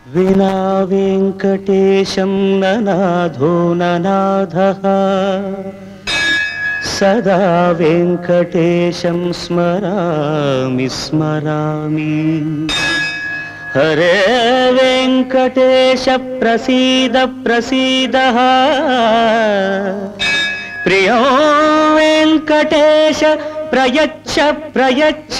వినా వెంకటేశం ననాథో ననాథः సదా వెంకటేశం స్మరామి స్మరామి హరే వెంకటేశ ప్రసీద ప్రసీద ప్రియో వెంకటేశ ప్రయచ్చ ప్రయచ్చ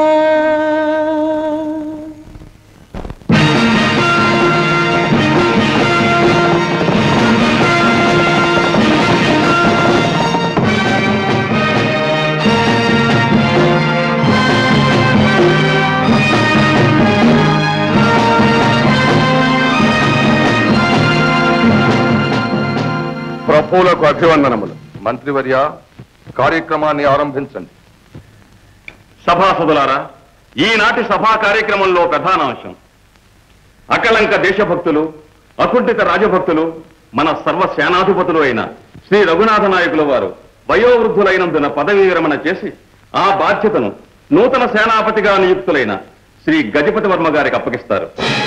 ప్రభువులకు అభివందనములు మంత్రివర్య కార్యక్రమాన్ని ఆరంభించండి సభాసదులారా ఈనాటి సభా కార్యక్రమంలో ప్రధాన అంశం అకలంక దేశభక్తులు అకుంఠిత రాజభక్తులు మన సర్వ సేనాధిపతులు అయిన శ్రీ రఘునాథ నాయకుల వారు వయోవృద్ధులైనందున పదవీ విరమణ చేసి ఆ బాధ్యతను నూతన సేనాపతిగా నియుక్తులైన శ్రీ గజపతి వర్మ గారికి అప్పగిస్తారు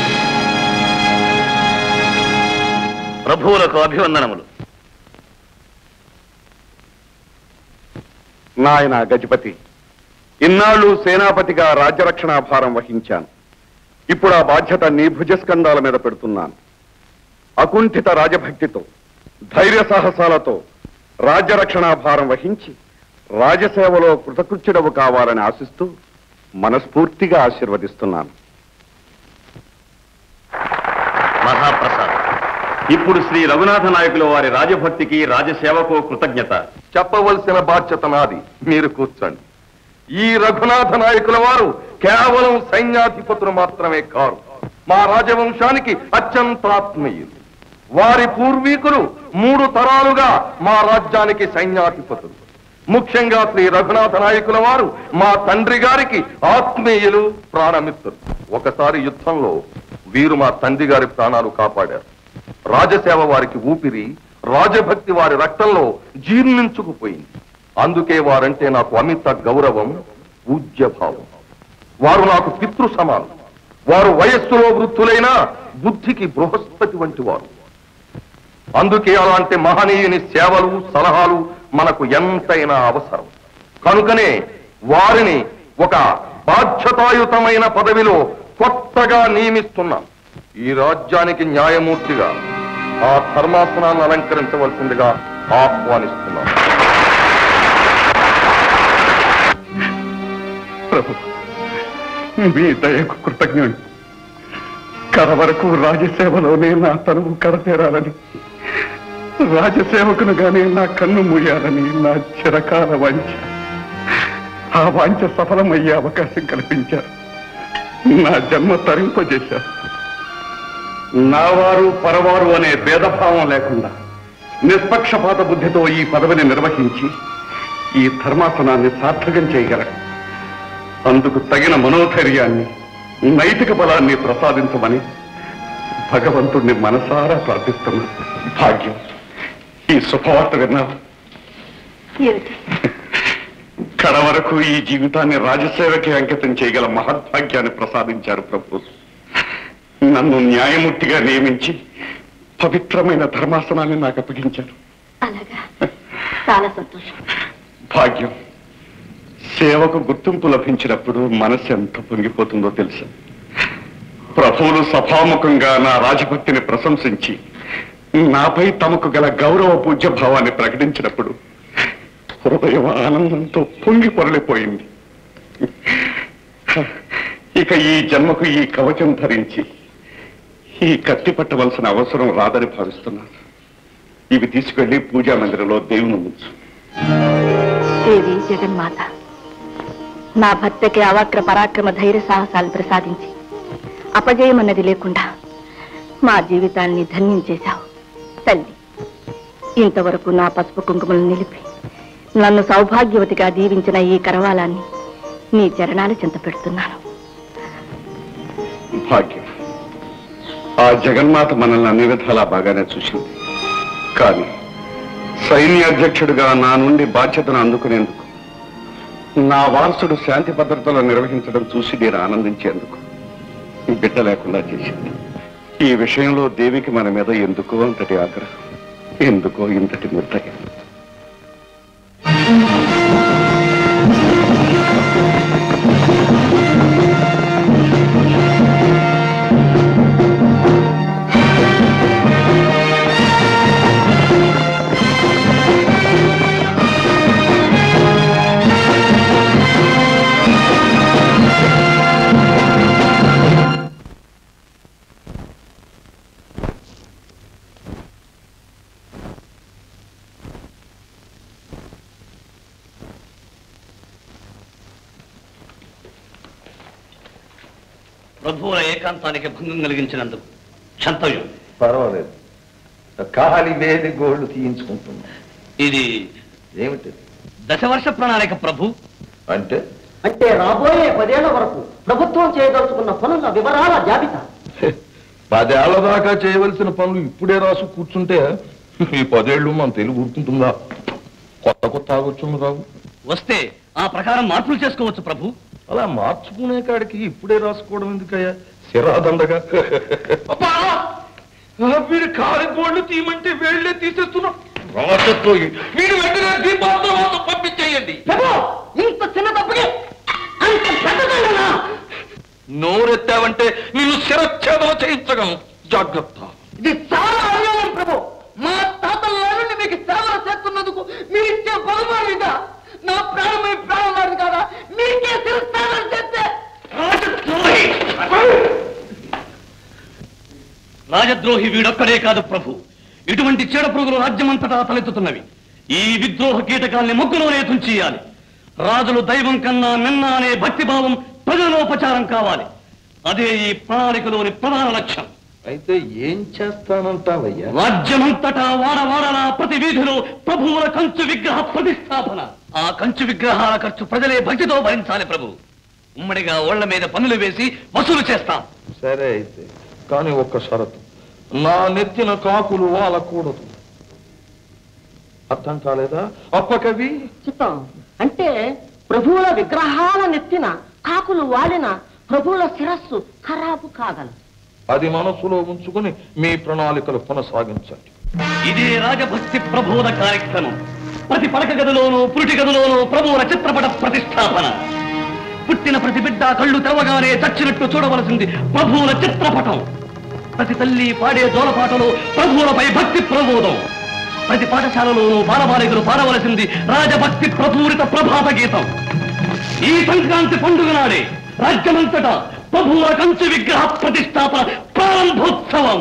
ప్రభువులకు అభివందనములు నాయన గజపతి ఇన్నాళ్ళు సేనాపతిగా రాజ్యరక్షణ భారం వహించాను ఇప్పుడు ఆ బాధ్యత నీ భుజస్కంధాల మీద పెడుతున్నాను అకుంఠిత రాజభక్తితో ధైర్య సాహసాలతో రాజ్యరక్షణ భారం వహించి రాజసేవలో కృతకృత్యుడవు కావాలని ఆశిస్తూ మనస్ఫూర్తిగా ఆశీర్వదిస్తున్నాను మహాప్రసాద్ ఇప్పుడు శ్రీ రఘునాథ నాయకుల వారి రాజభక్తికి రాజసేవకు కృతజ్ఞత చెప్పవలసిన బాధ్యత నాది మీరు కూర్చోండి ఈ రఘునాథ నాయకుల వారు కేవలం సైన్యాధిపతులు మాత్రమే కారు మా రాజవంశానికి అత్యంతాత్మీయులు వారి పూర్వీకులు మూడు తరాలుగా మా రాజ్యానికి సైన్యాధిపతులు ముఖ్యంగా శ్రీ రఘునాథ నాయకుల వారు మా తండ్రి గారికి ఆత్మీయులు ప్రాణమిత్రులు ఒకసారి యుద్ధంలో వీరు మా తండ్రి గారి ప్రాణాలు కాపాడారు రాజసేవ వారికి ఊపిరి రాజభక్తి వారి రక్తంలో జీర్ణించుకుపోయింది అందుకే వారంటే నాకు అమిత గౌరవం పూజ్యభావం వారు నాకు పితృ సమానం వారు వయస్సులో వృద్ధులైనా బుద్ధికి బృహస్పతి వంటి వారు అందుకే అలాంటి మహనీయుని సేవలు సలహాలు మనకు ఎంతైనా అవసరం కనుకనే వారిని ఒక బాధ్యతాయుతమైన పదవిలో కొత్తగా నియమిస్తున్నాం ఈ రాజ్యానికి న్యాయమూర్తిగా ఆ ధర్మాసనాన్ని అలంకరించవలసిందిగా ఆహ్వానిస్తున్నాం ప్రభు మీ దయకు కృతజ్ఞుడు కర వరకు రాజసేవలోనే నా తనువు కడతేరాలని రాజసేవకునుగానే నా కన్ను మూయాలని నా చిరకాల వాంఛ ఆ వాంఛ సఫలమయ్యే అవకాశం కల్పించారు నా జన్మ తరింపజేశారు నా వారు పరవారు అనే భేదభావం లేకుండా నిష్పక్షపాత బుద్ధితో ఈ పదవిని నిర్వహించి ఈ ధర్మాసనాన్ని సార్థకం చేయగలరు అందుకు తగిన మనోధైర్యాన్ని నైతిక బలాన్ని ప్రసాదించమని భగవంతుణ్ణి మనసారా ప్రార్థిస్తున్నా భాగ్యం ఈ శుభవార్త విన్నావు ఏమిటి కడ వరకు ఈ జీవితాన్ని రాజసేవకి అంకితం చేయగల మహద్భాగ్యాన్ని ప్రసాదించారు ప్రభు నన్ను న్యాయమూర్తిగా నియమించి పవిత్రమైన ధర్మాసనాన్ని నాకు అప్పగించారు అలాగా చాలా సంతోషం భాగ్యం సేవకు గుర్తింపు లభించినప్పుడు మనసు ఎంత పొంగిపోతుందో తెలుసు ప్రభువులు సభాముఖంగా నా రాజభక్తిని ప్రశంసించి నాపై తమకు గల గౌరవ పూజ్య భావాన్ని ప్రకటించినప్పుడు హృదయం ఆనందంతో పొంగి పొరలిపోయింది ఇక ఈ జన్మకు ఈ కవచం ధరించి ఈ కత్తి పట్టవలసిన అవసరం రాదని భావిస్తున్నాను ఇవి తీసుకెళ్లి పూజా మందిరంలో దేవుని ఉంచు దేవి జగన్మాత నా భర్తకి అవాక్ర పరాక్రమ ధైర్య సాహసాలు ప్రసాదించి అపజయమన్నది లేకుండా మా జీవితాన్ని ధన్యం చేశావు తల్లి ఇంతవరకు నా పసుపు కుంకుమలు నిలిపి నన్ను సౌభాగ్యవతిగా దీవించిన ఈ కరవాలాన్ని నీ చరణాలు చింత పెడుతున్నాను భాగ్యం ఆ జగన్మాత మనల్ని అన్ని విధాలా బాగానే చూసింది కానీ సైన్యాధ్యక్షుడిగా నా నుండి బాధ్యతను అందుకునేందుకు నా వారసుడు శాంతి భద్రతలు నిర్వహించడం చూసి నేను ఆనందించేందుకు బిడ్డ లేకుండా చేసింది ఈ విషయంలో దేవికి మన మీద ఎందుకో అంతటి ఆగ్రహం ఎందుకో ఇంతటి నిర్దయం ప్రభువుల ఏకాంతానికి భంగం కలిగించినందుకు క్షంతవ్యం పర్వాలేదు కాలి వేది గోళ్లు తీయించుకుంటున్నా ఇది ఏమిటి దశవర్ష ప్రణాళిక ప్రభు అంటే అంటే రాబోయే పదేళ్ల వరకు ప్రభుత్వం చేయదలుచుకున్న పనుల వివరాల జాబితా పదేళ్ల దాకా చేయవలసిన పనులు ఇప్పుడే రాసు కూర్చుంటే ఈ పదేళ్లు మన తెలుగు ఊరుకుంటుందా కొత్త కొత్త ఆలోచనలు రావు వస్తే ఆ ప్రకారం మార్పులు చేసుకోవచ్చు ప్రభు అలా మార్చుకునే కాడికి ఇప్పుడే రాసుకోవడం ఎందుకయ్యా సిరాదండగా అబ్బా! ఆ, వీడు కాలి గోళ్లు తీయమంటే వేళ్లే తీసేస్తున్నా రాసత్రోయి వీడు వెంటనే దీపాంతరం పంపించేయండి ప్రభు ఇంత చిన్న తప్పుకి అంత పెద్దదైనా నోరెత్తావంటే నిన్ను శిరచ్ఛేదన చేయించగలను జాగ్రత్త ఇది చాలా అన్యాయం ప్రభు మా తాతల నుండి మీకు సేవలు చేస్తున్నందుకు మీరు ఇచ్చే బహుమానం ఇదా నా ప్రాణమై ప్రాణం వాడు కదా మీకే శిరస్థానం చేస్తే రాజద్రోహి వీడొక్కడే కాదు ప్రభు ఇటువంటి చీడ పురుగులు రాజ్యమంతటా తలెత్తుతున్నవి ఈ విద్రోహ కీటకాల్ని మొగ్గులోనే తుంచేయాలి రాజులు దైవం కన్నా మిన్న అనే భక్తిభావం ప్రజలోపచారం కావాలి అదే ఈ ప్రణాళికలోని ప్రధాన లక్ష్యం అయితే ఏం చేస్తానంటావయ్యా రాజ్యమంతటా వాడవాడలా ప్రతి వీధిలో ప్రభువుల కంచు విగ్రహ ప్రతిష్టాపన ఆ కంచు విగ్రహాల ఖర్చు ప్రజలే భక్తితో భరించాలి ప్రభు ఉమ్మడిగా ఓళ్ల మీద పన్నులు వేసి వసూలు చేస్తాం సరే అయితే కానీ ఒక్క షరతు నా నెత్తిన కాకులు వాలకూడదు అర్థం కాలేదా అప్పకవి చిత్తం అంటే ప్రభువుల విగ్రహాల నెత్తిన కాకులు వాలిన ప్రభువుల శిరస్సు ఖరాబు కాగలదు అది మనసులో ఉంచుకుని మీ ప్రణాళికలు కొనసాగించండి ఇదే రాజభక్తి ప్రబోధ కార్యక్రమం ప్రతి పడక గదిలోనూ పురిటి గదిలోనూ ప్రభువుల చిత్రపట ప్రతిష్టాపన పుట్టిన ప్రతి బిడ్డ కళ్ళు తెరవగానే చచ్చినట్టు చూడవలసింది ప్రభువుల చిత్రపటం ప్రతి తల్లి పాడే జోలపాటలో ప్రభువులపై భక్తి ప్రబోధం ప్రతి పాఠశాలలోనూ బాలబాలికలు పాడవలసింది రాజభక్తి ప్రపూరిత ప్రభాత గీతం ఈ సంక్రాంతి పండుగ నాడే రాజ్యమంతటా ప్రభువుల కంచు విగ్రహ ప్రతిష్టాపన ప్రారంభోత్సవం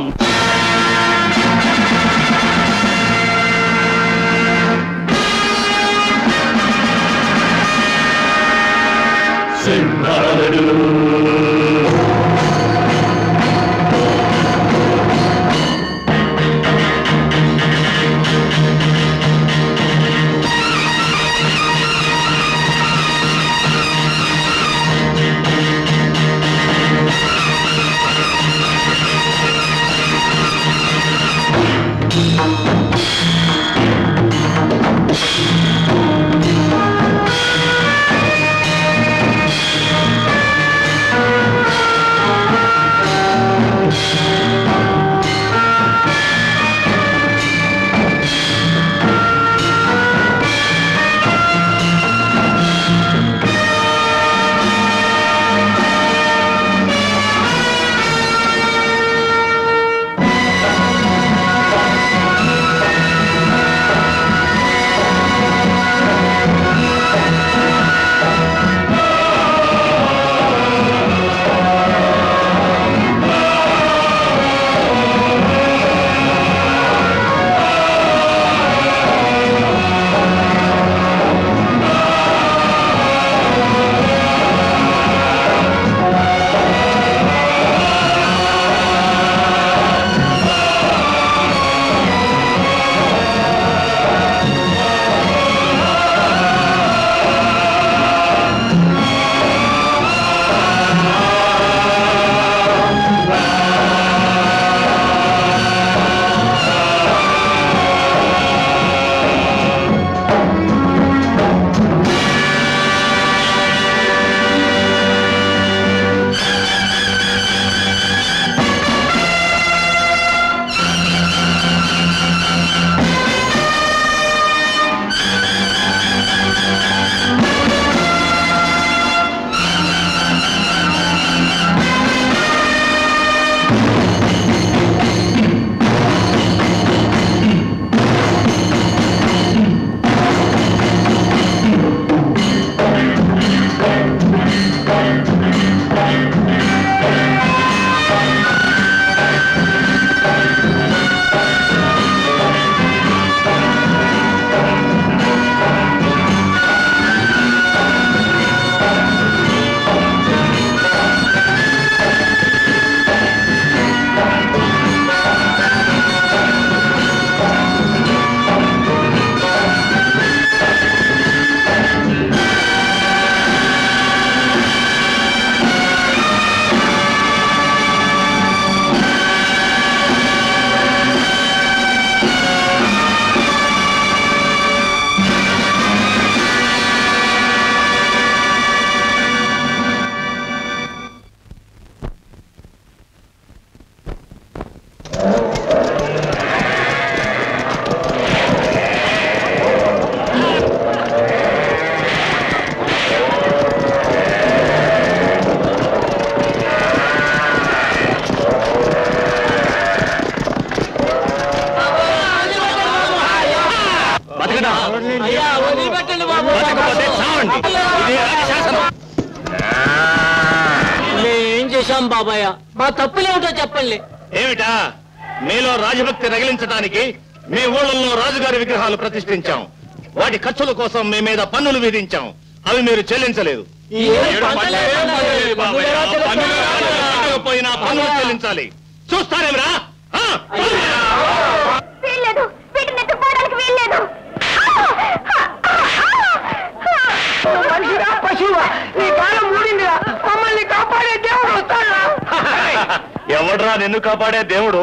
కూర్చోండి ఇదే రాజశాసనం మేమేం చేశాం బాబాయ్ మా తప్పులేమిటో చెప్పండి ఏమిటా మీలో రాజభక్తి రగిలించడానికి మీ ఊళ్ళల్లో రాజుగారి విగ్రహాలు ప్రతిష్ఠించాం వాటి ఖర్చుల కోసం మీ మీద పన్నులు విధించాం అవి మీరు చెల్లించలేదు ఏడు పన్నులే పన్నులు బాబాయ్. ఆ పన్నులు కట్టకపోయినా పన్నులు చెల్లించాలి చూస్తారేమిరా ఆ? వీల్లేదు వీటిని ఎత్తుకోవడానికి వీల్లేదు మనిషిరా పశువా నీ కాలం ఊడిందిరా మమ్మల్ని కాపాడే దేవుడు వస్తాడా ఎవడ్రా నిన్ను కాపాడే దేవుడు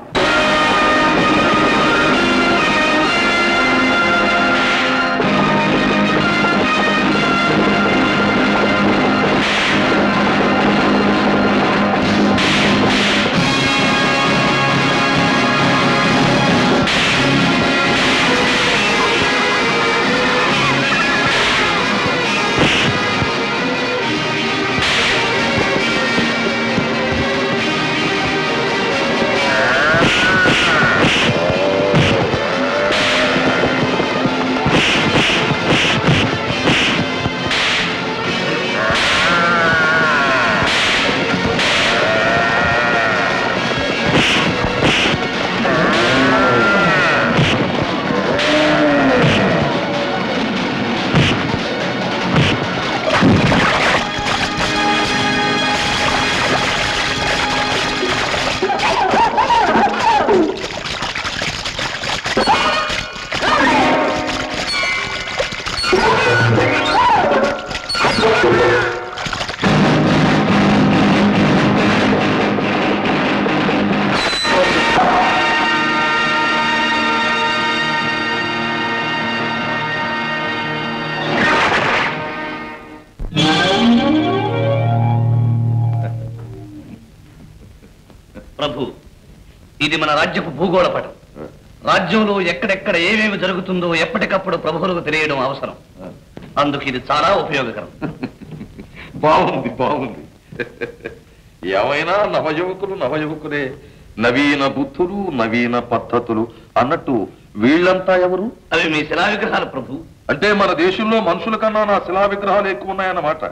ప్రభు ఇది మన రాజ్యపు భూగోళ పటం రాజ్యంలో ఎక్కడెక్కడ ఏమేమి జరుగుతుందో ఎప్పటికప్పుడు ప్రభువులకు తెలియడం అవసరం అందుకు ఇది చాలా ఉపయోగకరం బాగుంది బాగుంది ఏమైనా నవయువకులు నవయువకులే నవీన బుద్ధులు నవీన పద్ధతులు అన్నట్టు వీళ్ళంతా ఎవరు అవి మీ శిలా విగ్రహాలు ప్రభు అంటే మన దేశంలో మనుషుల కన్నా నా శిలా విగ్రహాలు ఎక్కువ ఉన్నాయన్నమాట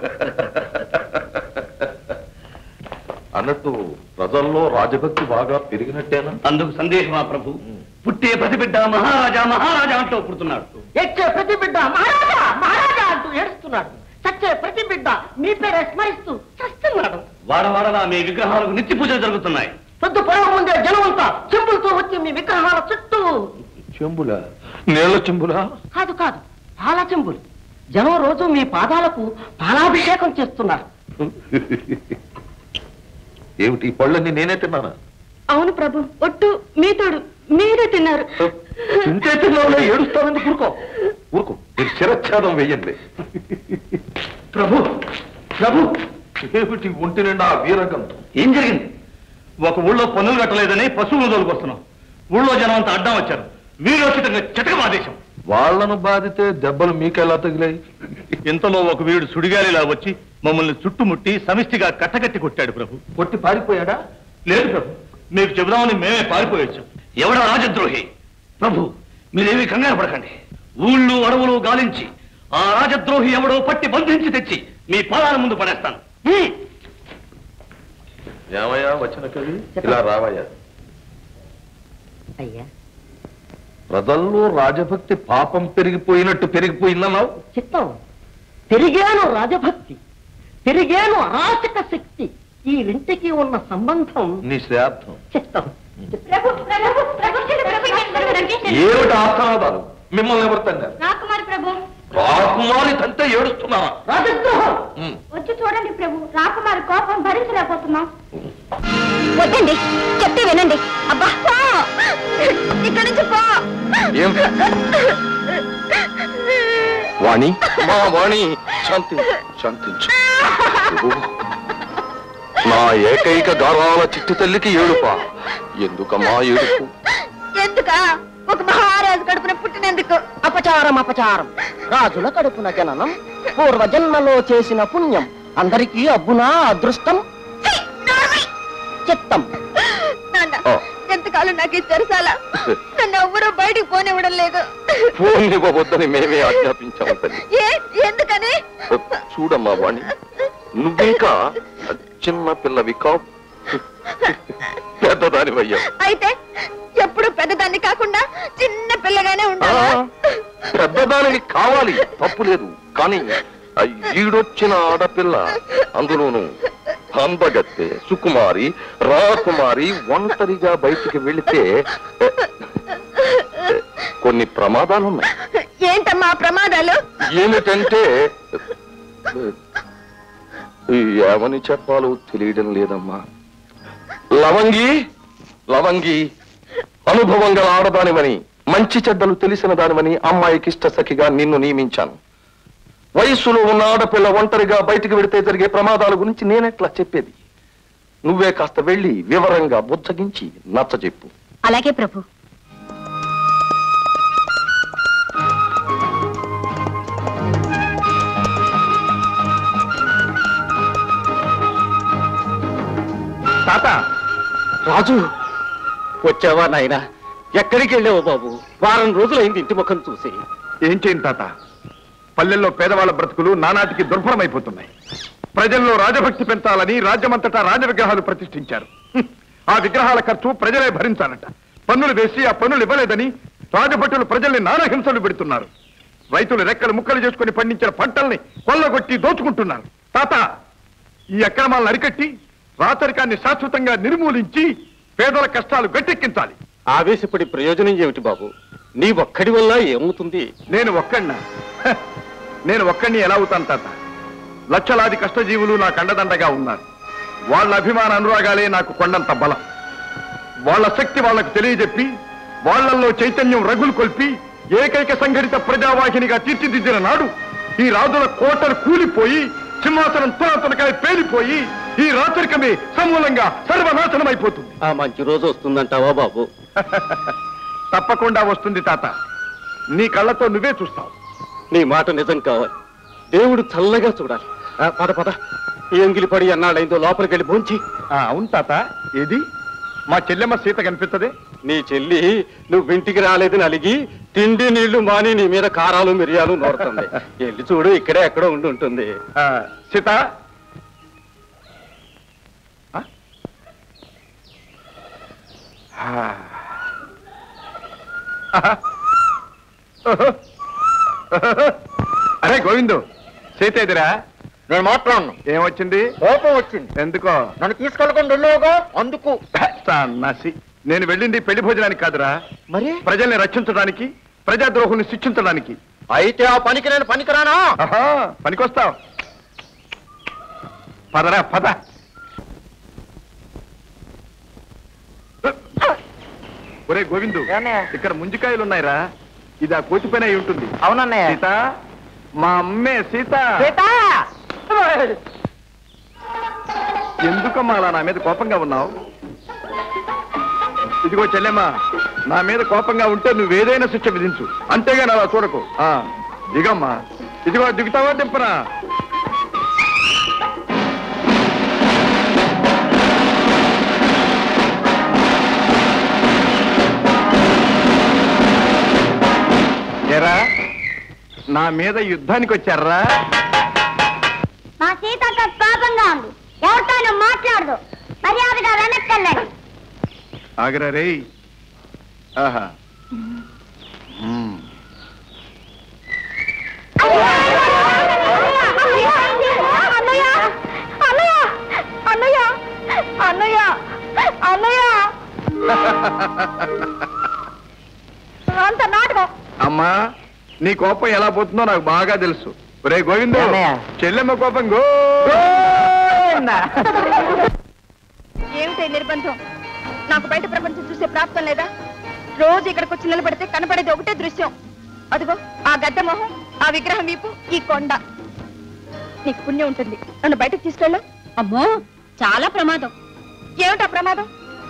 అన్నట్టు ప్రజల్లో రాజభక్తి బాగా పెరిగినట్టేనా అందుకు సందేహమా ప్రభు పుట్టే ప్రతిబిడ్డ మహారాజా మహారాజా అంటూ పుడుతున్నాడు ఎచ్చే ప్రతి బిడ్డ మహారాజా మహారాజా అంటూ ఏడుస్తున్నాడు చచ్చే ప్రతి బిడ్డ మీ పేరే స్మరిస్తూ చస్తున్నాడు వాడవాడలా మీ విగ్రహాలకు నిత్య పూజలు జరుగుతున్నాయి పొద్దు పొడవ ముందే జనమంతా చెంబులతో వచ్చి మీ విగ్రహాల చుట్టూ చెంబులా నీళ్ల చెంబులా కాదు కాదు పాల చెంబులు జనం రోజు మీ పాదాలకు పాలాభిషేకం చేస్తున్నారు ఏమిటి ఈ పళ్ళని నేనే తిన్నానా అవును ప్రభు ఒట్టు మీతోడు మీరే తిన్నారు తింటే తిన్నావులే ఏడుస్తానని ఊరుకో ఊరుకో మీరు శిరచ్ఛేదం వెయ్యండి ప్రభు ప్రభు ఏమిటి ఒంటి నిండా ఆ వీరగంధం ఏం జరిగింది ఒక ఊళ్ళో పన్నులు కట్టలేదని పశువులు తోలుకొస్తున్నాం ఊళ్ళో జనం అంతా అడ్డం వచ్చారు వీరోచితంగా చితక ఆదేశం వాళ్ళను బాధితే దెబ్బలు మీకెలా తగిలాయి ఇంతలో ఒక వీడు సుడిగాలిలా వచ్చి మమ్మల్ని చుట్టుముట్టి సమిష్టిగా కట్టకట్టి కొట్టాడు ప్రభు కొట్టి పారిపోయాడా లేదు ప్రభు మీకు చెబుదామని మేమే పారిపోయొచ్చాం ఎవడా రాజద్రోహి ప్రభు మీరేమీ కంగారు పడకండి ఊళ్ళు అడవులు గాలించి ఆ రాజద్రోహి ఎవడో పట్టి బంధించి తెచ్చి మీ పాదాల ముందు పడేస్తాను హ్మ్. ఏమయ్యా వచ్చిన కవి ఇలా రావయ్యా అయ్యా ప్రజల్లో రాజభక్తి పాపం పెరిగిపోయినట్టు పెరిగిపోయిందన్నావు చిత్తం పెరిగాను రాజభక్తి పెరిగాను అరాచక శక్తి ఈ రెంటికి ఉన్న సంబంధం నీ శ్రార్థం చిత్తం ప్రభు ప్రభు ప్రభు ఏమిటి ఆస్థానాలు మిమ్మల్ని ఎవరు తన్నారు రాకుమారి ప్రభు రాకుమారి తంతే ఏడుస్తున్నావా రాజద్రోహం ఉమ్. వచ్చి చూడండి ప్రభు రాకుమారి కోపం భరించలేకపోతున్నాం వద్దండి చెప్తే వినండి అబ్బా పో! ఇక్కడి నుంచి పో ఏం వాణి మా వాణి శాంతి శాంతించు ఓ, నా ఏకైక గారాల చిట్టి తల్లికి ఏడుపా ఎందుకమ్మా ఏడుపు ఎందుక ఒక మహారాజు కడుపున పుట్టినందుకు అపచారం అపచారం రాజుల కడుపున జననం పూర్వజన్మలో చేసిన పుణ్యం అందరికీ అబ్బునా అదృష్టం చిత్తం నాన్న ఆ. ఎంతకాలం నాకు ఇచ్చారు చాలా నన్ను ఎవ్వరూ బయటికి పోనివ్వడం లేదు ఫోన్ ఇవ్వవద్దని మేమే ఆజ్ఞాపించాము తల్లి ఏ ఎందుక చూడమ్మా వాణి నువ్వింకా చిన్న పిల్లవి కావు పెద్దదానివయ్యావు అయితే ఎప్పుడు పెద్దదాన్ని కాకుండా చిన్న పిల్లగానే ఆ, ఉండాలా పెద్దదానివి కావాలి తప్పు లేదు కానీ ఆ ఈడొచ్చిన ఆడపిల్ల అందులోను అందగత్తె సుకుమారి రాకుమారి ఒంటరిగా బయటికి వెళితే ఏ, ఏ, కొన్ని ప్రమాదాలున్నాయి ఏంటమ్మా ఆ ప్రమాదాలు ఏమిటంటే ఏ, ఏమని చెప్పాలో తెలియడం లేదమ్మా లవంగి లవంగి అనుభవం గల ఆడదానివని మంచి చెడ్డలు తెలిసిన దానివని అమ్మాయికి ఇష్ట సఖిగా నిన్ను నియమించాను వయస్సులో ఉన్న ఆడపిల్ల ఒంటరిగా బయటికి వెడితే జరిగే ప్రమాదాల గురించి నేనెట్లా చెప్పేది నువ్వే కాస్త వెళ్ళి వివరంగా బుజ్జగించి నచ్చజెప్పు అలాగే ప్రభు తాత రాజు వచ్చావా నాయనా ఎక్కడికి వెళ్ళావు బాబు వారం రోజులైంది ఇంటి ముఖం చూసి ఏం చేయను తాత పల్లెల్లో పేదవాళ్ళ బ్రతుకులు నానాటికి దుర్భరమైపోతున్నాయి ప్రజల్లో రాజభక్తి పెంచాలని రాజ్యమంతటా రాజ విగ్రహాలు ప్రతిష్ఠించారు హ్మ్. ఆ విగ్రహాల ఖర్చు ప్రజలే భరించాలట పన్నులు వేసి ఆ పన్నులు ఇవ్వలేదని రాజభటులు ప్రజల్ని నానా హింసలు పెడుతున్నారు రైతులు రెక్కలు ముక్కలు చేసుకుని పండించిన పంటల్ని కొల్లగొట్టి దోచుకుంటున్నారు తాత ఈ అక్రమాలను అరికట్టి రాచరికాన్ని శాశ్వతంగా నిర్మూలించి పేదల కష్టాలు గట్టెక్కించాలి ఆవేశపడి ప్రయోజనం ఏమిటి బాబు నీ ఒక్కడి వల్ల ఏమవుతుంది నేను ఒక్కడినా హ, నేను ఒక్కడిని ఎలా అవుతాను తాత లక్షలాది కష్టజీవులు నాకు అండదండగా ఉన్నారు వాళ్ళ అభిమాన అనురాగాలే నాకు కొండంత బలం వాళ్ళ శక్తి వాళ్ళకు తెలియజెప్పి వాళ్ళల్లో చైతన్యం రగులు కొల్పి ఏకైక సంఘటిత ప్రజావాహినిగా తీర్చిదిద్దిన నాడు ఈ రాజుల కోటలు కూలిపోయి సింహాసనం తునతునకాయ పేలిపోయి ఈ రాచరికమే సమూలంగా సర్వనాశనమైపోతుంది ఆ మంచి రోజు వస్తుందంటావా బాబు తప్పకుండా వస్తుంది తాత నీ కళ్ళతో నువ్వే చూస్తావు నీ మాట నిజం కావాలి దేవుడు చల్లగా చూడాలి ఆ, పద పద ఈ ఎంగిలి పడి అన్నాడైందో లోపలికి వెళ్ళి భోంచి ఆ, అవును తాత ఏది మా చెల్లెమ్మ సీత కనిపిస్తుంది నీ చెల్లి నువ్వు ఇంటికి రాలేదని అలిగి తిండి నీళ్లు మాని నీ మీద కారాలు మిరియాలు నోరుతుంది వెళ్ళి చూడు ఇక్కడే ఎక్కడో ఉండి ఉంటుంది సీత ఆ? ఆ. ఆహా. ఓహో. ఓహో. అరే గోవిందు సీత ఎదురా నేను మాట్లాడను ఏమొచ్చింది కోపం వచ్చింది ఎందుకో నన్ను తీసుకెళ్ళకుండా వెళ్ళావుగా అందుకు నసి నేను వెళ్ళింది పెళ్లి భోజనానికి కాదురా మరి ప్రజల్ని రక్షించడానికి ప్రజాద్రోహుల్ని శిక్షించడానికి అయితే ఆ పనికి నేను పనికిరానా ఆహా పనికొస్తావు పదరా పద ఒరే గోవిందు ఇక్కడ ముంజికాయలు ఉన్నాయిరా ఇది ఆ కోతి పైన అయి ఉంటుంది అవునన్నయ్య సీత మా అమ్మే సీత ఎందుకమ్మా అలా నా మీద కోపంగా ఉన్నావు ఇదిగో చెల్లెమ్మా నా మీద కోపంగా ఉంటే నువ్వేదైనా శిక్ష విధించు అంతేగాని అలా చూడకు ఆ దిగమ్మా ఇదిగో దిగుతావా దింపనా ఎరా నా మీద యుద్ధానికి వచ్చారా మా సీతక్క కోపంగా ఉంది ఎవరితోనూ మాట్లాడదు మర్యాదగా వెనక్కెళ్ళండి ఆగరా రే ఆహా మ్మ్. అన్నయ్య అన్నయ్య అన్నయ్య అన్నయ్య అన్నయ్య అంత నాటకం అమ్మా నీ కోపం ఎలా పోతుందో నాకు బాగా తెలుసు రే గోవిందు చెల్లెమ్మ కోపం గో ఏమిటి నిర్బంధం నాకు బయట ప్రపంచం చూసే ప్రాప్తం లేదా రోజు ఇక్కడికి వచ్చి నిలబడితే కనపడేది ఒకటే దృశ్యం అదిగో ఆ గడ్డ మొహం ఆ విగ్రహం వీపు ఈ కొండ నీకు పుణ్యం ఉంటుంది నన్ను బయటకు తీసుకెళ్ళు అమ్మో చాలా ప్రమాదం ఏమిటా ప్రమాదం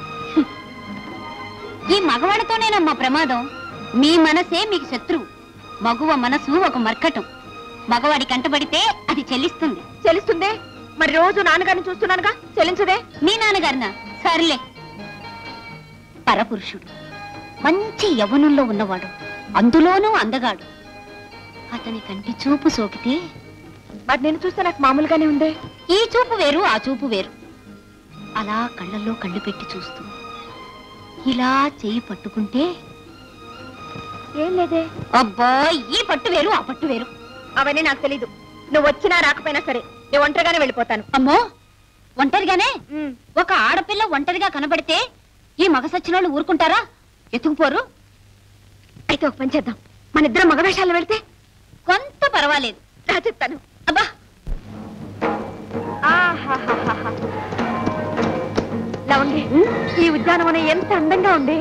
ఈ మగవాడితోనేనమ్మా ప్రమాదం మీ మనసే మీకు శత్రువు మగువ మనసు ఒక మర్కటం మగవాడి కంటబడితే అది చెల్లిస్తుంది చెల్లిస్తుందే మరి రోజు నాన్నగారిని చూస్తున్నానుగా చెల్లించదే మీ నాన్నగారినా సర్లే పరపురుషుడు మంచి యవ్వనంలో ఉన్నవాడు అందులోనూ అందగాడు అతని కంటి చూపు సోకితే మరి నేను చూస్తే నాకు మామూలుగానే ఉంది ఈ చూపు వేరు ఆ చూపు వేరు అలా కళ్ళల్లో కళ్ళు పెట్టి చూస్తూ ఇలా చెయ్యి పట్టుకుంటే ఏం లేదే అబ్బా ఈ పట్టు వేరు ఆ పట్టు వేరు అవన్నీ నాకు తెలీదు నువ్వు వచ్చినా రాకపోయినా సరే నేను ఒంటరిగానే వెళ్ళిపోతాను అమ్మో ఒంటరిగానే ఉమ్. ఒక ఆడపిల్ల ఒంటరిగా కనబడితే ఈ మగ సచ్చినోళ్ళు ఊరుకుంటారా ఎత్తుకుపోరు అయితే ఒక పని చేద్దాం మన ఇద్దరం మగ వేషాలు వెళ్తే కొంత పర్వాలేదు రా చెప్తాను అబ్బా ఆహాహాహాహా. లవంగి ఈ ఉద్యానవనం ఎంత అందంగా ఉంది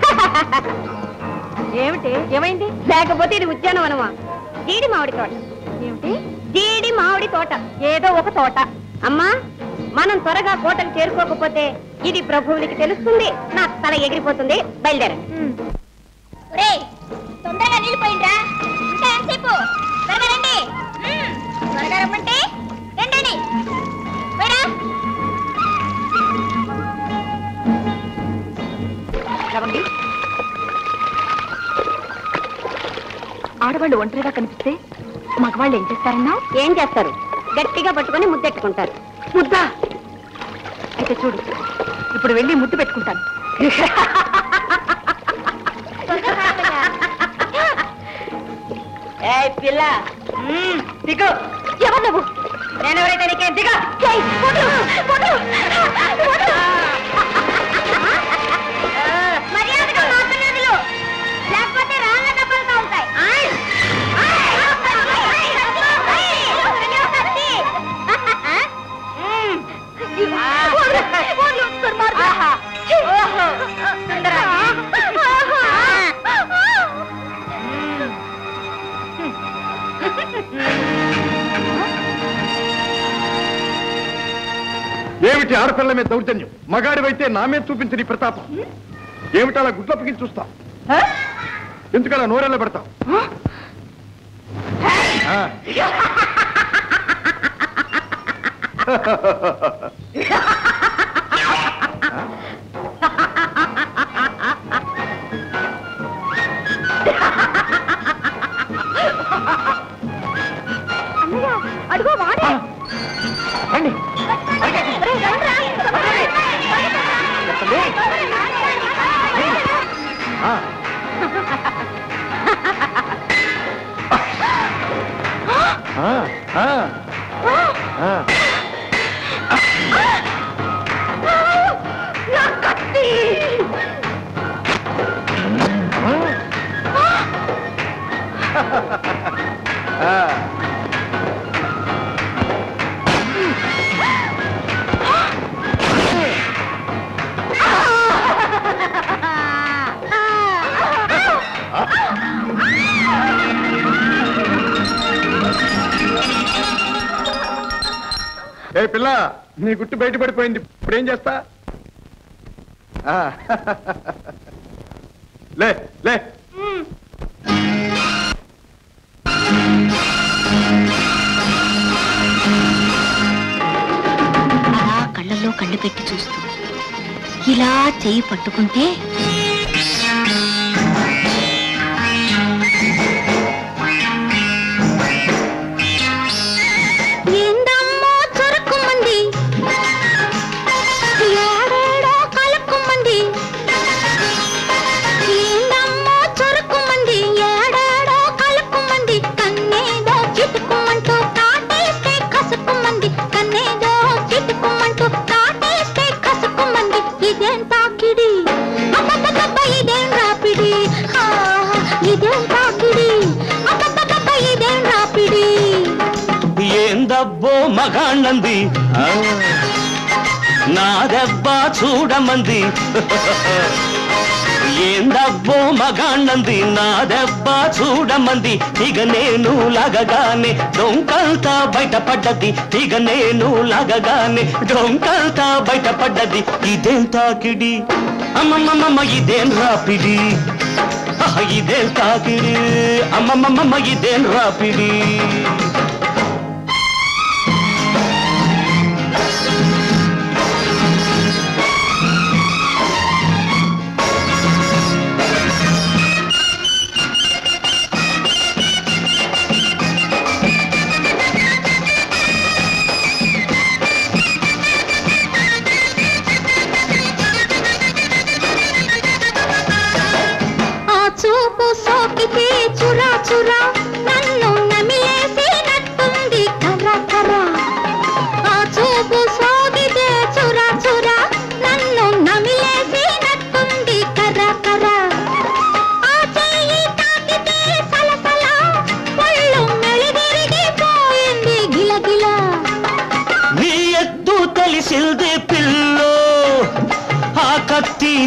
ఏమిటి ఏమైంది లేకపోతే ఇది ఉద్యానవనమా జీడి మామిడి తోట ఏమిటి జీడి మామిడి తోట ఏదో ఒక తోట అమ్మా మనం త్వరగా కోటకు చేరుకోకపోతే ఇది ప్రభువునికి తెలుస్తుంది నా తల ఎగిరిపోతుంది బయలుదేరండి ఒరేయ్, తొందరగా నీళ్ళు పోయిండ్రా ఇంకా ఎంతసేపు త్వరగా రండి మ్మ్. త్వరగా రమ్మంటే రండి పోయిరా లవంగి ఆడవాళ్ళు ఒంటరిగా కనిపిస్తే మగవాళ్ళు ఏం చేస్తారన్నావు ఏం చేస్తారు గట్టిగా పట్టుకొని ముద్దెట్టుకుంటారు ముద్ద అయితే చూడు ఇప్పుడు వెళ్ళి ముద్దు పెట్టుకుంటాను ఏ పిల్ల మ్మ్, దిగు ఎవరు నువ్వు నేనెవరైతే నీకేం దిగ ఏయ్, వదలు, వదలు, వదలు. మర్యాదగా మాత్రమే వదిలు. లేకపోతే రాళ్ళ దెబ్బలు తగులుతాయి. ఆయ్. ఆయ్. ఆయ్. ఆయ్. కత్తి. మ్మ్. వదలు, వదలు, దుర్మార్గుడు. ఓహో, సుందరాంగి. ఏమిటి ఆడపిల్ల మీద దౌర్జన్యం మగాడివైతే నా మీద చూపించని ప్రతాపం ఏమిటి అలా గుడ్లప్పగించి చూస్తా ఎందుకలా నోరెళ్ళ పెడతావు ఆ. అన్నయ్య, అడుగో వాడే రండి రేయ్, రండ్రా. ఆ. ఆ, ఆ, ఆ. నా కత్తి ఏ పిల్ల నీ గుట్టు బయటపడిపోయింది ఇప్పుడు ఏం చేస్తా ఆ. లే లే అలా కళ్ళల్లో కళ్ళు పెట్టి చూస్తూ ఇలా చెయ్యి పట్టుకుంటే ఏందమ్మో చరుక్కుమంది ఏడేడో కలుక్కుమంది ఏందమ్మో చరుక్కుమంది ఏడేడో కలుక్కుమంది కన్నేదో చిటుకుమంటూ కాటేస్తే కసుకుమంది కన్నేదో చిటుకుమంటూ కాటేస్తే కసుకుమంది ఇదేం తాకిడి అబ్బబ్బబ్బ ఇదేం రాపిడి ఆ, ఇదేం తాకిడి అబ్బబ్బబ్బ ఇదేం రాపిడి ఏందబ్బో మగాణ్ణంది ఆ, నా దెబ్బ చూడమంది ఏందబ్బో మగాణ్ణంది నా దెబ్బ చూడమంది ఇక నేను లాగగానే డొంకంతా బయటపడ్డది ఇక నేను లాగగానే డొంకంతా బయటపడ్డది ఇదేం తాకిడి అమ్మమ్మమ్మ ఇదేం రాపిడి ఆహ్, ఇదేం తాకిడి అమ్మమ్మమ్మ ఇదేం రాపిడి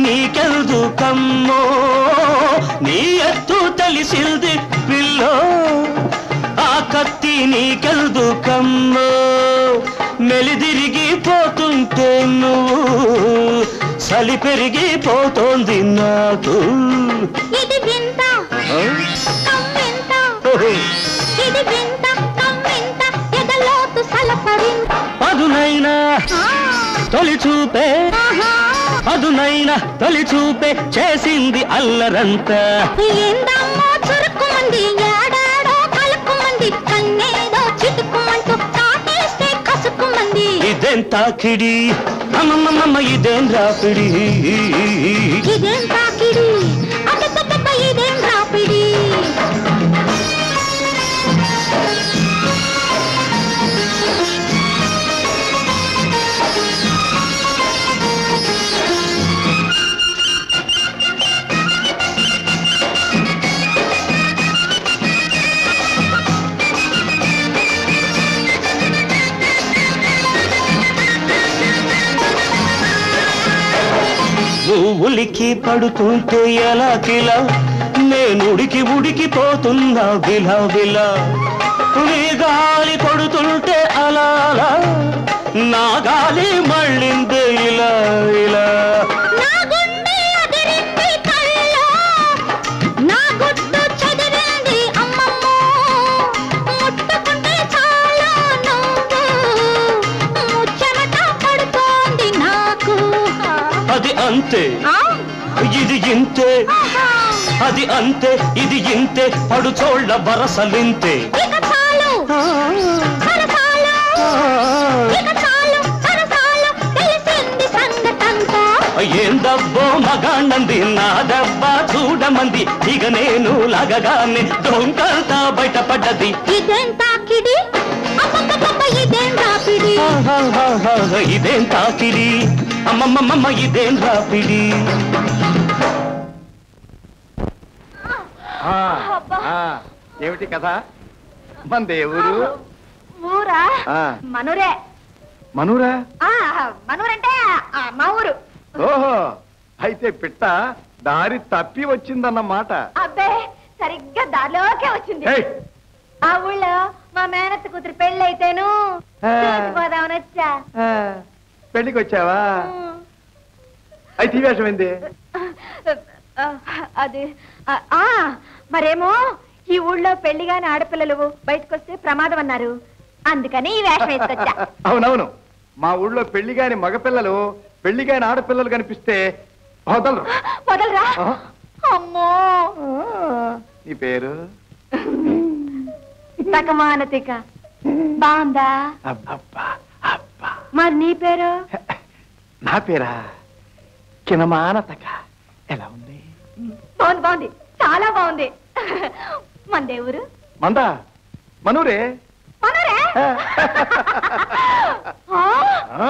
నీకెందుకమ్మో నీ ఎత్తు తెలిసింది పిల్లో ఆ కత్తి నీకెందుకమ్మో మెలిదిరిగిపోతుంటే నువ్వు చలి పెరిగిపోతోంది నాకు ఇది వింత కమ్మింత ఇది వింత కమ్మింత ఎదలోతు సలపరింత అదునైనా తొలి చూపే అదునైనా తొలి చూపే చేసింది అల్లరంతా ఏందమ్మో చురుకుమంది ఏడాడో కలుకుమంది కన్నేదో చిటుకుమంటూ కాటేస్తే కసుకుమంది ఇదేం తాకిడి అమ్మమ్మమ్మ ఇదేం రాపిడి ఇదేం తాకిడి అబ్బబ్బబ్బ ఇదేం రాపిడి నువ్వు ఉలికి పడుతుంటే ఎలా కిలా నేను ఉడికి ఉడికిపోతున్నా విలా విలా నీ గాలి కొడుతుంటే అలా అలా నా గాలి మళ్ళిందే ఇలా ఇలా నా గుండె అదిరింది కళ్ళో నా గుట్టు చెదిరింది అమ్మమ్మో ముట్టుకుంటే చాలు నువ్వు ముచ్చమట పడుతోంది నాకు అది అంతే ఇది ఇంతే అది అంతే ఇది ఇంతే పడుచోళ్ళ వరసలింతే ఇక చాలు సరసాలు ఇక చాలు సరసాలు తెలిసింది సంగతంతా ఏం దబ్బో మగాండంది నా దెబ్బ చూడమంది ఇక నేను లగగానే దొంగంతా బయటపడ్డది ఇదేం తాకిడి అబ్బబ్బబ్బ ఇదేం రాపిడి ఆహాహాహా, ఇదేం తాకిడి అమ్మమ్మమ్మ ఇదేం రాపిడి ఏమిటి కథ మన దేవుడు ఊరా ఆ. మనూరే మనురా ఆ, మనూరంటే ఆ, మా ఊరు ఓహో అయితే పిట్ట దారి తప్పి వచ్చిందన్నమాట అబ్బే సరిగ్గా దారిలోకే వచ్చింది ఏయ్, ఆ ఊళ్ళో మా మేనత్త కూతురు పెళ్ళి అయితేను ఆ. చూసిపోదామని వచ్చా ఆ, పెళ్ళికి వచ్చావా అయితే ఈ వేషం ఏంది ఆ, అది ఆ, ఆ, మరేమో ఈ ఊళ్ళో పెళ్లి కాని ఆడపిల్లలు బయటకు వస్తే ప్రమాదం అన్నారు అందుకని ఈ వేషం వేసుకొచ్చా అవునవును మా ఊళ్ళో పెళ్లి కాని మగపిల్లలు పెళ్లి కాని ఆడపిల్లలు కనిపిస్తే వదలరు వదలరా ఆ. అమ్మో నీ పేరు తకమానతిక బాగుందా అబ్బబ్బా అబ్బా మరి నీ పేరు నా పేరా కినమానతక ఎలా ఉంది బాగుంది బాగుంది చాలా బాగుంది మన దేవురు మందా మనూరే మనరే ఆ. ఆ, ఆ.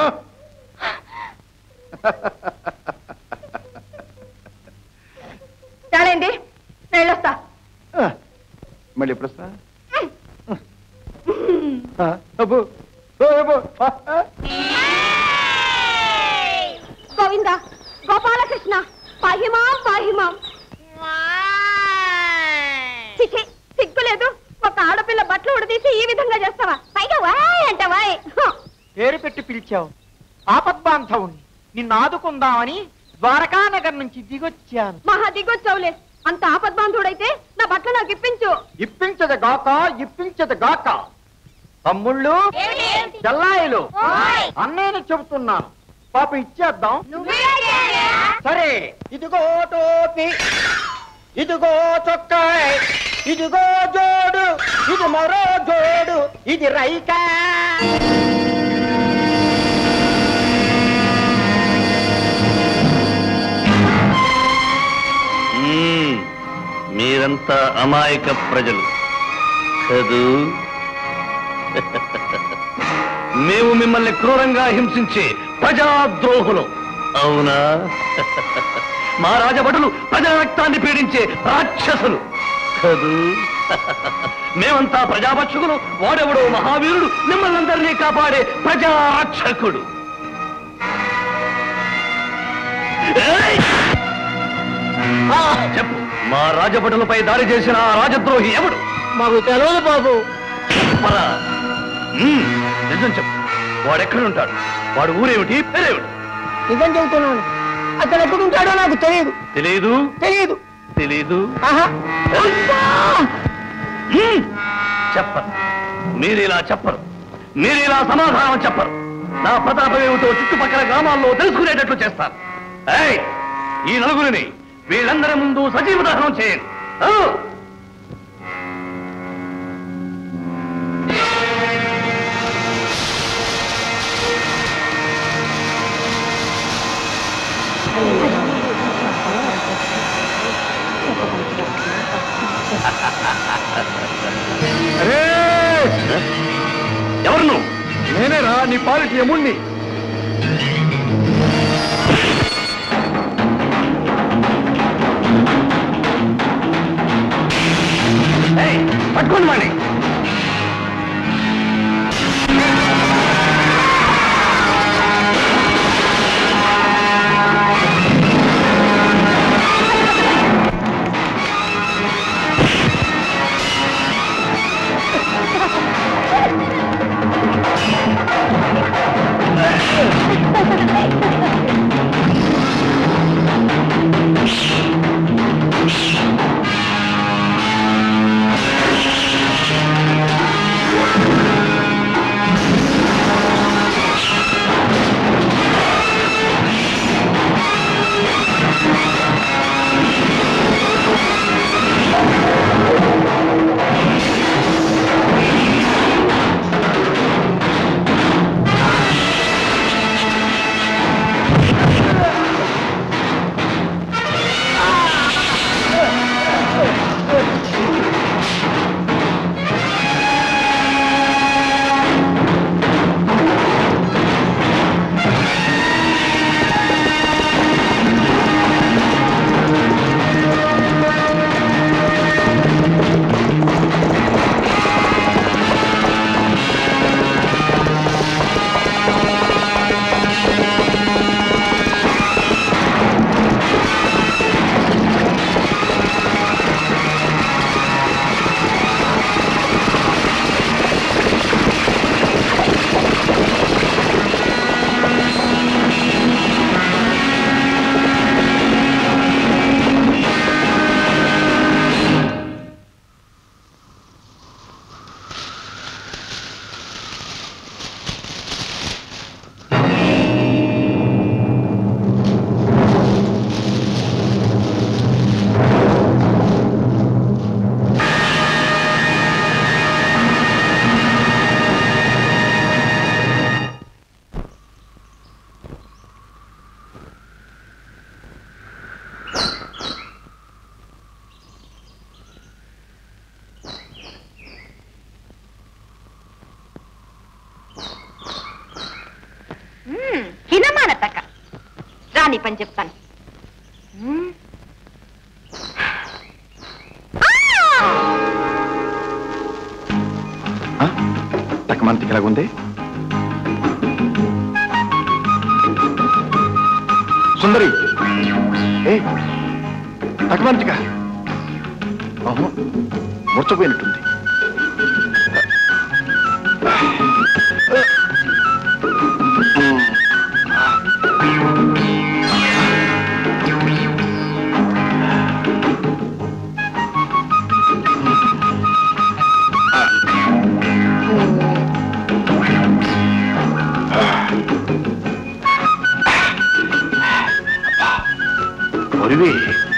చాలండి నేను వెళ్ళొస్తా ఆ. మళ్ళీ ఎప్పుడు వస్తా ఆ, అబ్బో ఓ, అబ్బో. ఆ, ఆ. గోవింద గోపాలకృష్ణ పాహిమాం పాహిమాం చిచి సిగ్గులేదు ఒక ఆడపిల్ల బట్టలు ఉడదీసి ఈ విధంగా చేస్తావా పైగా వాయ్ అంట వాయ్ హ. పేరు పెట్టి పిలిచావు ఆపద్బాంధవుణ్ణి నిన్ను ఆదుకుందామని ద్వారకానగర్ నుంచి దిగొచ్చాను మహా దిగొచ్చావులే అంత ఆపద్బాంధుడైతే నా బట్టలు నాకు ఇప్పించు ఇప్పించదు గాక ఇప్పించదు గాక తమ్ముళ్ళు చెల్లాయిలు అన్నయ్యని చెబుతున్నాను పాప ఇచ్చేద్దాం సరే ఇదిగో టోపీ ఇదిగో చొక్కాయ్ ఇదిగో జోడు ఇది మరో జోడు ఇది రైకా మ్మ్. మీరంతా అమాయక ప్రజలు కదూ మేము మిమ్మల్ని క్రూరంగా హింసించే ప్రజాద్రోహులు అవునా మా రాజభటులు ప్రజల రక్తాన్ని పీడించే రాక్షసులు కదూ మేమంతా ప్రజాపక్షకులు వాడెవడో మహావీరుడు మిమ్మల్ని అందరినీ కాపాడే ప్రజారక్షకుడు ఏయ్! చెప్పు మా రాజభటులపై దాడి చేసిన ఆ రాజద్రోహి ఎవడు మాకు తెలియదు బాబు చెప్పరా మ్మ్, నిజం చెప్పు వాడెక్కడ ఉంటాడు వాడు ఊరేమిటి పేరేమిటి నిజం చెబుతున్నాను అతను ఎక్కడుంటాడో నాకు తెలియదు తెలియదు తెలియదు తెలీదు ఆహా మ్మ్. చెప్పరు మీరు ఇలా చెప్పరు మీరు ఇలా సమాధానం చెప్పరు నా ప్రతాపమేమిటో చుట్టుపక్కల గ్రామాల్లో తెలుసుకునేటట్లు చేస్తారు ఏయ్, ఈ నలుగురిని వీళ్ళందరి ముందు సజీవ దహనం చేయండి ఆ! ఎవరు నువ్వు నేనేరా నీ పాలిటి యముణ్ణి ఏయ్, పట్టుకోండి వాడిని హినమాన తక్క రాని పని చెప్తాను మ్మ్. తక్కమంతికి ఎలాగుంది సుందరి ఏ తక్కమంతిక ముర్చపోయినట్టుంది ఒరివి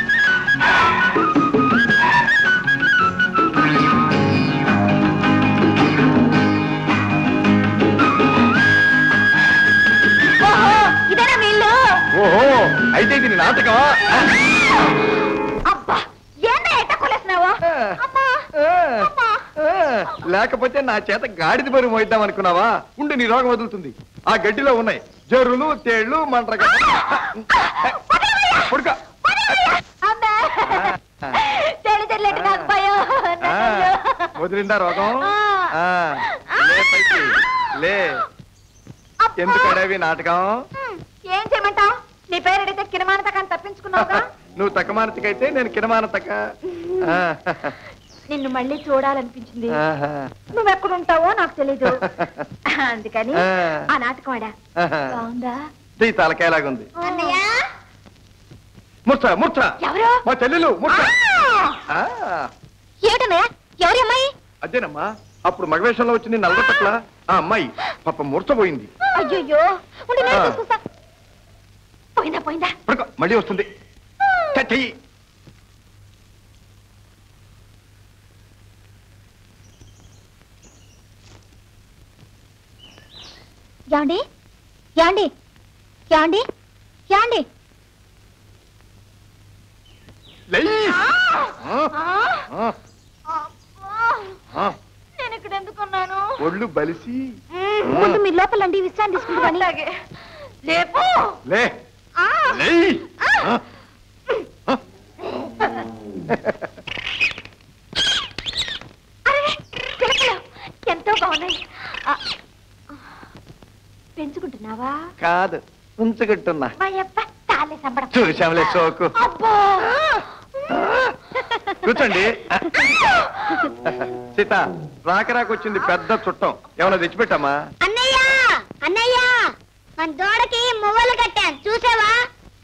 ఓహో ఇదేనా మీ ఇల్లు ఓహో అయితే ఇది నాటకమా అబ్బా ఏందా ఎట్ట కొలేసినావు అమ్మా అమ్మా లేకపోతే నా చేత గాడిద బరువు మోయిద్దాం అనుకున్నావా ఉండు నీ రోగం వదులుతుంది ఆ గడ్డిలో ఉన్నాయి జర్రులు తేళ్లు మంటరగ పుడక అమ్మా చెడు చెల్లెట్టు నాకు భయం ఆ, వదిలిందా రోగం ఆ, లే పైకి లే ఎందుకు అడవి నాటకం ఏం చేయమంటావు నీ పేరు అడిగితే కిరమానతకాన్ని తప్పించుకున్నావుగా నువ్వు తక్కమానతికైతే నేను కిరమానతక ఆ, నిన్ను మళ్ళీ చూడాలనిపించింది ఆహా, నువ్వెక్కడుంటావో నాకు తెలీదు అందుకని ఆ. ఆ నాటకం ఆడా ఆహా. బాగుందా ఈ తలకాయలాగుంది అన్నయ్య ముర్చ ముర్చ ఎవరు మా చెల్లెలు ముర్చ ఆ! ఆ, ఏమిటన్నయ్య ఎవరి అమ్మాయి అదేనమ్మా అప్పుడు మగవేషంలో వచ్చింది నల్లపట్ల ఆ అమ్మాయి పాప మూర్చపోయింది అయ్యయ్యో ఉండి నేను ఆ. తీసుకొస్తా పోయిందా పోయిందా పడుకో మళ్ళీ వస్తుంది చ, చెయ్యి యాండి యాండి యాండి యాండి లెయ్యి. ఆ, ఆ, ఆ. నేను ఇక్కడ ఎందుకున్నాను ఒళ్ళు బలిసి ముందు మీ లోపలండి విశ్రాంతి తీసుకుంటాను అలాగే లేపు లే ఆ. లేయ్. ఆ, అరే, చిలకలు ఎంతో బాగున్నాయి ఆ, పెంచుకుంటున్నావా కాదు ఉంచుకుంటున్నా మా యప్ప తాలే సంబడం చూసాంలే సోకు అబ్బా కూర్చోండి సీత రాక రాక వచ్చింది పెద్ద చుట్టం ఏమైనా తెచ్చిపెట్టామా అన్నయ్య అన్నయ్య మన దూడకి మువ్వలు కట్టాను చూసావా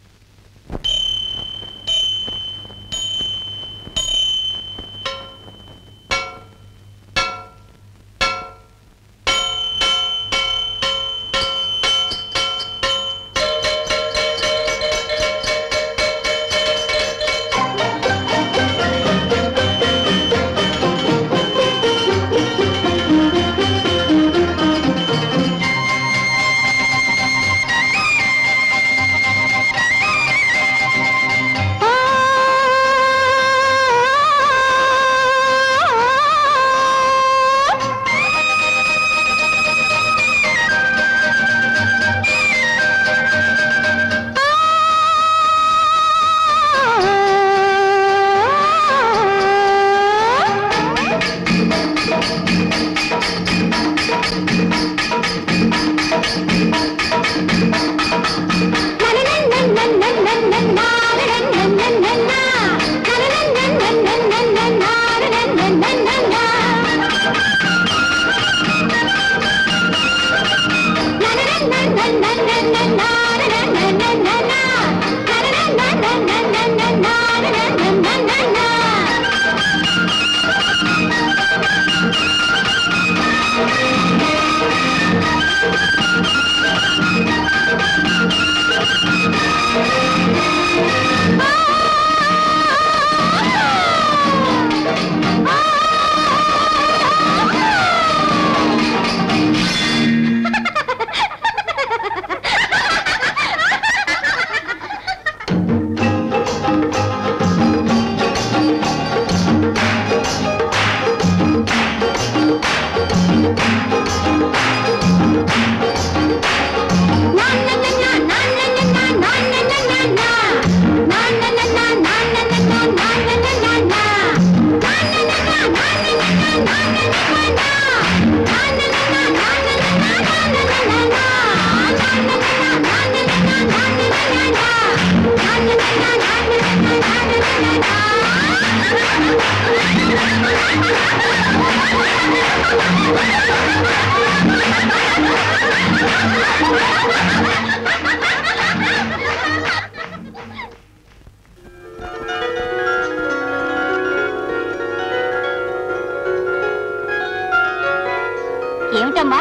ఏమిటమ్మా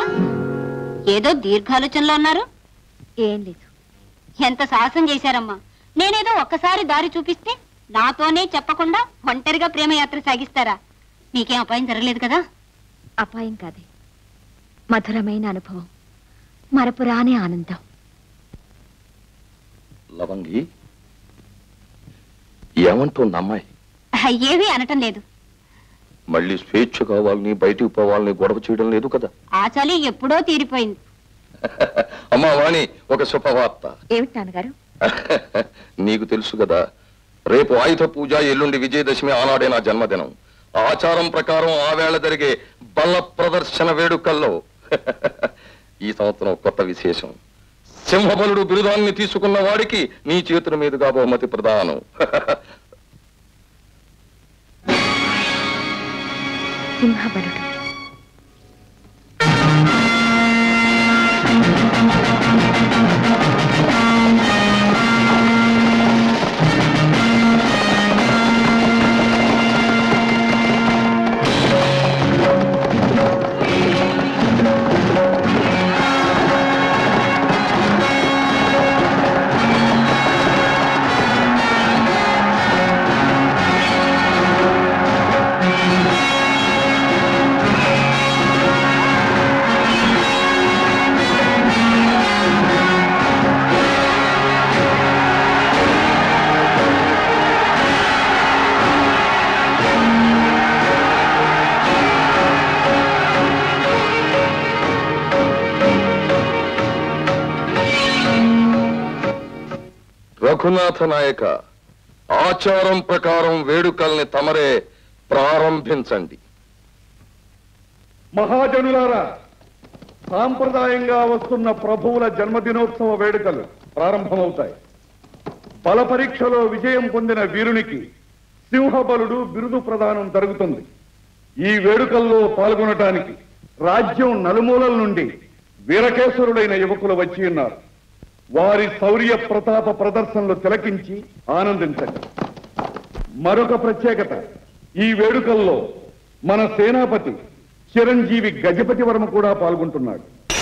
ఏదో దీర్ఘాలోచనలో ఉన్నారు ఏం లేదు ఎంత సాహసం చేశారమ్మా నేనేదో ఒక్కసారి దారి చూపిస్తే నాతోనే చెప్పకుండా ఒంటరిగా ప్రేమయాత్ర సాగిస్తారా మీకేం అపాయం జరగలేదు కదా అపాయం కాదే మధురమైన అనుభవం మరపురాని ఆనందం లవంగి ఏమంటుంది అమ్మాయి ఏమీ అనటం లేదు మళ్ళీ స్వేచ్ఛ కావాలని బయటికి పోవాలని గొడవ చేయడం లేదు కదా ఆ చలి ఎప్పుడో తీరిపోయింది అమ్మా వాణి ఒక శుభవార్త ఏమిటి నాన్నగారు నీకు తెలుసు కదా రేపు ఆయుధ పూజ ఎల్లుండి విజయదశమి ఆనాడే నా జన్మదినం ఆచారం ప్రకారం ఆ వేళ జరిగే బల్ల ప్రదర్శన వేడుకల్లో ఈ సంవత్సరం కొత్త విశేషం సింహబలుడు బిరుదాన్ని తీసుకున్న వాడికి నీ చేతుల మీదుగా బహుమతి ప్రదానం సింహబలుడు రఘునాథ నాయక ఆచారం ప్రకారం వేడుకల్ని తమరే ప్రారంభించండి మహాజనులారా సాంప్రదాయంగా వస్తున్న ప్రభువుల జన్మదినోత్సవ వేడుకలు ప్రారంభమవుతాయి బల పరీక్షలో విజయం పొందిన వీరునికి సింహబలుడు బిరుదు ప్రదానం జరుగుతుంది ఈ వేడుకల్లో పాల్గొనటానికి రాజ్యం నలుమూలల నుండి వీరకేశ్వరుడైన యువకులు వచ్చి ఉన్నారు వారి శౌర్య ప్రతాప ప్రదర్శనలు తిలకించి ఆనందించండి మరొక ప్రత్యేకత ఈ వేడుకల్లో మన సేనాపతి చిరంజీవి గజపతి వర్మ కూడా పాల్గొంటున్నాడు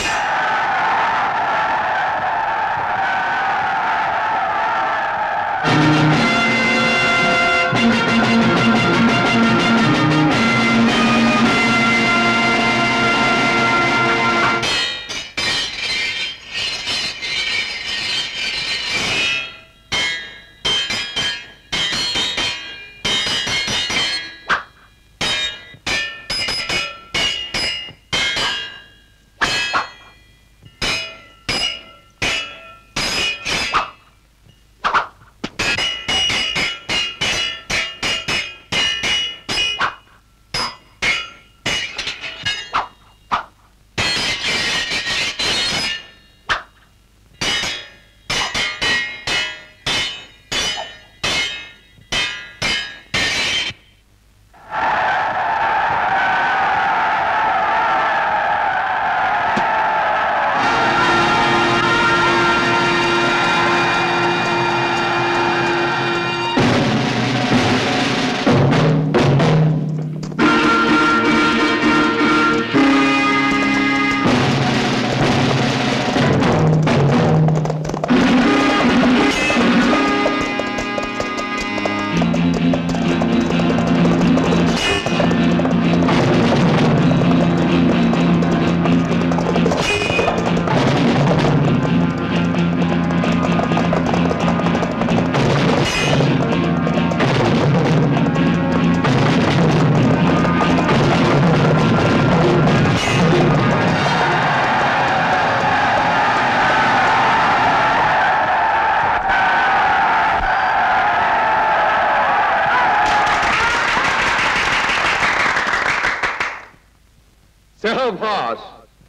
సెహభాష్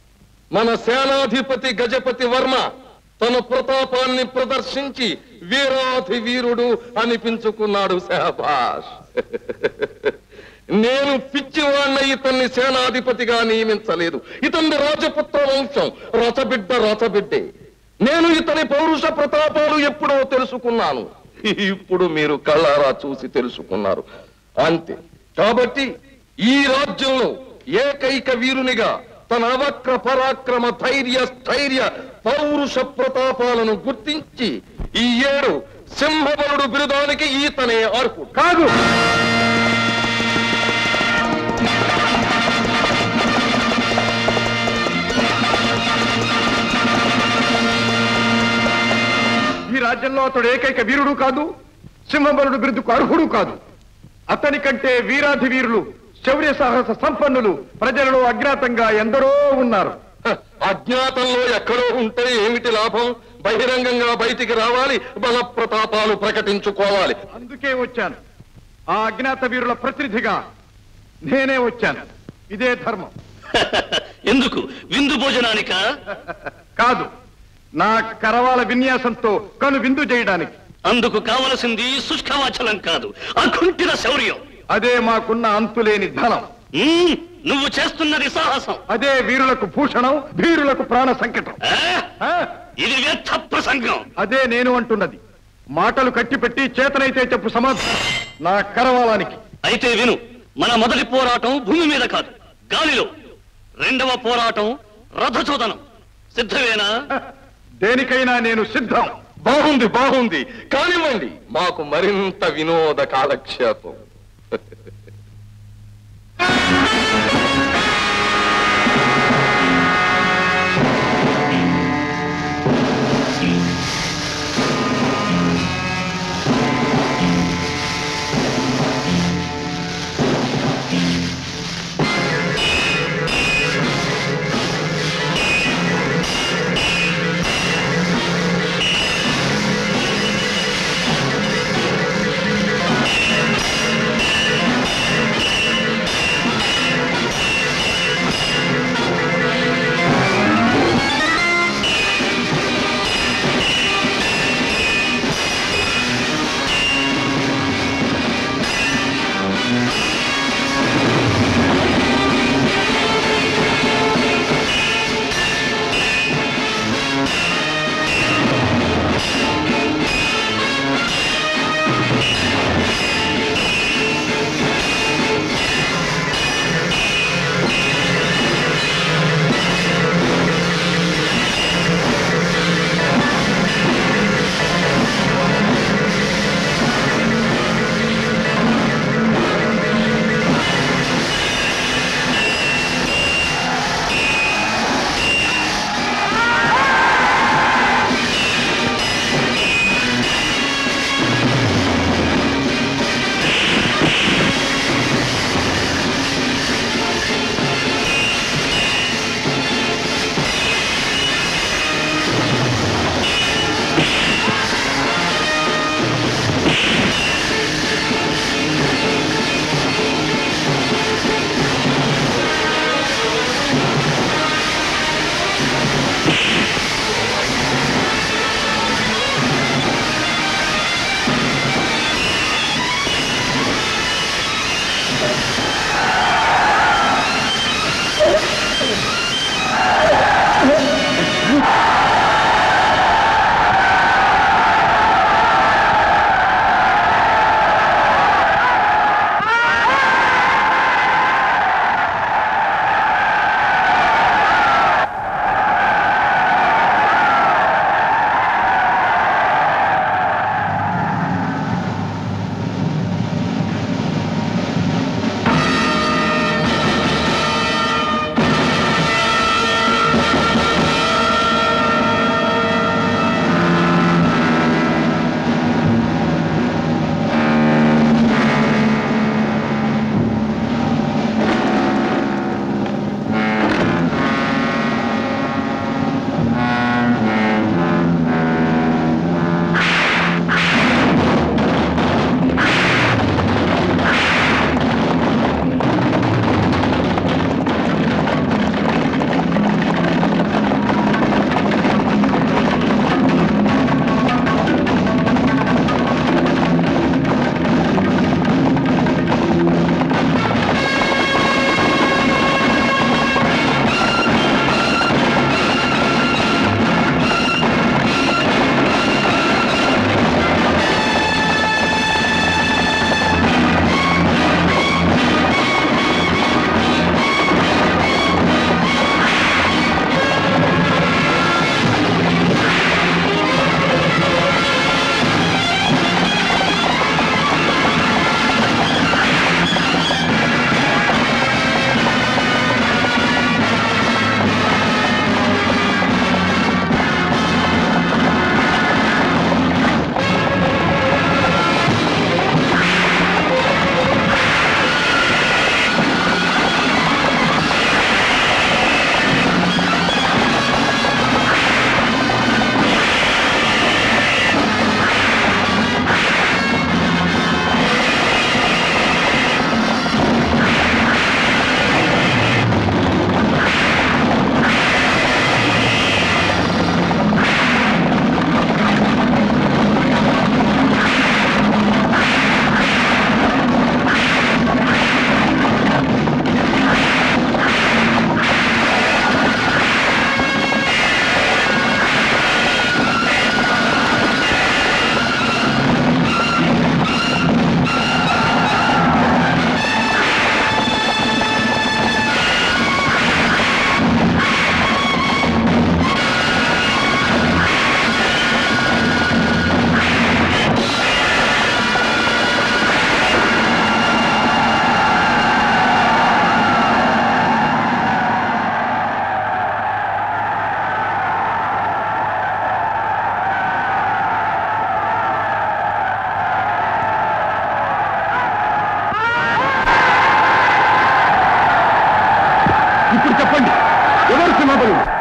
మన సేనాధిపతి గజపతి వర్మ తన ప్రతాపాన్ని ప్రదర్శించి వీరాధి వీరుడు అనిపించుకున్నాడు సెహభాష్ నేను పిచ్చివాణ్ణ ఇతన్ని సేనాధిపతిగా నియమించలేదు ఇతని రాజపుత్ర వంశం రచబిడ్డ రచబిడ్డే నేను ఇతని పౌరుష ప్రతాపాలు ఎప్పుడో తెలుసుకున్నాను ఇప్పుడు మీరు కళ్ళారా చూసి తెలుసుకున్నారు అంతే కాబట్టి ఈ రాజ్యంలో ఏకైక వీరునిగా తన అవక్ర పరాక్రమ ధైర్య స్థైర్య పౌరుష ప్రతాపాలను గుర్తించి ఈ ఏడు సింహబలుడు బిరుదానికి ఈతనే అర్హుడు కాదు ఈ రాజ్యంలో అతడు ఏకైక వీరుడు కాదు సింహబలుడు బిరుదుకు అర్హుడు కాదు అతని కంటే వీరాధి వీరులు శౌర్య సాహస సంపన్నులు ప్రజలలో అజ్ఞాతంగా ఎందరో ఉన్నారు హ, అజ్ఞాతంలో ఎక్కడో ఉంటే ఏమిటి లాభం బహిరంగంగా బయటికి రావాలి బల ప్రతాపాలు ప్రకటించుకోవాలి అందుకే వచ్చాను ఆ అజ్ఞాత వీరుల ప్రతినిధిగా నేనే వచ్చాను ఇదే ధర్మం ఎందుకు విందు భోజనానిక కాదు నా కరవాల విన్యాసంతో కను విందు చేయడానికి అందుకు కావలసింది శుష్కవాచలం కాదు అకుంఠిత శౌర్యం అదే మాకున్న అంతులేని ధనం ఉమ్, నువ్వు చేస్తున్నది సాహసం అదే వీరులకు భూషణం వీరులకు ప్రాణ సంకటం ఆ? ఆ, ఇది వ్యర్థ ప్రసంగం అదే నేను అంటున్నది మాటలు కట్టిపెట్టి చేతనైతే చెప్పు సమాధానం నా కరవాలానికి అయితే విను మన మొదటి పోరాటం భూమి మీద కాదు గాలిలో రెండవ పోరాటం రథచోదనం సిద్ధమేనా దేనికైనా నేను సిద్ధం బాగుంది బాగుంది కానివ్వండి మాకు మరింత వినోద కాలక్షేపం ఆ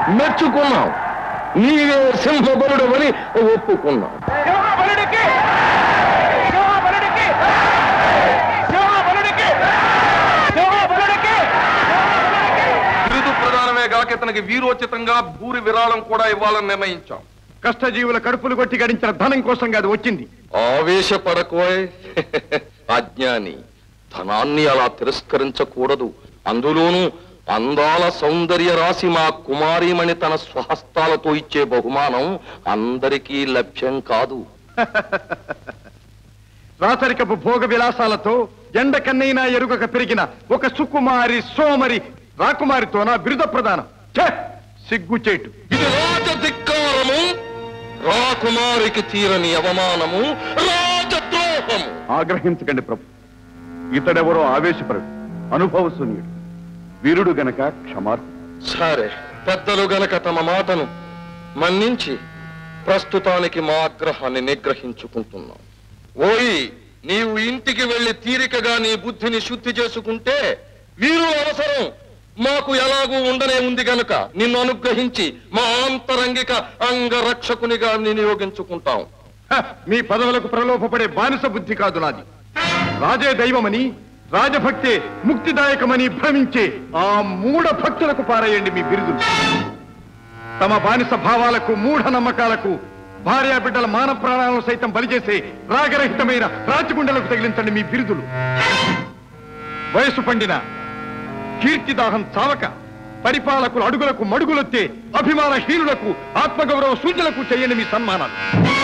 మెచ్చుకున్నాం నీవే సింహబలుడు అని ఒప్పుకున్నాం బిరుదు ప్రధానమే గాక ఇతనికి వీరోచితంగా భూరి విరాళం కూడా ఇవ్వాలని నిర్ణయించాం కష్టజీవుల కడుపులు కొట్టి గడించిన ధనం కోసం కాదు వచ్చింది ఆవేశపడకోయ్ అజ్ఞాని ధనాన్ని అలా తిరస్కరించకూడదు అందులోనూ అందాల సౌందర్య రాశి మా కుమారీమణి తన స్వహస్తాలతో ఇచ్చే బహుమానం అందరికీ లభ్యం కాదు రాచరికపు భోగ విలాసాలతో ఎండ కన్నైనా ఎరుగక పెరిగిన ఒక సుకుమారి సోమరి రాకుమారితోన బిరుద ప్రదానం ఛే! సిగ్గుచేటు ఇది రాజధిక్కారము రాకుమారికి తీరని అవమానము రాజద్రోహము ఆగ్రహించకండి ప్రభు ఇతడెవరో ఆవేశపరుడు అనుభవశూన్యుడు వీరుడు గనక క్షమార్పణ సరే పెద్దలు గనక తమ మాటను మన్నించి ప్రస్తుతానికి మా ఆగ్రహాన్ని నిగ్రహించుకుంటున్నాం ఓయి నీవు ఇంటికి వెళ్లి తీరికగా నీ బుద్ధిని శుద్ధి చేసుకుంటే వీరు అవసరం మాకు ఎలాగూ ఉండనే ఉంది గనుక నిన్ను అనుగ్రహించి మా ఆంతరంగిక అంగరక్షకునిగా నియోగించుకుంటాం హ! మీ పదవులకు ప్రలోభపడే బానిస బుద్ధి కాదు నాది రాజే దైవమని రాజభక్తే ముక్తిదాయకమని భ్రమించే ఆ మూఢ భక్తులకు పారేయండి మీ బిరుదులు తమ బానిస భావాలకు మూఢ నమ్మకాలకు భార్యా బిడ్డల మాన ప్రాణాలను సైతం బలిచేసే రాగరహితమైన రాచగుండలకు తగిలించండి మీ బిరుదులు వయసు పండిన కీర్తిదాహం చావక పరిపాలకుల అడుగులకు మడుగులొత్తే అభిమానహీనులకు ఆత్మగౌరవ సూచనలకు చేయండి మీ సన్మానాలు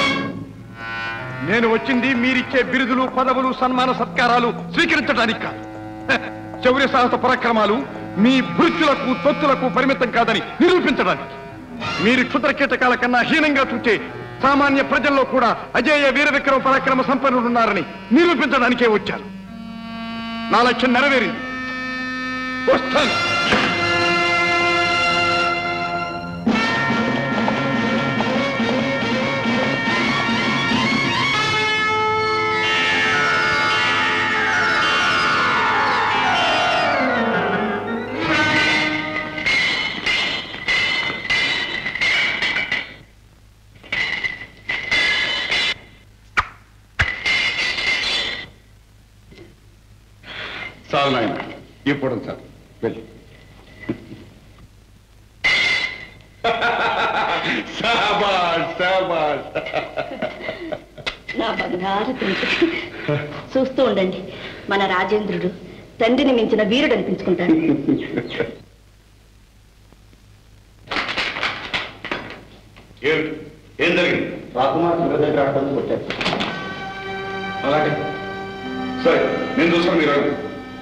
నేను వచ్చింది మీరిచ్చే బిరుదులు పదవులు సన్మాన సత్కారాలు స్వీకరించడానికి కాదు హ, శౌర్య సాహస పరాక్రమాలు మీ భృత్యులకు తొత్తులకు పరిమితం కాదని నిరూపించడానికి మీరు క్షుద్ర కీటకాల కన్నా హీనంగా చూచే సామాన్య ప్రజల్లో కూడా అజేయ వీర విక్రమ పరాక్రమ సంపన్నులున్నారని నిరూపించడానికే వచ్చారు నా లక్ష్యం నెరవేరింది వస్తాను చాలు నాయన ఇప్పుడు సార్ వెళ్ళి శాబాష్ శాబాష్ నా బంగారు తండ్రి చూస్తూ ఉండండి మన రాజేంద్రుడు తండ్రిని మించిన వీరుడు అనిపించుకుంటాడు ఏమిటి? ఏం జరిగింది అలాగే సరే నేను చూస్తాను మీరు అడగండి.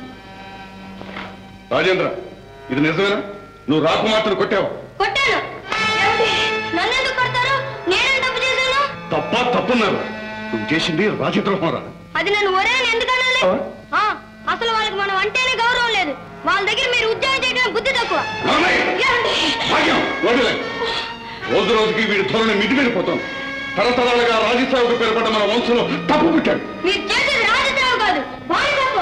రాజేంద్ర ఇది నిజమేనా నువ్వు రాకుమార్తెను కొట్టావు కొట్టాను నన్నెందుకు కొడతారు నేనేం తప్పు చేశాను తప్ప తప్పున్నారు నువ్వు చేసింది రాజద్రోహం రా అది నన్ను ఒరే అని ఎందుకు అనాలి ఆ, అసలు వాళ్ళకి మనం అంటేనే గౌరవం లేదు వాళ్ళ దగ్గర మీరు ఉద్యోగం చేయడం బుద్ధి తక్కువ ఏమండి? భాగ్యం వదిలే రోజు రోజుకి వీడి ధోరణి మితిమీరిపోతాం తరతరాలుగా రాజసేవకు పేరుపడ్డ మన వంశంలో తప్పు పుట్టాడు మీరు చేసేది రాజసేవ కాదు బానిసత్వం.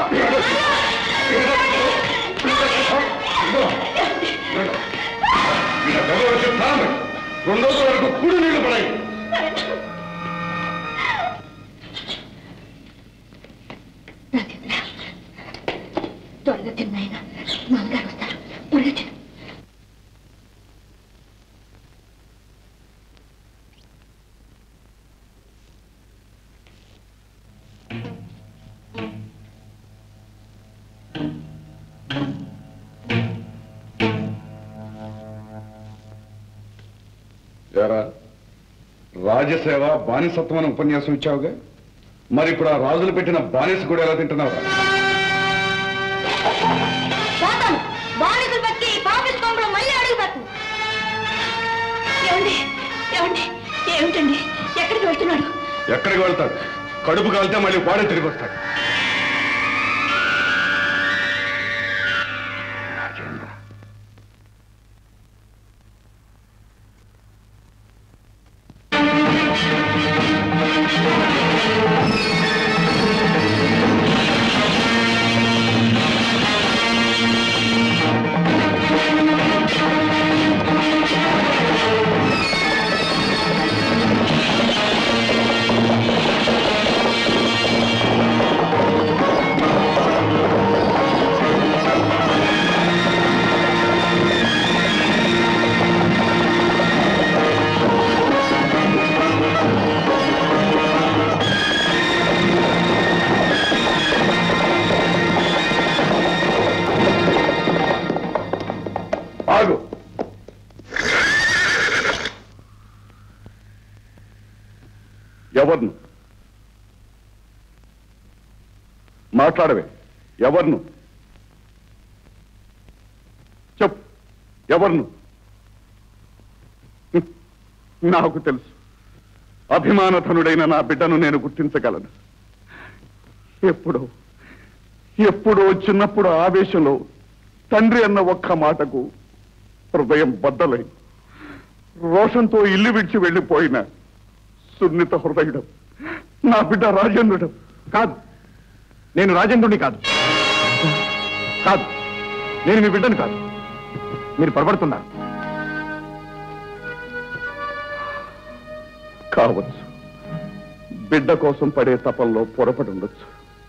వీళ్ళ గౌరవ వచ్చే ప్రారంభం రెండు రోజుల వరకు కూడి నీళ్లు పడాయి త్వరగా తిన్నాయన నాన్నగారు వస్తారు త్వరగా తిను ఎరా రాజసేవ బానిసత్వం అని ఉపన్యాసం ఇచ్చావుగా మరి ఇప్పుడు ఆ రాజులు పెట్టిన బానిస కూడా ఎలా తింటున్నావురా పోతాను బానిసలు బట్టి పాపిస్ కొంపలో మళ్ళీ అడుగు పెట్టను ఏమండి ఏమండి ఏమిటండి ఎక్కడికి వెళ్తున్నాడు ఎక్కడికి వెళ్తాడు కడుపు కాలితే మళ్ళీ వాడే తిరిగి వస్తాడు ఆ ఎవరిను మాట్లాడవే ఎవరిను చెప్పు ఎవరిను హ్మ్. నాకు తెలుసు అభిమానధనుడైన నా బిడ్డను నేను గుర్తించగలను ఎప్పుడో ఎప్పుడో చిన్నప్పుడు ఆవేశంలో తండ్రి అన్న ఒక్క మాటకు హృదయం బద్దలై రోషంతో ఇల్లు విడిచి వెళ్ళిపోయిన సున్నిత హృదయుడు నా బిడ్డ రాజేంద్రుడు కాదు నేను రాజేంద్రుని కాదు కాదు నేను మీ బిడ్డను కాదు మీరు పొరపడుతున్నారు కావచ్చు బిడ్డ కోసం పడే తపంలో పొరపడి ఉండొచ్చు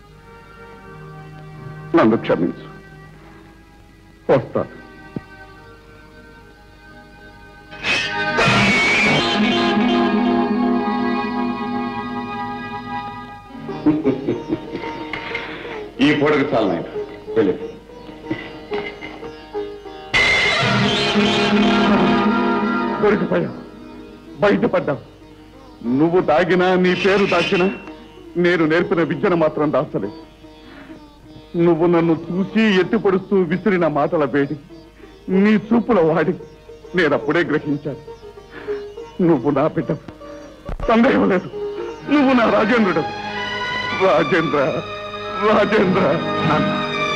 నన్ను క్షమించు వస్తాను ఈ పొడగు చాలు నాయన వెళ్ళి దొరికిపోయావు బయటపడ్డావు నువ్వు దాగినా నీ పేరు దాచినా నేను నేర్పిన విద్యను మాత్రం దాచలేదు నువ్వు నన్ను చూసి ఎత్తిపడుస్తూ విసిరిన మాటల వేడి నీ చూపుల వాడి నేను అప్పుడే గ్రహించాను నువ్వు నా బిడ్డ సందేహం లేదు నువ్వు నా రాజేంద్రుడు రాజేంద్ర రాజేంద్ర నాన్న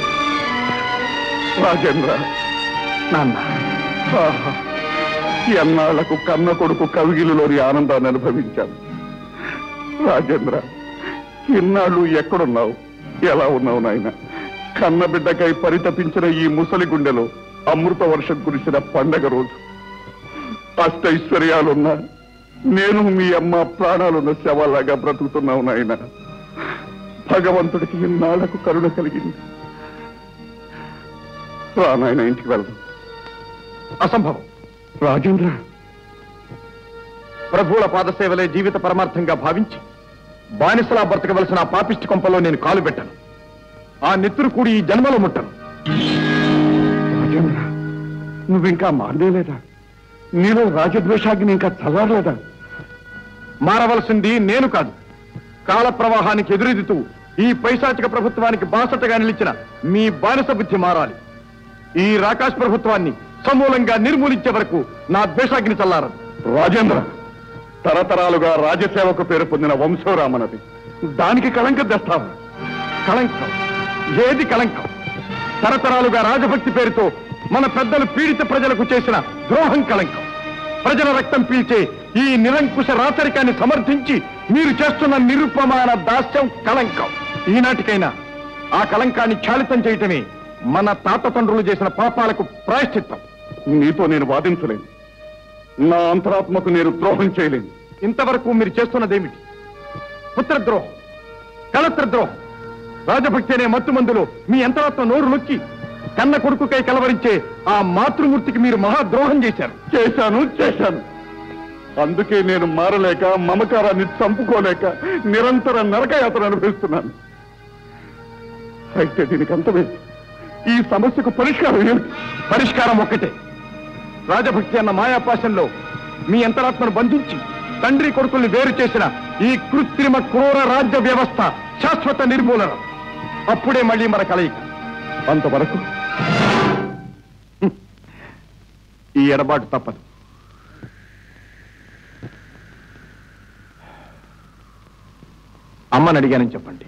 రాజేంద్ర నాన్న ఆహా. ఎన్నాళ్లకు కన్న కొడుకు కవిగిలిలోని ఆనందాన్ని అనుభవించాను రాజేంద్ర ఇన్నాళ్ళు ఎక్కడున్నావు ఎలా ఉన్నావు నాయన కన్న బిడ్డకై పరితపించిన ఈ ముసలి గుండెలో అమృత వర్షం కురిసిన పండగ రోజు అష్టైశ్వర్యాలున్నా నేను మీ అమ్మ ప్రాణాలున్న శవాలాగా బ్రతుకుతున్నావు నాయన భగవంతుడికి ఇన్నాళ్లకు కరుణ కలిగింది రా నాయన ఇంటికి వెళ్దాం అసంభవం రాజేంద్ర ప్రభువుల పాదసేవలే జీవిత పరమార్థంగా భావించి బానిసలా బ్రతకవలసిన ఆ పాపిష్టి కొంపలో నేను కాలు పెట్టను ఆ నెత్తురు కూడి ఈ జన్మలో ముట్టను రాజేంద్ర నువ్వింకా మారలేదా నీలో రాజద్వేషాగ్ని ఇంకా చల్లారలేదా మారవలసింది నేను కాదు కాల ప్రవాహానికి ఎదురెదుతూ ఈ పైశాచిక ప్రభుత్వానికి బాసటగా నిలిచిన మీ బానిస బుద్ధి మారాలి ఈ రాకాశ్ ప్రభుత్వాన్ని సమూలంగా నిర్మూలించే వరకు నా ద్వేషాగ్ని చల్లారదు రాజేంద్ర తరతరాలుగా రాజసేవకు పేరు పొందిన వంశోరామనది దానికి కళంక తెస్తావా కళంకం ఏది కళంకం తరతరాలుగా రాజభక్తి పేరుతో మన పెద్దలు పీడిత ప్రజలకు చేసిన ద్రోహం కళంకం ప్రజల రక్తం పీల్చే ఈ నిరంకుశ రాచరికాన్ని సమర్థించి మీరు చేస్తున్న నిరుపమాన దాస్యం కళంకం ఈనాటికైనా ఆ కళంకాన్ని క్షాళితం చేయటమే మన తాత తండ్రులు చేసిన పాపాలకు ప్రాయశ్చిత్తం నీతో నేను వాదించలేను నా అంతరాత్మకు నేను ద్రోహం చేయలేను ఇంతవరకు మీరు చేస్తున్నదేమిటి పుత్రద్రోహం కలత్ర ద్రోహం రాజభక్తి అనే మత్తు మందులో మీ అంతరాత్మ నోరు నొక్కి కన్న కొడుకుకై కలవరించే ఆ మాతృమూర్తికి మీరు మహాద్రోహం చేశారు చేశాను చేశాను అందుకే నేను మారలేక మమకారాన్ని చంపుకోలేక నిరంతర నరకయాత్ర అనుభవిస్తున్నాను అయితే దీనికి అంతమే ఈ సమస్యకు పరిష్కారం ఏమిటి పరిష్కారం ఒక్కటే రాజభక్తి అన్న మాయాపాశంలో మీ అంతరాత్మను బంధించి తండ్రి కొడుకుల్ని వేరు చేసిన ఈ కృత్రిమ క్రూర రాజ్య వ్యవస్థ శాశ్వత నిర్మూలన అప్పుడే మళ్ళీ మన కలయిక అంతవరకు హ్మ్. ఈ ఎడబాటు తప్పదు అమ్మని అడిగానని చెప్పండి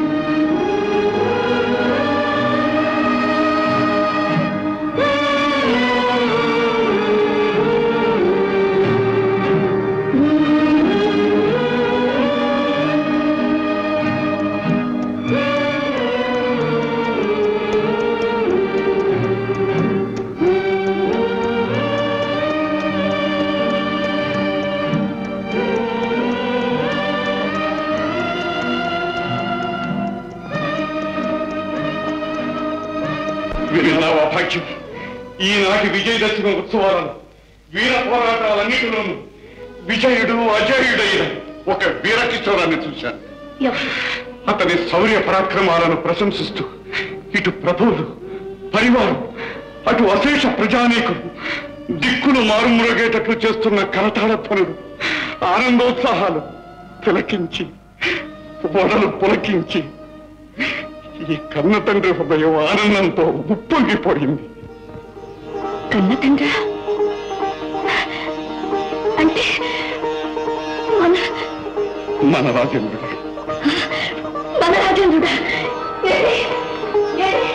విన్నావా భాగ్యం ఈనాటి విజయదశమి ఉత్సవాలను వీర పోరాటాలన్నిటిలోనూ విజయుడు అజయుడైన ఒక వీరకిశోరాన్ని చూశాను అతని శౌర్య పరాక్రమాలను ప్రశంసిస్తూ ఇటు ప్రభువులు పరివారం అటు అశేష ప్రజానీకులు దిక్కులు మారుమ్రోగేటట్లు చేస్తున్న కరతాళ ధ్వనులు ఆనందోత్సాహాలు తిలకించి వడలు పులకించి ఈ కన్న తండ్రి హృదయం ఆనందంతో ఉప్పొంగిపోయింది కన్న తండ్రి అంటే మన మన రాజేంద్రుడు మన రాజేంద్రుడా ఏడి? ఏడి?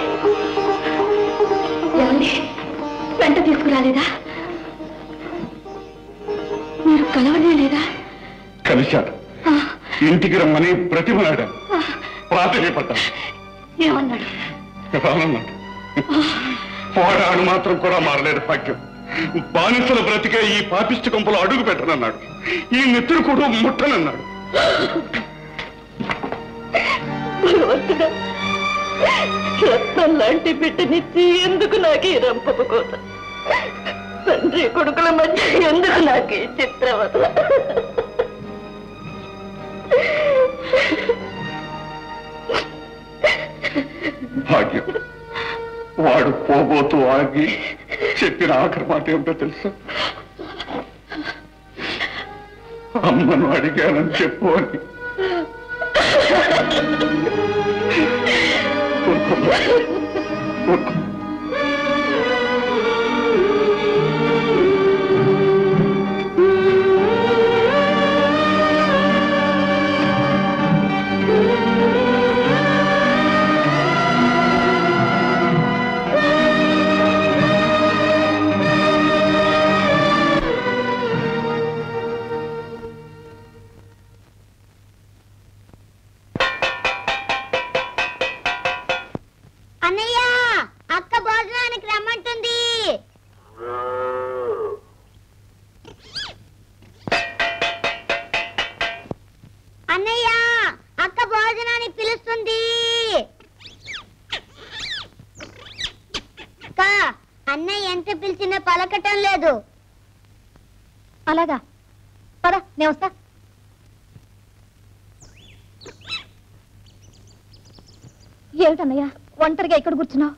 ఏమండి వెంట తీసుకురాలేదా మీరు కలవనే లేదా కలిశాడు ఇంటికి రమ్మని ప్రతిమలాడాను ప్రాధాన్యపడ్డాను ఏమన్నాడు రానన్నాడు పోరాడు మాత్రం కూడా మారలేదు భాగ్యం బానిసల బ్రతికే ఈ పాపిష్టి కొంపలో అడుగు పెట్టనన్నాడు ఈ నెత్తురు కూడా ముట్టనన్నాడు భగవంతుడా రత్నం లాంటి బిడ్డనిచ్చి ఎందుకు నాకు ఈ రంపపు కోత తండ్రి కొడుకుల మధ్య ఎందుకు నాకు ఈ చిత్రవత భాగ్యం వాడు పోబోతూ ఆగి చెప్పిన ఆఖరి మాట ఏమిటో తెలుసా అమ్మను అడిగానని చెప్పు అని ఊరుకోమ్మా. ఊరుకో. అన్నయ్య అక్క భోజనానికి రమ్మంటుంది అన్నయ్య అక్క భోజనానికి పిలుస్తుంది అక్క అన్నయ్య ఎంత పిలిచినా పలకటం లేదు అలాగా పద నేను వస్తా ఏమిటన్నయ్య ఒంటరిగా ఇక్కడ కూర్చున్నావు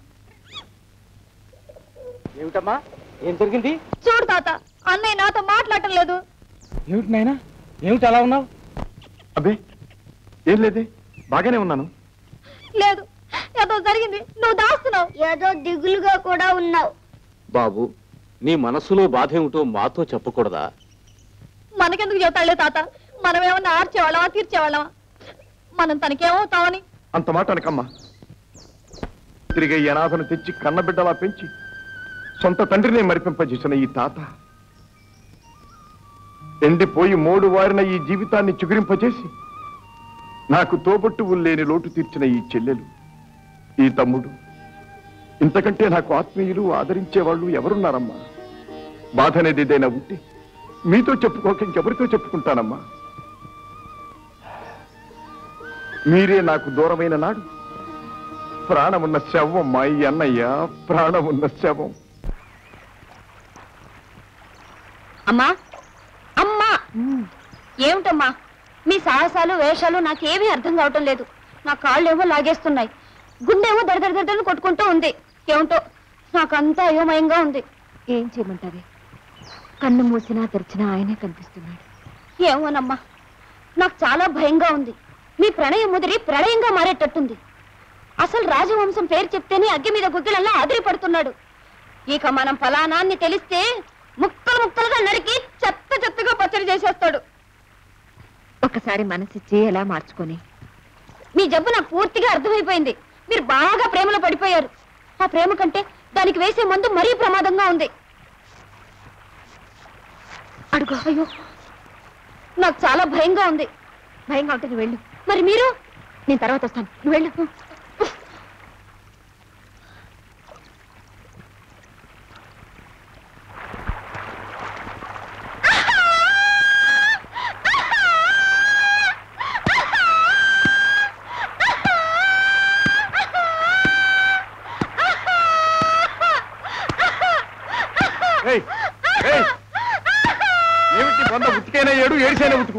ఏమిటమ్మా ఏం జరిగింది చూడు తాత అన్నయ్య నాతో మాట్లాడటం లేదు ఏమిటి నాయనా ఏమిటి అలా ఉన్నావు అబ్బే ఏం లేదే బాగానే ఉన్నాను లేదు ఏదో జరిగింది నువ్వు దాస్తున్నావు ఏదో దిగులుగా కూడా ఉన్నావు బాబు నీ మనసులో బాధ ఏమిటో మాతో చెప్పకూడదా మనకెందుకు చెబుతాళ్లే తాత మనం ఏమన్నా ఆర్చేవాళ్ళమా తీర్చేవాళ్ళమా మనం తనకేమవుతామని అంత మాట అనకమ్మా తిరిగి ఈ అనాథను తెచ్చి కన్నబిడ్డలా పెంచి సొంత తండ్రిని మరిపింపజేసిన ఈ తాత ఎండిపోయి మోడు వారిన ఈ జీవితాన్ని చిగురింపజేసి నాకు తోబట్టువులు లేని లోటు తీర్చిన ఈ చెల్లెలు ఈ తమ్ముడు ఇంతకంటే నాకు ఆత్మీయులు ఆదరించే వాళ్ళు ఎవరున్నారమ్మా బాధ అనేది ఏదైనా ఉంటే మీతో చెప్పుకోక ఇంకెవరితో చెప్పుకుంటానమ్మా మీరే నాకు దూరమైన నాడు ప్రాణమున్న శవం మా ఈ అన్నయ్య ప్రాణమున్న శవం అమ్మా అమ్మా ఏమిటమ్మా మీ సాహసాలు వేషాలు నాకేమీ అర్థం కావటం లేదు నా కాళ్ళేమో లాగేస్తున్నాయి గుండెమో దడదడ దడని కొట్టుకుంటూ ఉంది ఏమిటో నాకంతా అయోమయంగా ఉంది ఏం చేయమంటారే కన్ను మూసినా తెరిచినా ఆయనే కనిపిస్తున్నాడు ఏమోనమ్మా నాకు చాలా భయంగా ఉంది మీ ప్రణయం ముదిరి ప్రళయంగా మారేటట్టుంది అసలు రాజవంశం పేరు చెప్తేనే అగ్గి మీద గుగ్గిలల్లా అదిరి పడుతున్నాడు ఇక మనం ఫలానాన్ని తెలిస్తే ముక్కలు ముక్కలుగా నరికి చెత్త చెత్తగా పచ్చడి చేసేస్తాడు ఒకసారి మనసిచ్చి ఎలా మార్చుకొని మీ జబ్బు నాకు పూర్తిగా అర్థమైపోయింది మీరు బాగా ప్రేమలో పడిపోయారు ఆ ప్రేమ కంటే దానికి వేసే మందు మరీ ప్రమాదంగా ఉంది అడుగు అయ్యో నాకు చాలా భయంగా ఉంది భయంగా ఉంటే నువ్వు వెళ్ళు మరి మీరు నేను తర్వాత వస్తాను నువ్వు వెళ్ళు ఏయ్, ఏయ్, ఏమిటి వంద ఉతికైనా ఏడు ఏడిసైనా ఉతుకు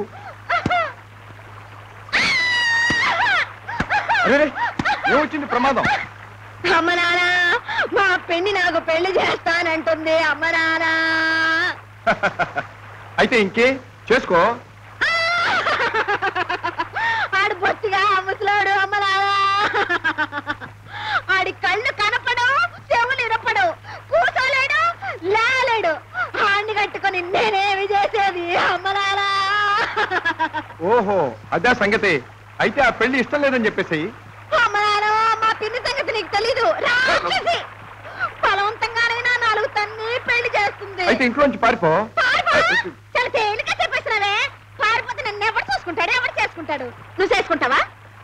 అరే ఏమొచ్చింది ప్రమాదం అమ్మ నానా మా పెళ్లి నాకు పెళ్లి చేస్తానంటుంది అమ్మ నానా అయితే ఇంకే చేసుకో ఓహో అదే సంగతి అయితే ఆ పెళ్లి ఇష్టం లేదని చెప్పేసి అమ్మ నాయనా, మా పిన్ని సంగతి నీకు తెలీదు రాక్షసి బలవంతంగానైనా నాలుగు తన్ని పెళ్లి చేస్తుంది అయితే ఇంట్లోంచి పారిపో పారిపో. చాలా తేలిక చెప్పేసినవే పారిపోతే నన్ను ఎవరు చూసుకుంటాడు ఎవరు చేసుకుంటాడు నువ్వు చేసుకుంటావా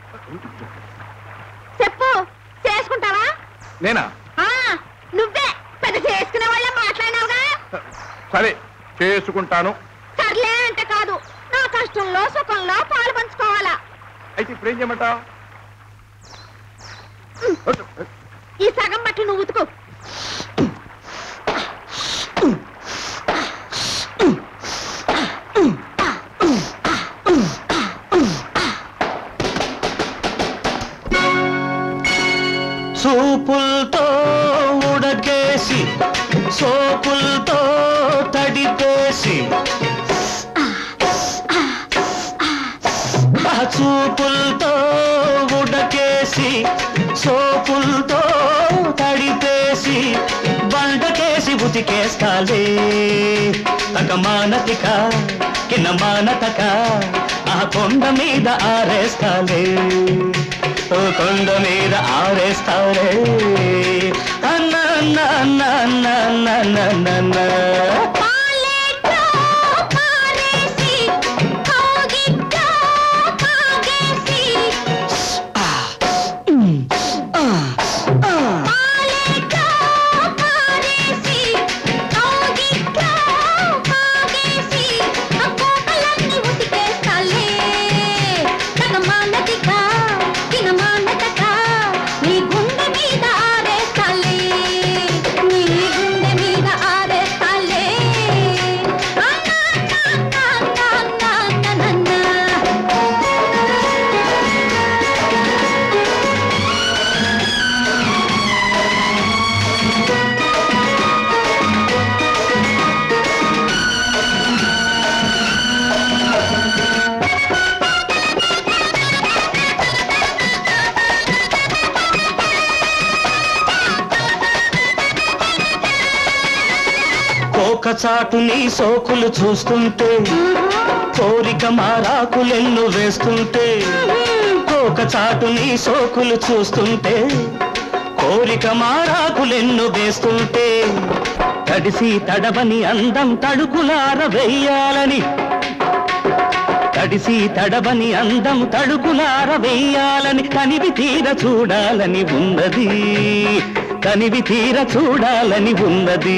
చెప్పు చేసుకుంటావా నేనా ఆ నువ్వే పెద్ద చేసుకునే వాళ్ళ మాట్లాడినావుగా సరే చేసుకుంటాను సర్లే అంటే కాదు నా కష్టంలో సుఖంలో పాలు పంచుకోవాలా అయితే ఇప్పుడు ఏం చేయమంటావు ఈ సగం బట్టలు నువ్వు ఉతుకు చూపులతో ఉడకేసి సోపులతో తడిపేసి ఆ చూపులతో ఉడకేసి సోపులతో తడిపేసి బండకేసి ఉతికేస్తాలే తక మానతిక కిన్న మానతక ఆ కొండ మీద ఆరేస్తాలే ఓ కొండ మీద ఆరేస్తాలే అన్న అన్న అన్న అన్న అన్న అన్న అన్న అన్న నీ గుండె మీద ఆరేస్తాలే నీ గుండె మీద ఆరేస్తాలే కోక చాటు నీ సోకులు చూస్తుంటే కోరిక మారాకులెన్ను వేస్తుంటే కోక చాటు నీ సోకులు చూస్తుంటే కోరిక మారాకులెన్ను వేస్తుంటే తడిసి తడవని అందం తడుకులార వెయ్యాలని తడిసి తడవని అందం తడుకులార వెయ్యాలని కనివి తీర చూడాలని ఉన్నది కనివి తీర చూడాలని ఉన్నది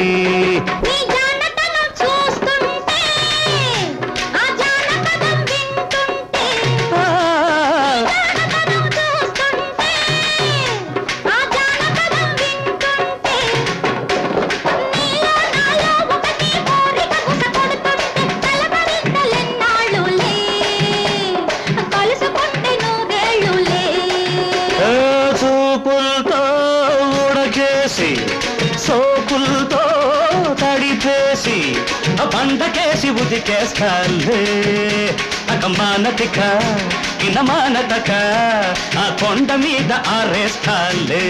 ఏ చూపులతో ఉడకేసి సోపులతో తడిపేసి ఆ పంటకేసి ఉదికేస్తాలే అక మానతిక కిన మానతక ఆ కొండ మీద ఆరేస్తాలే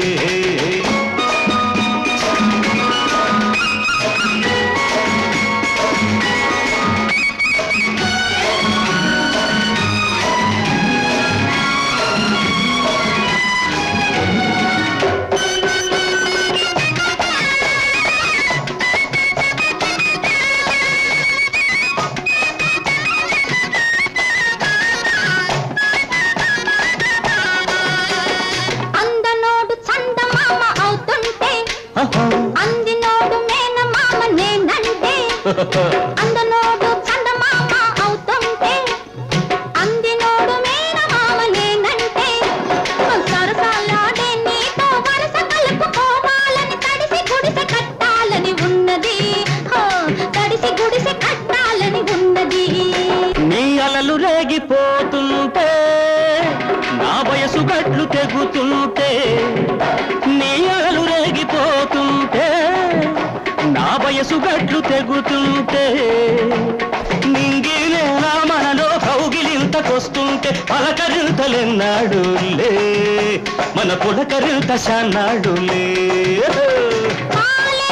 అందనోడు చందమామ అవుతుంటే అందినోడు మేనమామ నేనంటే అందనోడు చందమామ అవుతుంటే అందినోడు మేనమామ నేనంటే సరసాలాడే నీతో వరస కలుపుకోవాలని తడిసి గుడిసె కట్టాలని ఉన్నది హో, తడిసి గుడిసె కట్టాలని ఉన్నది నీ అలలు రేగిపోతుంటే నా వయసు గట్లు తెగుతుంటే నీ అలలు రేగిపోతుంటే నా వయసు గట్లు తెగుతుంటే నింగిలేనా మనలో కౌగిలింతకొస్తుంటే పలకరింతలెన్నాడులే మన పులకరింత శానాడులే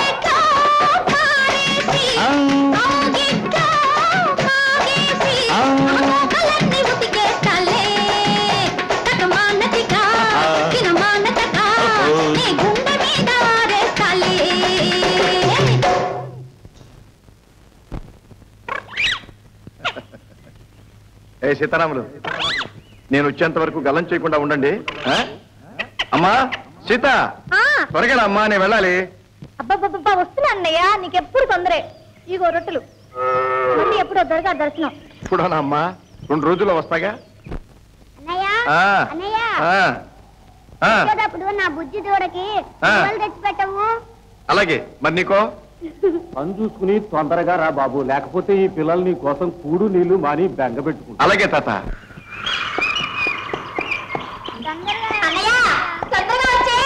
ఆ, ఆ, ఏ సీతారాములు నేను వచ్చేంత వరకు గల్లం చేయకుండా ఉండండి ఆ? అమ్మా సీత త్వరగా రా అమ్మా నేను వెళ్ళాలి అబ్బబ్బబ్బా వస్తున్నా అన్నయ్య నీకెప్పుడు తొందరే ఇగో రొట్టెలు మళ్ళీ ఎప్పుడో దొరక దర్శనం ఇప్పుడోనా అమ్మా రెండు రోజుల్లో వస్తాగా అన్నయ్య ఆ, అన్నయ్య ఆ, ఆ, వచ్చేటప్పుడు నా బుజ్జి దూడకి ఆ. పువ్వులు తెచ్చి పెట్టవు అలాగే మరి నీకో పని చూసుకుని తొందరగా రా బాబు లేకపోతే ఈ పిల్లలు నీ కోసం కూడు నీళ్లు మాని బెంగ పెట్టుకుంటా అలాగే తాత అన్నయ్య తొందరగా వచ్చే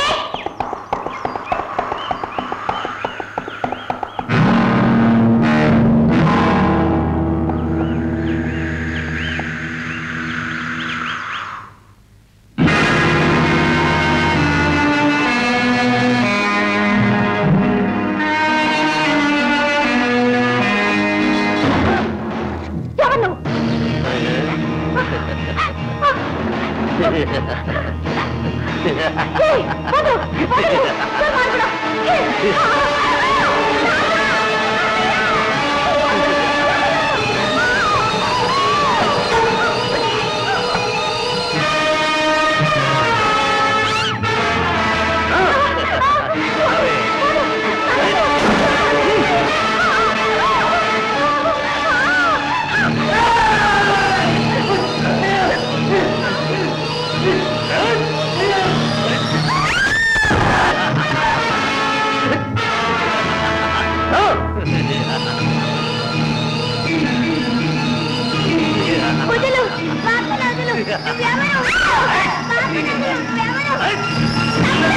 వదులు వార్తలు వదులు నువ్వెవరు వార్తలు నువ్వెవరు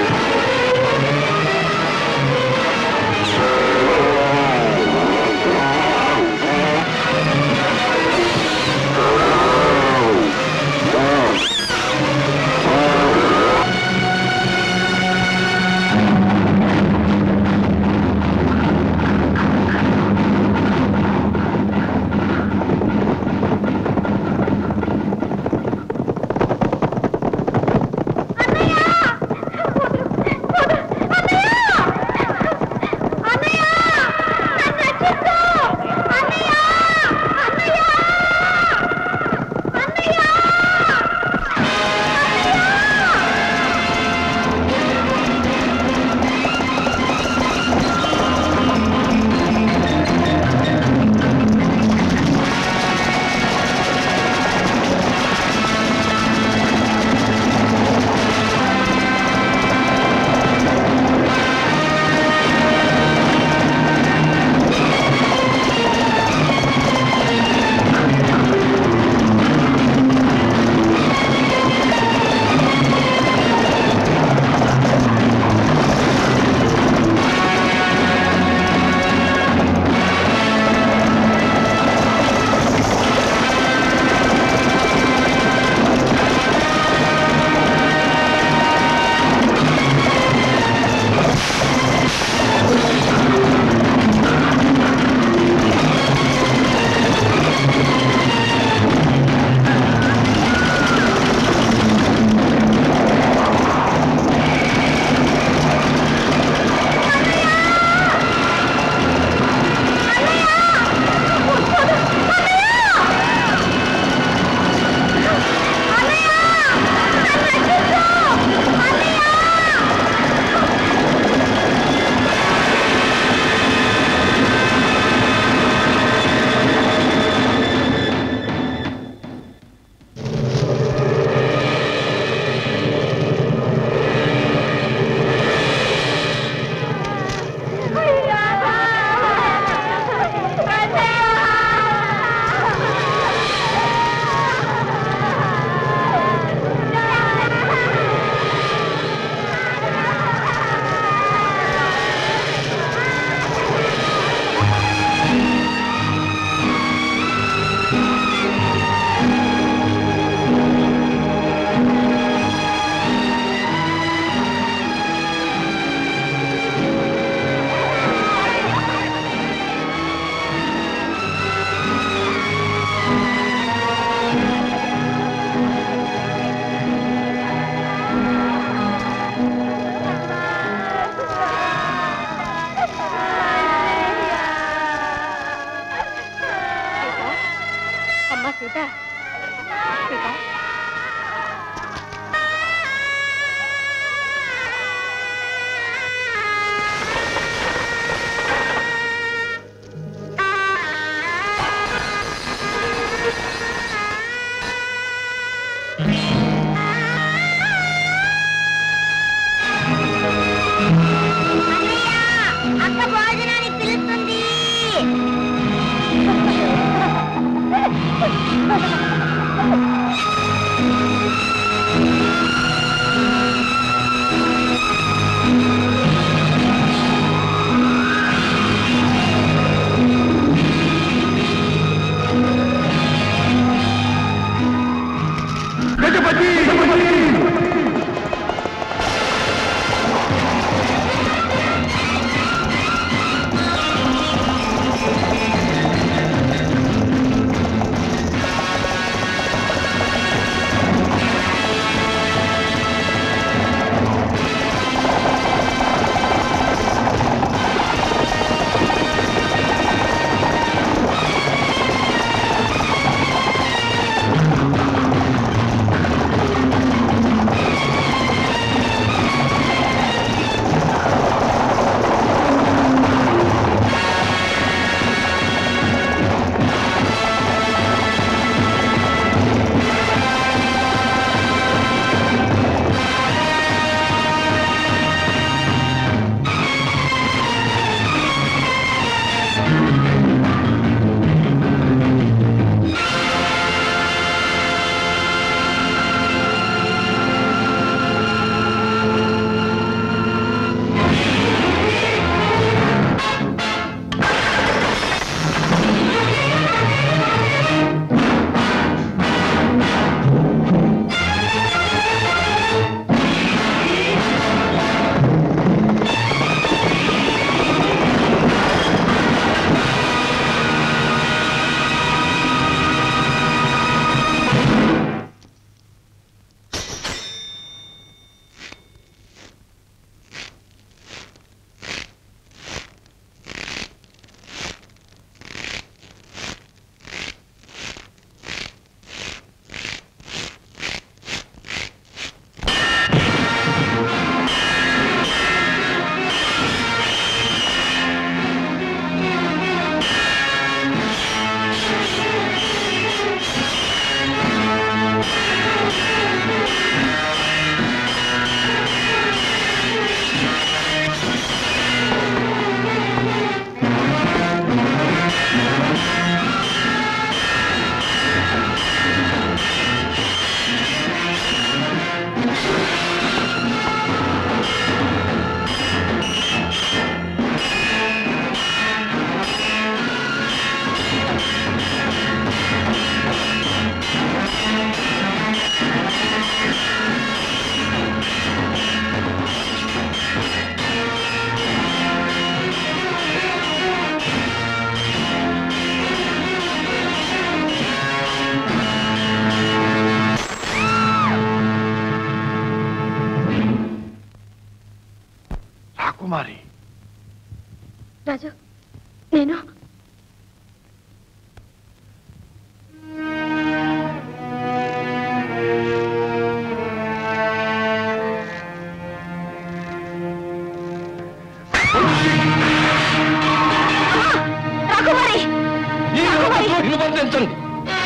ఆ రాకుమారి రాజు నేను రాకుమారి బంధించండి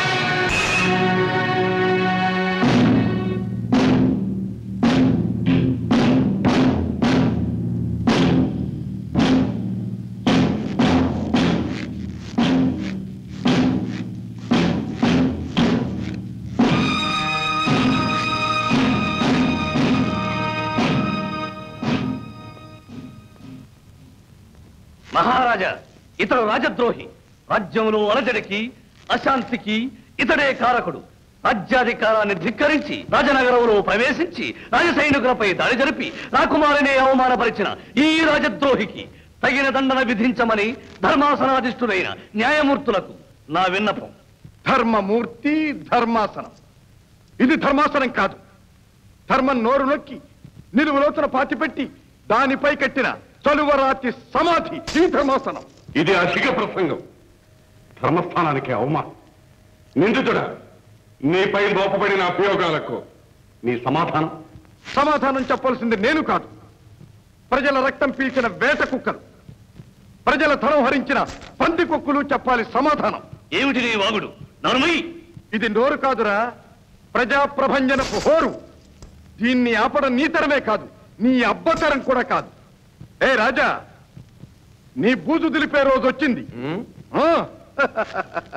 మహారాజా ఇతడు రాజద్రోహి రాజ్యంలో అలజడికి అశాంతికి ఇతడే కారకుడు రాజ్యాధికారాన్ని ధిక్కరించి రాజనగరంలో ప్రవేశించి రాజ సైనికులపై దాడి జరిపి రాకుమారిని అవమానపరిచిన ఈ రాజద్రోహికి తగిన దండన విధించమని ధర్మాసనాధిష్ఠుడైన న్యాయమూర్తులకు నా విన్నపం ధర్మమూర్తి ధర్మాసనం ఇది ధర్మాసనం కాదు ధర్మం నోరు నొక్కి నిలువులోతున పాతిపెట్టి దానిపై కట్టిన చలువరాతి సమాధి ఈ ధర్మాసనం ఇది అధిక ప్రసంగం ధర్మస్థానానికి అవమానం నిందితుడా నీపై మోపబడిన అభియోగాలకు నీ సమాధానం సమాధానం చెప్పాల్సింది నేను కాదు ప్రజల రక్తం పీల్చిన వేట కుక్కలు ప్రజల ధనం హరించిన పంది కుక్కులు చెప్పాలి సమాధానం ఏమిటి నీ వాగుడు నరుమై ఇది నోరు కాదురా ప్రజా ప్రభంజనపు హోరు దీన్ని ఆపడం నీ తరమే కాదు నీ అబ్బతరం కూడా కాదు ఏ రాజా నీ బూజు దిలిపే రోజు వచ్చింది ఆ?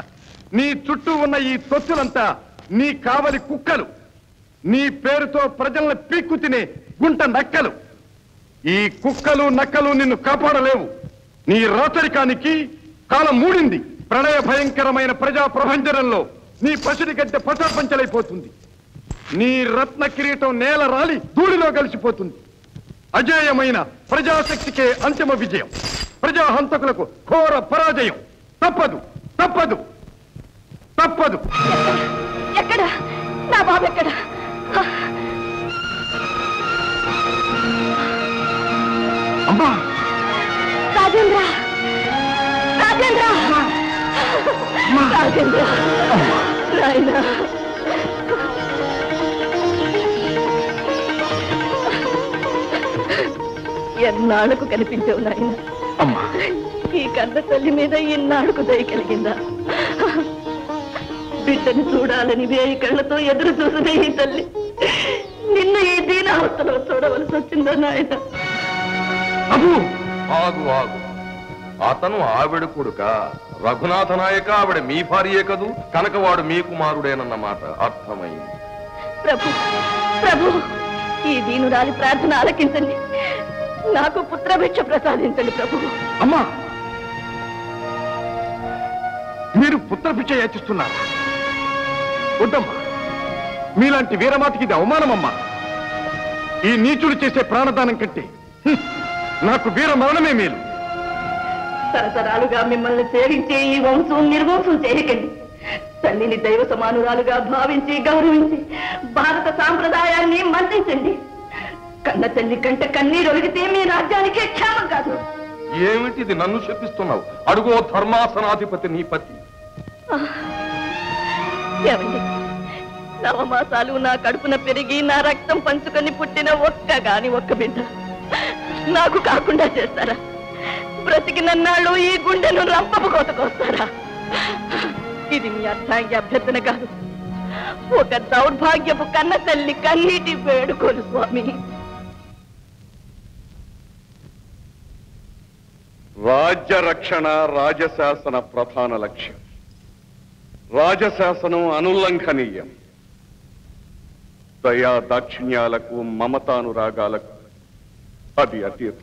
నీ చుట్టూ ఉన్న ఈ తొత్తులంతా నీ కావలి కుక్కలు నీ పేరుతో ప్రజల్ని పీక్కు తినే గుంట నక్కలు ఈ కుక్కలు నక్కలు నిన్ను కాపాడలేవు నీ రాచరికానికి కాలం మూడింది ప్రళయ భయంకరమైన ప్రజా ప్రభంజనంలో నీ పసిడి గడ్డ పచాపంచలైపోతుంది నీ రత్న కిరీటం నేల రాలి ధూళిలో కలిసిపోతుంది అజేయమైన ప్రజాశక్తికే అంతిమ విజయం ప్రజా హంతకులకు ఘోర పరాజయం తప్పదు తప్పదు తప్పదు ఎక్కడ నా బాబు ఎక్కడ అమ్మా రాజేంద్ర రాజేంద్ర రాజేంద్ర నాయనా ఎన్నాళ్ళకు కనిపించావు నాయన అమ్మా ఈ కన్న తల్లి మీద ఇన్నాళ్ళకు దయ కలిగిందా బిడ్డని చూడాలని వేయి కళ్ళతో ఎదురు చూసిన ఈ తల్లి నిన్ను ఈ దీనావస్థలో చూడవలసి వచ్చిందా నాయన అబు ఆగు ఆగు అతను ఆవిడ కొడుక రఘునాథ నాయక ఆవిడ మీ భార్యే కదూ కనుక వాడు మీ కుమారుడేనన్న మాట అర్థమైంది ప్రభు ప్రభు ఈ దీనురాలి ప్రార్థన ఆలకించండి నాకు పుత్రభిక్ష ప్రసాదించండి ప్రభు అమ్మా మీరు పుత్రపిచ్చ యాచిస్తున్నారు వద్దమ్మా మీలాంటి వీరమాతకి ఇది అవమానమమ్మా ఈ నీచుడు చేసే ప్రాణదానం కంటే హ్మ్, నాకు వీర మరణమే మేలు తరతరాలుగా మిమ్మల్ని సేవించే ఈ వంశం నిర్వంశం చేయకండి తల్లిని దైవ సమానురాలుగా భావించి గౌరవించి భారత సాంప్రదాయాన్ని మన్నించండి కన్న తల్లి కంట కన్నీరు ఒలిగితే మీ రాజ్యానికే క్షేమం కాదు ఏమిటిది నన్ను శపిస్తున్నావు అడుగో ధర్మాసనాధిపతి నీ పతి ఏమండి నవమాసాలు నా కడుపున పెరిగి నా రక్తం పంచుకొని పుట్టిన ఒక్క గాని ఒక్క బిడ్డ నాకు కాకుండా చేస్తారా బ్రతికినన్నాళ్ళు ఈ గుండెను రంపపు కోతకొస్తారా ఇది మీ అర్థాంగి అభ్యర్థన కాదు ఒక దౌర్భాగ్యపు కన్న తల్లి కన్నీటి వేడుకోలు స్వామి రాజ్య రక్షణ రాజశాసన ప్రధాన లక్ష్యం రాజశాసనం అనుల్లంఘనీయం దయా దాక్షిణ్యాలకు మమతానురాగాలకు అది అతీతం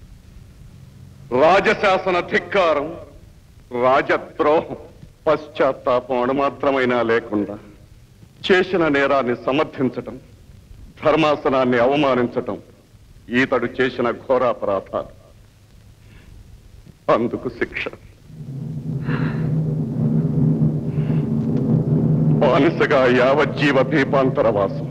రాజశాసన ధిక్కారం రాజద్రోహం పశ్చాత్తాపం అణుమాత్రమైనా లేకుండా చేసిన నేరాన్ని సమర్థించటం ధర్మాసనాన్ని అవమానించటం ఈతడు చేసిన ఘోరాపరాధాలు అందుకు శిక్ష బానిసగా యావజ్జీవ దీపాంతరవాసం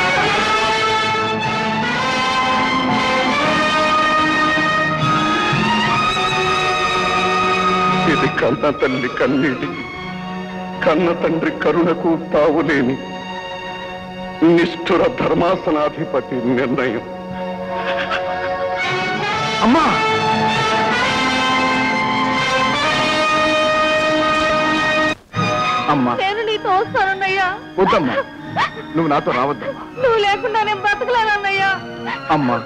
ఇది కన్న తల్లి కన్నీటి కన్న తండ్రి కరుణకు తావులేని నిష్ఠుర ధర్మాసనాధిపతి నిర్ణయం అమ్మా అమ్మా నేను నీతో వస్తానన్నయ్యా వద్దమ్మా నువ్వు నాతో రావద్దమ్మా నువ్వు లేకుండా నేను బతకలేనన్నయ్యా అమ్మా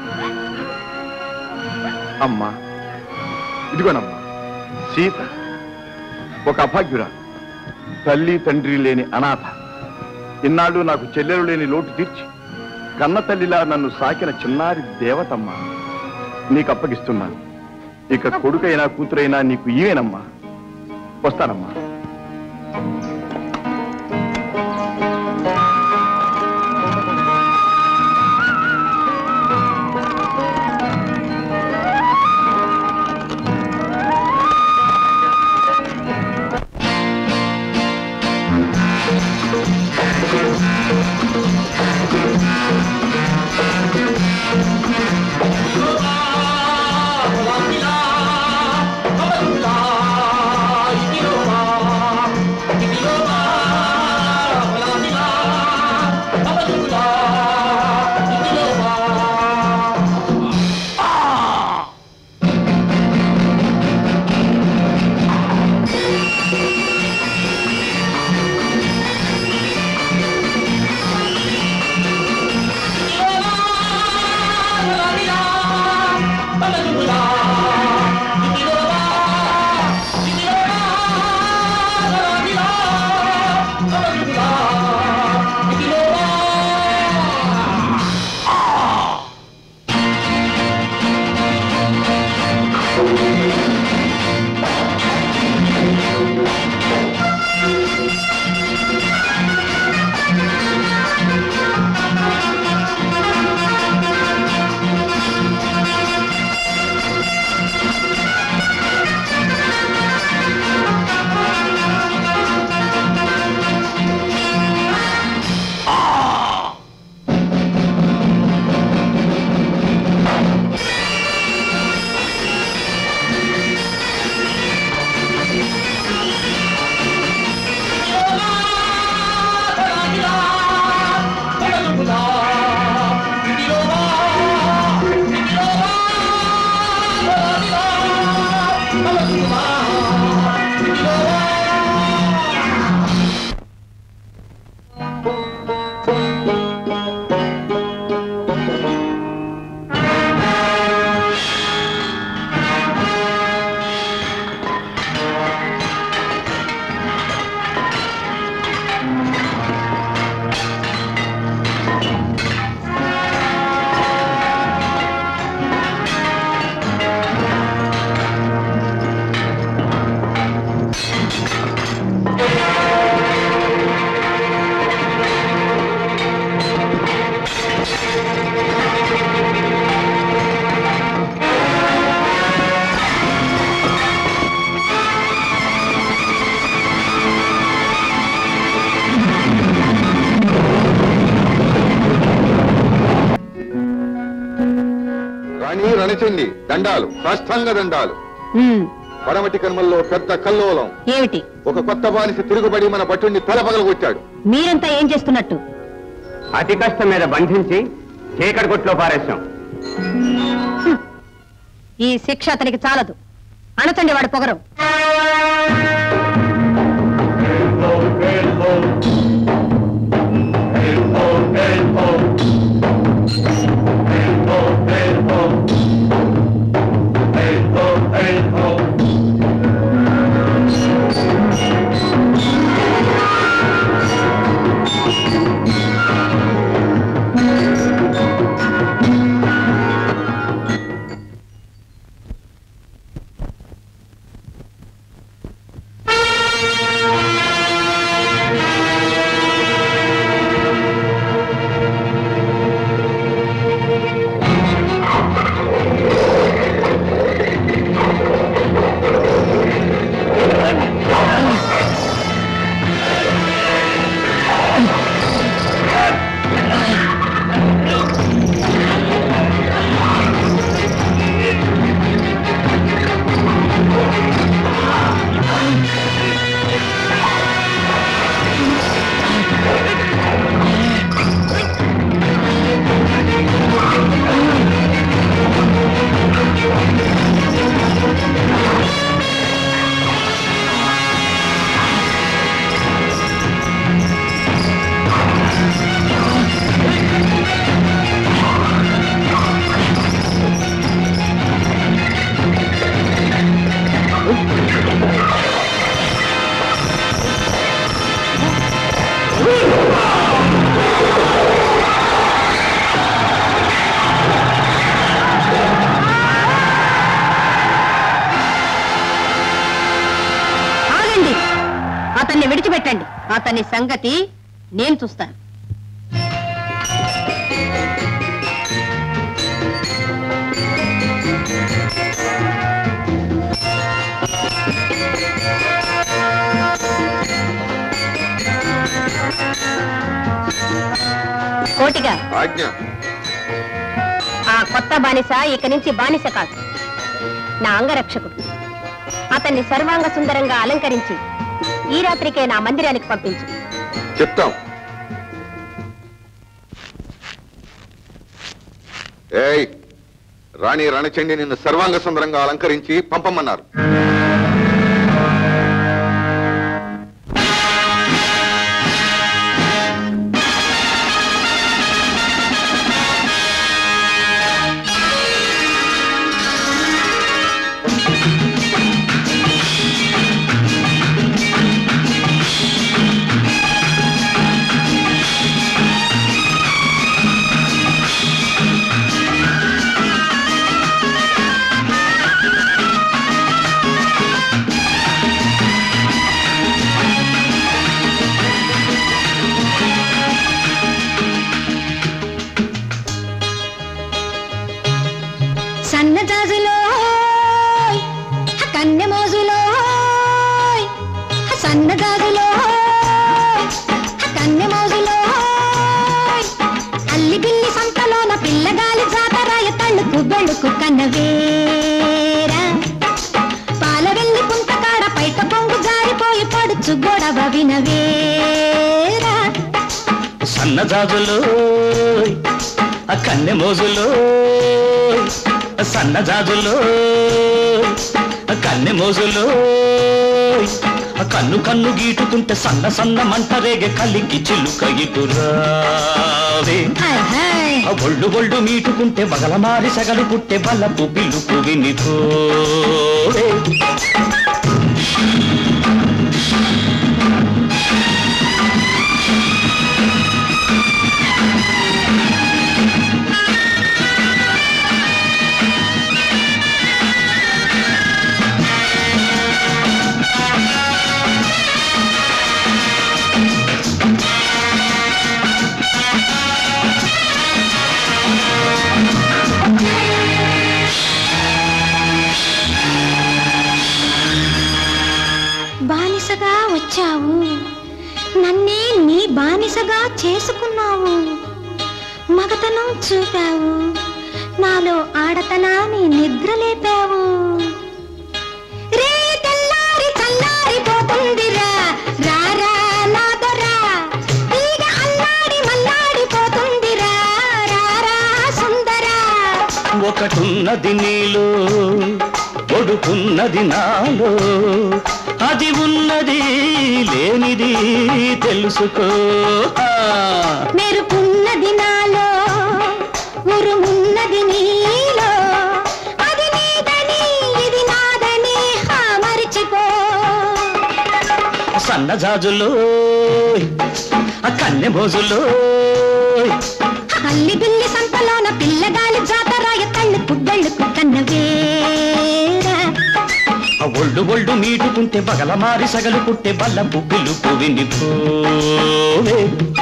అమ్మా ఇదిగోనమ్మా సీత ఒక అభాగ్యురా తల్లి తండ్రి లేని అనాథ ఇన్నాళ్ళు నాకు చెల్లెలు లేని లోటు తీర్చి కన్న తల్లిలా నన్ను సాకిన చిన్నారి దేవతమ్మా నీకు అప్పగిస్తున్నాను ఇక కొడుకైనా కూతురైనా నీకు ఈవేనమ్మా వస్తానమ్మా ఆ రాణి రణచండి దండాలు సాష్టాంగ దండాలు ఉమ్, పడమటి కర్మల్లో పెద్ద కల్లోలం ఏమిటి ఒక కొత్త బానిస తిరుగుబడి మన భటుణ్ణి తల పగలగొట్టాడు మీరంతా ఏం చేస్తున్నట్టు అతి కష్టం మీద బంధించి చీకటి కొట్లో పారేశాం ఈ శిక్ష అతనికి చాలదు అణచండి వాడు పొగరు ఆగండి అతన్ని విడిచిపెట్టండి అతని సంగతి నేను చూస్తాను కోటిగా ఆజ్ఞ ఆ కొత్త బానిస ఇక నుంచి బానిస కాదు నా అంగరక్షకుడు అతన్ని సర్వాంగ సుందరంగా అలంకరించి ఈ రాత్రికే నా మందిరానికి పంపించు చెప్తాం ఏయ్ రాణి రణచండి నిన్ను సర్వాంగ సుందరంగా అలంకరించి పంపమన్నారు సన్నజాజులో కన్నె మోజులో సన్నజాజులో కన్నె మోజులో అల్లి బిల్లి సంతలోన పిల్లగాలి జాతరాయ తళ్ళుకు బెళ్ళుకు కన్నవేరా పాల వెళ్ళి పుంతకాడ పైట పొంగు జారిపోయి పడుచు గొడవ వినవేరా సన్నజాజులు ఆ కన్నె మోజులు సన్నజాజులు ఆ కన్నె మోజులు ఆ కన్ను కన్ను గీటుతుంటే సన్న సన్న మంట రేగే కలికి చిలుక ఇటురావే ఆ ఒళ్ళు ఒళ్ళు మీటుకుంటే బగల మారి సగలు పుట్టే బలపు పిలుపు వినిపోవే బానిసగా వచ్చావు నన్నే నీ బానిసగా చేసుకున్నావు మగతనం చూపావు నాలో ఆడతనాన్ని నిద్రలేపావు రే తెల్లారి చల్లారిపోతుందిరా రారా నాదరా తీగ అల్లాడి మల్లాడిపోతుందిరా రారా సుందరా ఒకటున్నది నీలో ఒడుకున్నది నాలో అది ఉన్నది లేనిది తెలుసుకో ఆ. మెరుపున్నది నాలో ఉరుమున్నది నీలో అది నీదని ఇది నాదని హా మరిచిపో సన్నజాజులో ఆ కన్నె మోజులో అల్లి బిల్లి సంతలోన పిల్లగాలి జాతరాయ తళ్ళు కుబ్బళ్ళు కన్నవేరా ఆ ఒళ్ళు ఒళ్ళు మీటుకుంటే బగల మారి సగలు పుట్టే బల్ల పువ్విలు పువ్విని పోవే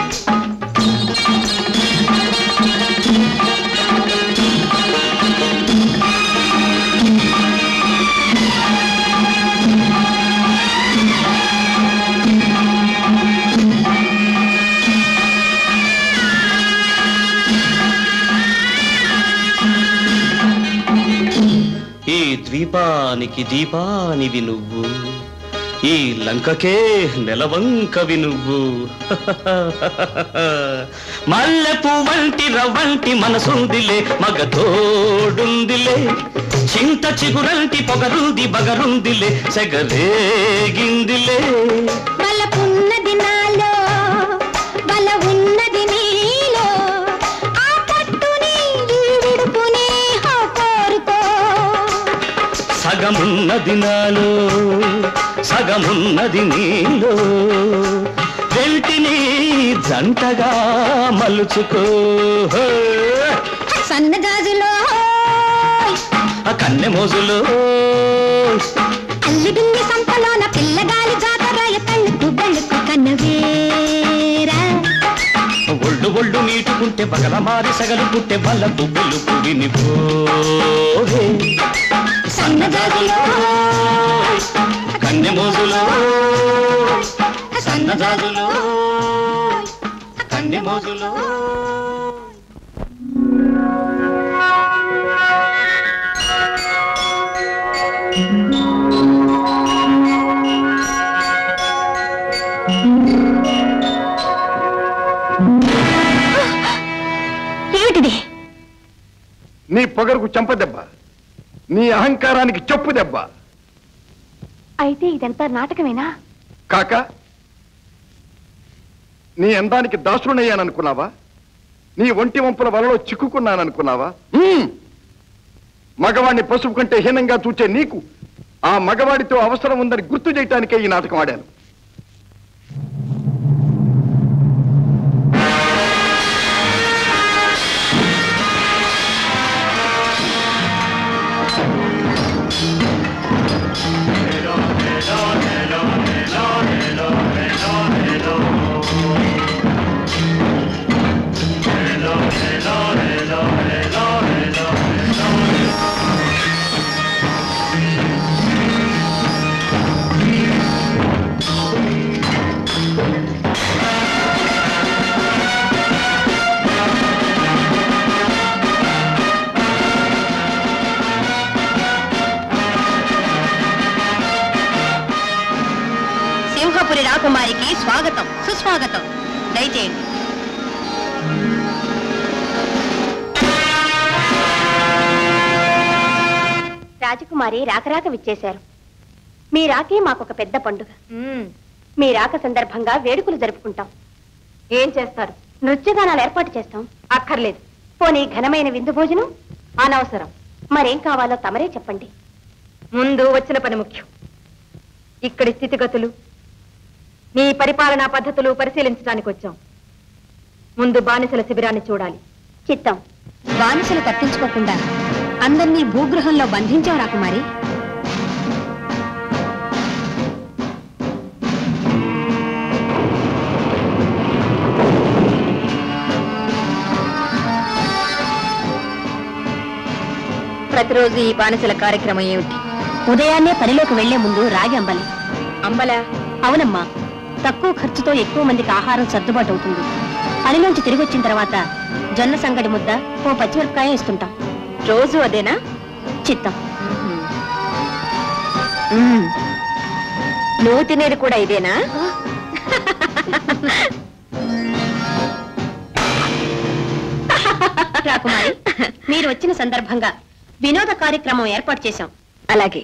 ఈ ద్వీపానికి దీపానివి నువ్వు ఈ లంకకే నెలవంకవి నువ్వు మల్లెపు వంటి రవ్వంటి మనసుందిలే మగ తోడుందిలే చింత చిగురంటి పొగరుంది బగరుందిలే సెగరేగిందిలే బలపున్నది నాలో బల ఉన్నది నీలో ఆ పట్టుని ఈ విడుపుని హా కోరుకో సగమున్నది నాలో సగమున్నది నీలో వెంటిని జంటగా మలుచుకో సన్నజాజులో ఆ కన్నె మోజులో అల్లి బిల్లి సంతలోన పిల్లగాలి జాతరాయ తళ్ళుకు బళ్ళుకు కన్నవేరా ఒళ్ళు ఒళ్ళు నీటుకుంటే పగల మారి సగలు పుట్టే బల్ల పువ్వులు పువ్విని పోవే సన్నజాజులో కన్నె మోజులో సన్నజాజులో కన్నె మోజులో ఏమిటిది నీ పొగరుకు చెంపదెబ్బ నీ అహంకారానికి చెప్పు దెబ్బ అయితే ఇదంతా నాటకమేనా కాక నీ అందానికి దాసుడనయ్యాననుకున్నావా నీ ఒంటి వంపుల వలలో చిక్కుకున్నాననుకున్నావా హ్మ్. మగవాణ్ణి పసుపు కంటే హీనంగా చూచే నీకు ఆ మగవాడితో అవసరం ఉందని గుర్తు చేయటానికే ఈ నాటకం ఆడాను సింహపురి రాకుమారికి స్వాగతం సుస్వాగతం దయచేయండి రాజకుమారి రాకరాక విచ్చేశారు మీ రాకే మాకొక పెద్ద పండుగ మీ రాక సందర్భంగా వేడుకలు జరుపుకుంటాం ఏం చేస్తారు నృత్యగానాలు ఏర్పాటు చేస్తాం అక్కర్లేదు పోనీ ఘనమైన విందు భోజనం అనవసరం మరేం కావాలో తమరే చెప్పండి ముందు వచ్చిన పని ముఖ్యం ఇక్కడి స్థితిగతులు మీ పరిపాలనా పద్ధతులు పరిశీలించడానికి వచ్చాం ముందు బానిసల శిబిరాన్ని చూడాలి చిత్తం బానిసలు తప్పించుకోకుండా అందరినీ భూగృహంలో బంధించావు రాకుమారి ప్రతిరోజు ఈ బానిసల కార్యక్రమం ఏమిటి ఉదయాన్నే పనిలోకి వెళ్లే ముందు రాగి అంబలి అంబలా అవునమ్మా తక్కువ ఖర్చుతో ఎక్కువ మందికి ఆహారం సర్దుబాటు అవుతుంది పనిలోంచి తిరిగి వచ్చిన తర్వాత జొన్న సంగడి ముద్ద ఓ పచ్చిమిరపకాయ ఇస్తుంటాం రోజు అదేనా చిత్తం మ్మ్. నువ్వు తినేది కూడా ఇదేనా రాకుమారి మీరు వచ్చిన సందర్భంగా వినోద కార్యక్రమం ఏర్పాటు చేశాం అలాగే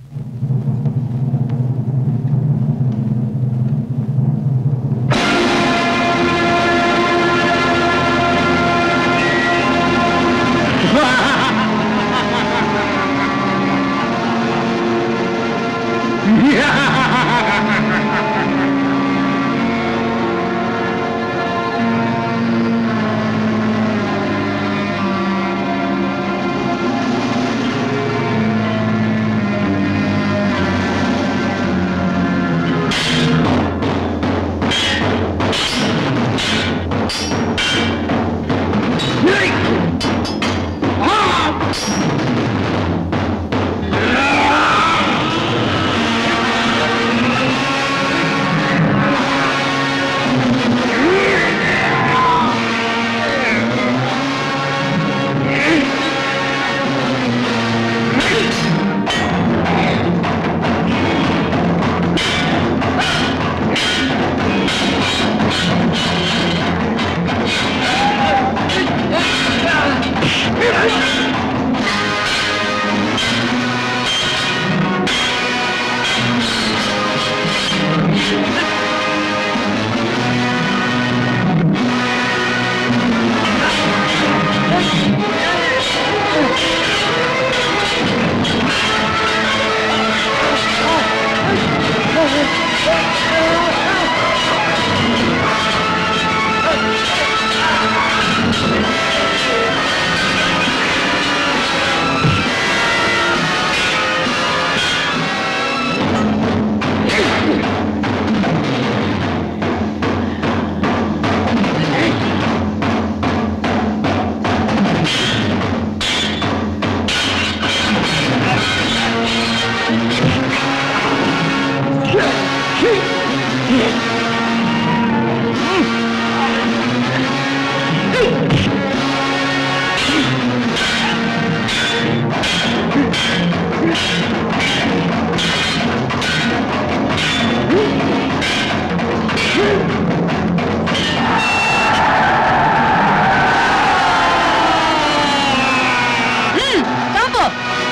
తంపు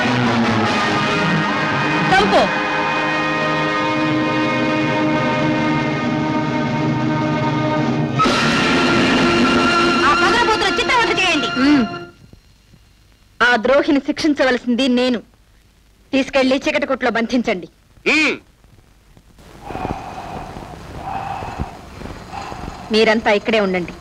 తంపు ఆ పగలబోతున్న చిత్రవత చేయండి ఆ ద్రోహిని శిక్షించవలసింది నేను తీసుకెళ్లి చీకటి కొట్లో బంధించండి మీరంతా ఇక్కడే ఉండండి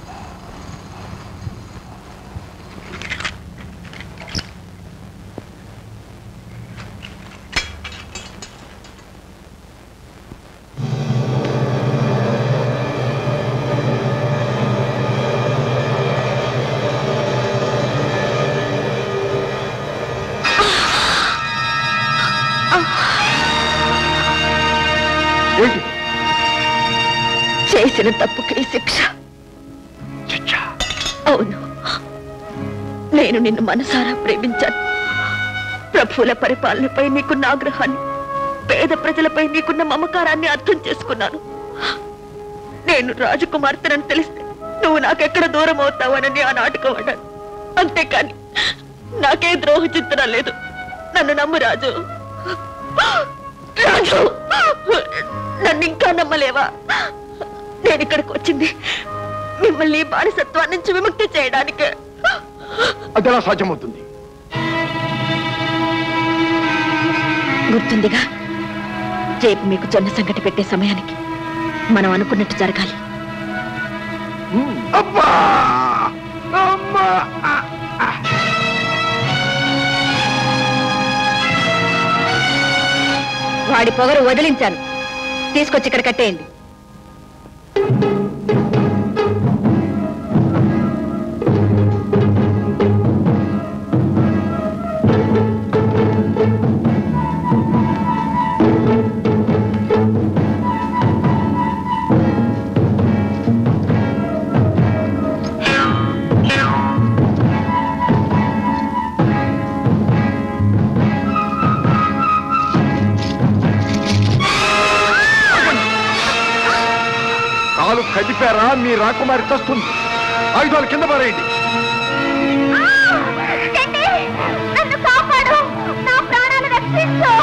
ఏంటి చేసిన తప్పుకి శిక్ష అవును నేను నిన్ను మనసారా ప్రేమించాను ప్రభువుల పరిపాలనపై నీకున్న ఆగ్రహాన్ని పేద ప్రజలపై నీకున్న మమకారాన్ని అర్థం చేసుకున్నాను నేను రాజకుమార్తెనని తెలిస్తే నువ్వు నాకెక్కడ దూరం అవుతావనని ఆ నాటకం ఆడాను అంతేకాని నాకే ద్రోహ చింతన లేదు నన్ను నమ్ము రాజు రాజు నన్ను ఇంకా నమ్మలేవా నేను ఇక్కడికి వచ్చింది మిమ్మల్ని ఈ బానిసత్వం నుంచి విముక్తి చేయడానికి అది ఎలా సాధ్యమవుతుంది గుర్తుందిగా రేపు మీకు జొన్న సంగటి పెట్టే సమయానికి మనం అనుకున్నట్టు జరగాలి అబ్బా అమ్మా వాడి పొగరు వదిలించాను తీసుకొచ్చి ఇక్కడ కట్టేయండి కదిపారా మీ రాకుమారి చస్తుంది ఆయుధాలు కింద పారేయండి నన్ను కాపాడు నా ప్రాణాలు రక్షించు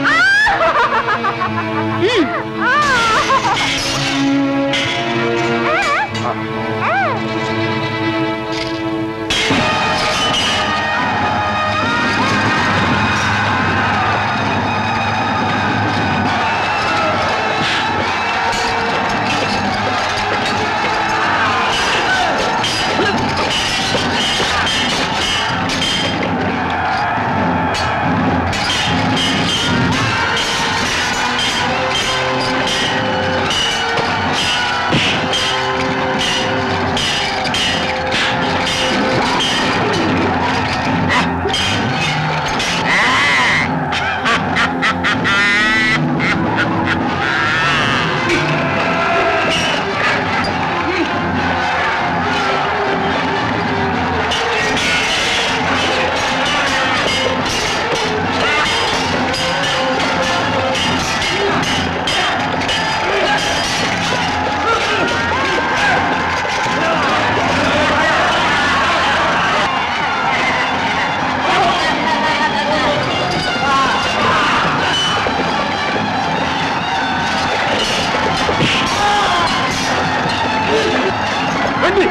రండి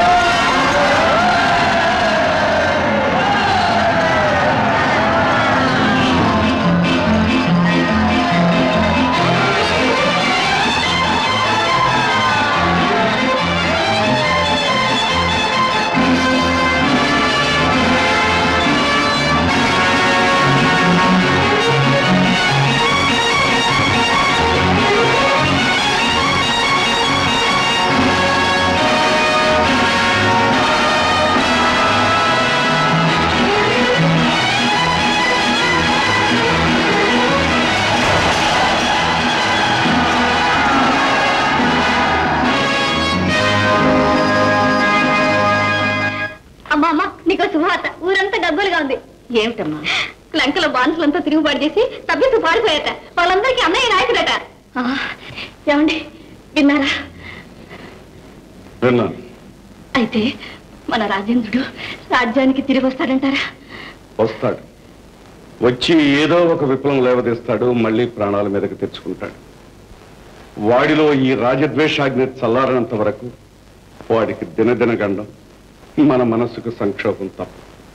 అమ్మా అమ్మ నీకు శుభవార్త ఊరంతా గబ్బులుగా ఉంది ఏమిటమ్మా లంకలో బాన్సులంతా తిరుగుబాటు చేసి తప్పిస్తూ పారిపోయాట వాళ్ళందరికీ అన్నయ్య నాయకుడట ఆ, ఏమండి విన్నారా విన్నాను అయితే మన రాజేంద్రుడు రాజ్యానికి తిరిగి వస్తాడంటారా వస్తాడు వచ్చి ఏదో ఒక విప్లవం లేవదీస్తాడు మళ్ళీ ప్రాణాల మీదకి తెచ్చుకుంటాడు వాడిలో ఈ రాజద్వేషాగ్ని చల్లారనంత వరకు వాడికి దినదిన గండం మన మనస్సుకు సంక్షోభం తప్ప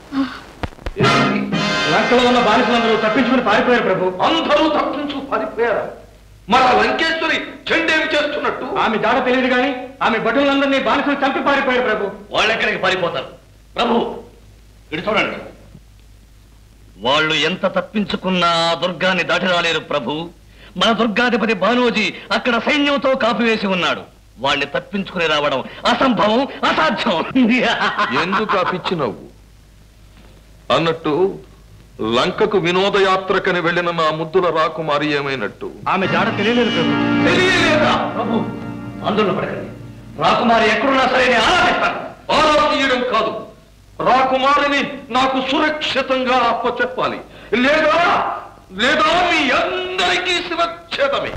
లంకలో ఉన్న బానిసలందరూ తప్పించుకుని పారిపోయారు ప్రభు అందరూ తప్పించు పారిపోయారా మరి ఆ లంకేశ్వరి చెండేమి చేస్తున్నట్టు ఆమె జాడ తెలియదు కానీ ఆమె భటులందరినీ బానిసలు చంపి పారిపోయారు ప్రభు వాళ్ళు ఎక్కడికి పారిపోతారు ప్రభు ఇటు చూడండి వాళ్ళు ఎంత తప్పించుకున్నా ఆ దుర్గాన్ని దాటి రాలేరు ప్రభు మన దుర్గాధిపతి బానోజీ అక్కడ సైన్యంతో కాపివేసి ఉన్నాడు వాళ్ళని తప్పించుకుని రావడం అసంభవం అసాధ్యం ఎందుకు ఆ పిచ్చి నవ్వు అన్నట్టు లంకకు వినోదయాత్రకని వెళ్ళిన నా ముద్దుల రాకుమారి ఏమైనట్టు ఆమె జాడ తెలియలేదు ప్రభు తెలియలేదా ప్రభు అందులో పడకండి రాకుమారి ఎక్కడున్నా సరే నేను ఆరాధిస్తాను ఆరా తీయడం కాదు రాకుమారిని నాకు సురక్షితంగా అప్పచెప్పాలి లేదా లేదా మీ అందరికీ శివచ్ఛేదమే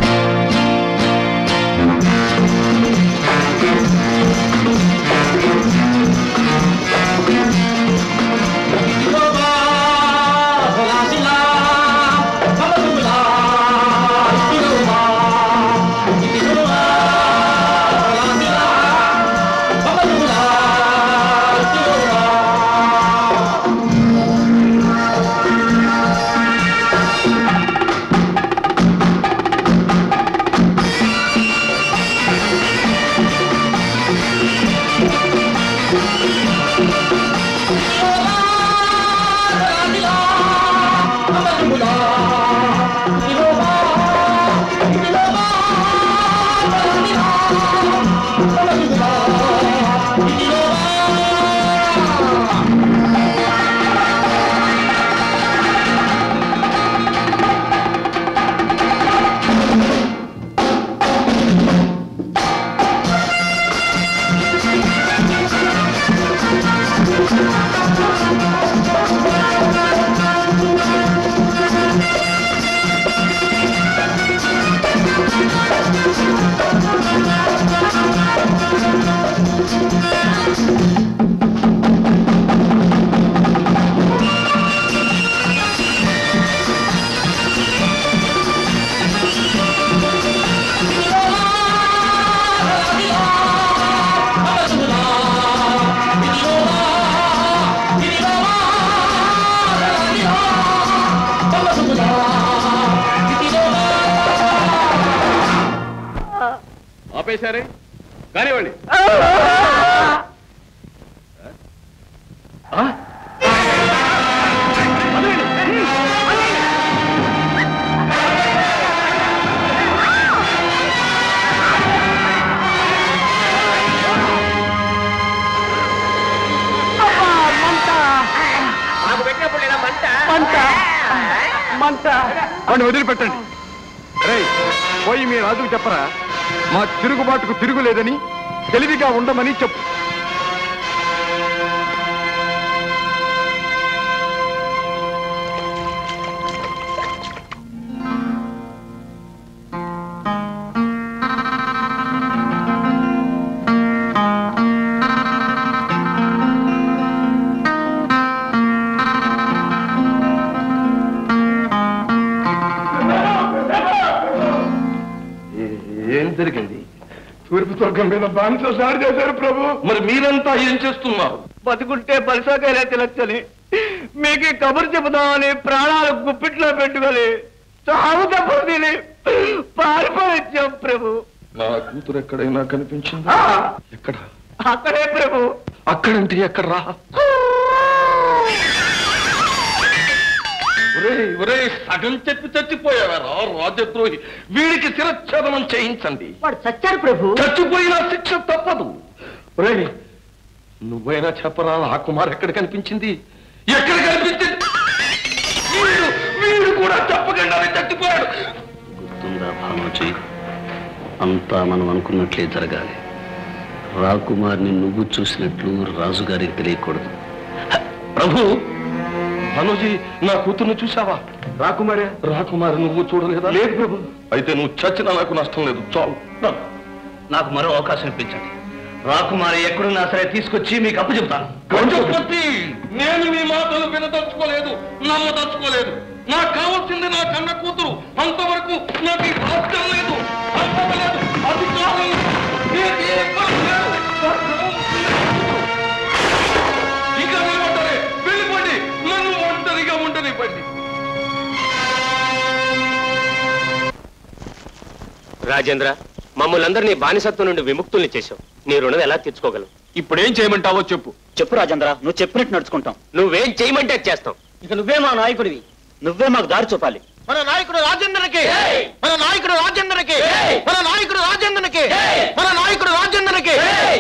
ఆ వేశారే కానివ్వండి ఆ? నాకు పెట్టినప్పుడు లేదా మంట మంట మంట వాడిని వదిలిపెట్టండి రేయ్ పోయి మీ రాజుకు చెప్పరా మా తిరుగుబాటుకు తిరుగులేదని తెలివిగా ఉండమని చెప్పు ఏం జరిగింది తూర్పు స్వర్గం మీద బానిస సారి చేశారు ప్రభు మరి మీరంతా ఏం చేస్తున్నారు బతుకుంటే బలిసాకాయలే తినచ్చని మీకు ఈ కబురు చెబుదామని ప్రాణాలు గుప్పిట్లో పెట్టుకొని చావు దెబ్బలు తిని పారిపోయించాం ప్రభు నా కూతురు ఎక్కడైనా కనిపించిందా ఎక్కడ అక్కడే ప్రభు అక్కడంటే ఎక్కడ రా ఒరేయ్, ఒరేయ్, సగం చెప్పి చచ్చిపోయావారా రాజద్రోహి వీడికి శిరచ్ఛేదనం చేయించండి వాడు చచ్చారు ప్రభు చచ్చిపోయినా శిక్ష తప్పదు ఒరేయ్, నువ్వైనా చెప్పరా ఆ కుమార్ ఎక్కడ కనిపించింది ఎక్కడ కనిపించింది వీడు వీడు కూడా చెప్పకుండానే చచ్చిపోయాడు గుర్తుందా భానుజీ అంతా మనం అనుకున్నట్లే జరగాలి రాకుమార్ని నువ్వు చూసినట్లు రాజుగారికి తెలియకూడదు హ, ప్రభు భానుజీ నా కూతుర్ని చూసావా రాకుమారే రాకుమారి నువ్వు చూడలేదా లేదు ప్రభు అయితే నువ్వు చచ్చినా నాకు నష్టం లేదు చాలు నాకు మరో అవకాశం ఇప్పించండి రాకుమారి ఎక్కడున్నా సరే తీసుకొచ్చి మీకు అప్పు చెబుతాను గజపతి నేను మీ మాటలు వినదలుచుకోలేదు నమ్మదలుచుకోలేదు నాకు కావాల్సింది నా కన్న కూతురు అంతవరకు నాకు ఈ రాష్ట్రం లేదు అర్హత లేదు అధికారం లేదు. నీకు ఏ ఇబ్బంది లేదు. ఇక నిలబడ్డరే వెళ్ళిపోండి నన్ను ఒంటరిగా ఉండనివ్వండి రాజేంద్ర మమ్మల్ని అందరినీ బానిసత్వం నుండి విముక్తుల్ని చేశావు నీ రుణం ఎలా తీర్చుకోగలవు ఇప్పుడేం చేయమంటావో చెప్పు చెప్పు రాజేంద్ర నువ్వు చెప్పినట్టు నడుచుకుంటాం నువ్వేం చేయమంటే అది చేస్తాం ఇక నువ్వే మా నాయకుడివి నువ్వే మాకు దారి చూపాలి మన నాయకుడు రాజేంద్రకి మన నాయకుడు రాజేంద్రకి మన నాయకుడు రాజేంద్రకి మన నాయకుడు రాజేంద్రకి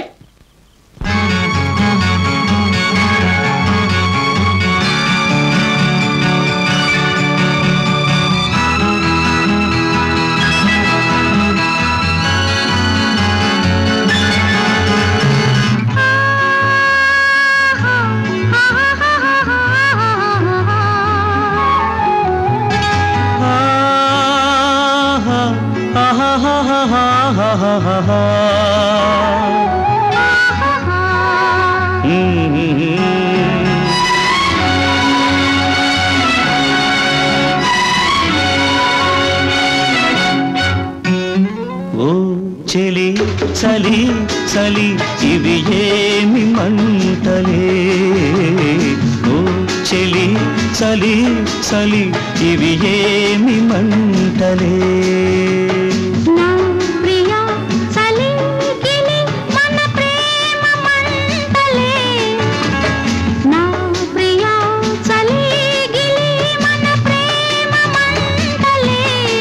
ఓ చెలి చలి చలి ఇవి ఏమి మంటలే ఓ చెలి చలి చలి ఇవి ఏమి మంటలే నా ప్రియా చలిగిలి మన ప్రేమ మంటలే నా ప్రియా చలిగిలి మన ప్రేమ మంటలే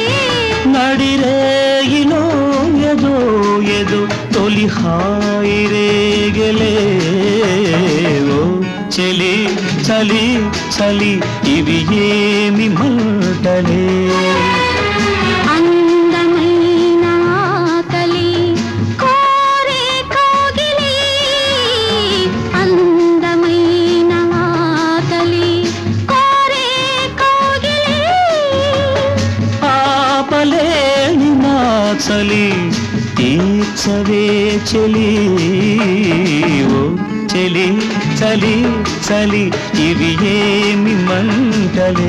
నడిరేగిలో ఎదో ఎదో తొలి హాయి రేగలే ఓ చెలి చలి చలి ఇవి ఏమి మంటలే అందమైన ఆకలి కోరే కోగిలి అందమైన ఆకలి కోరే కోగిలి ఆపలేని నా చలి తీర్చవే చెలి ఓ చెలి చలి చలి ఇవి ఏమి మంటలే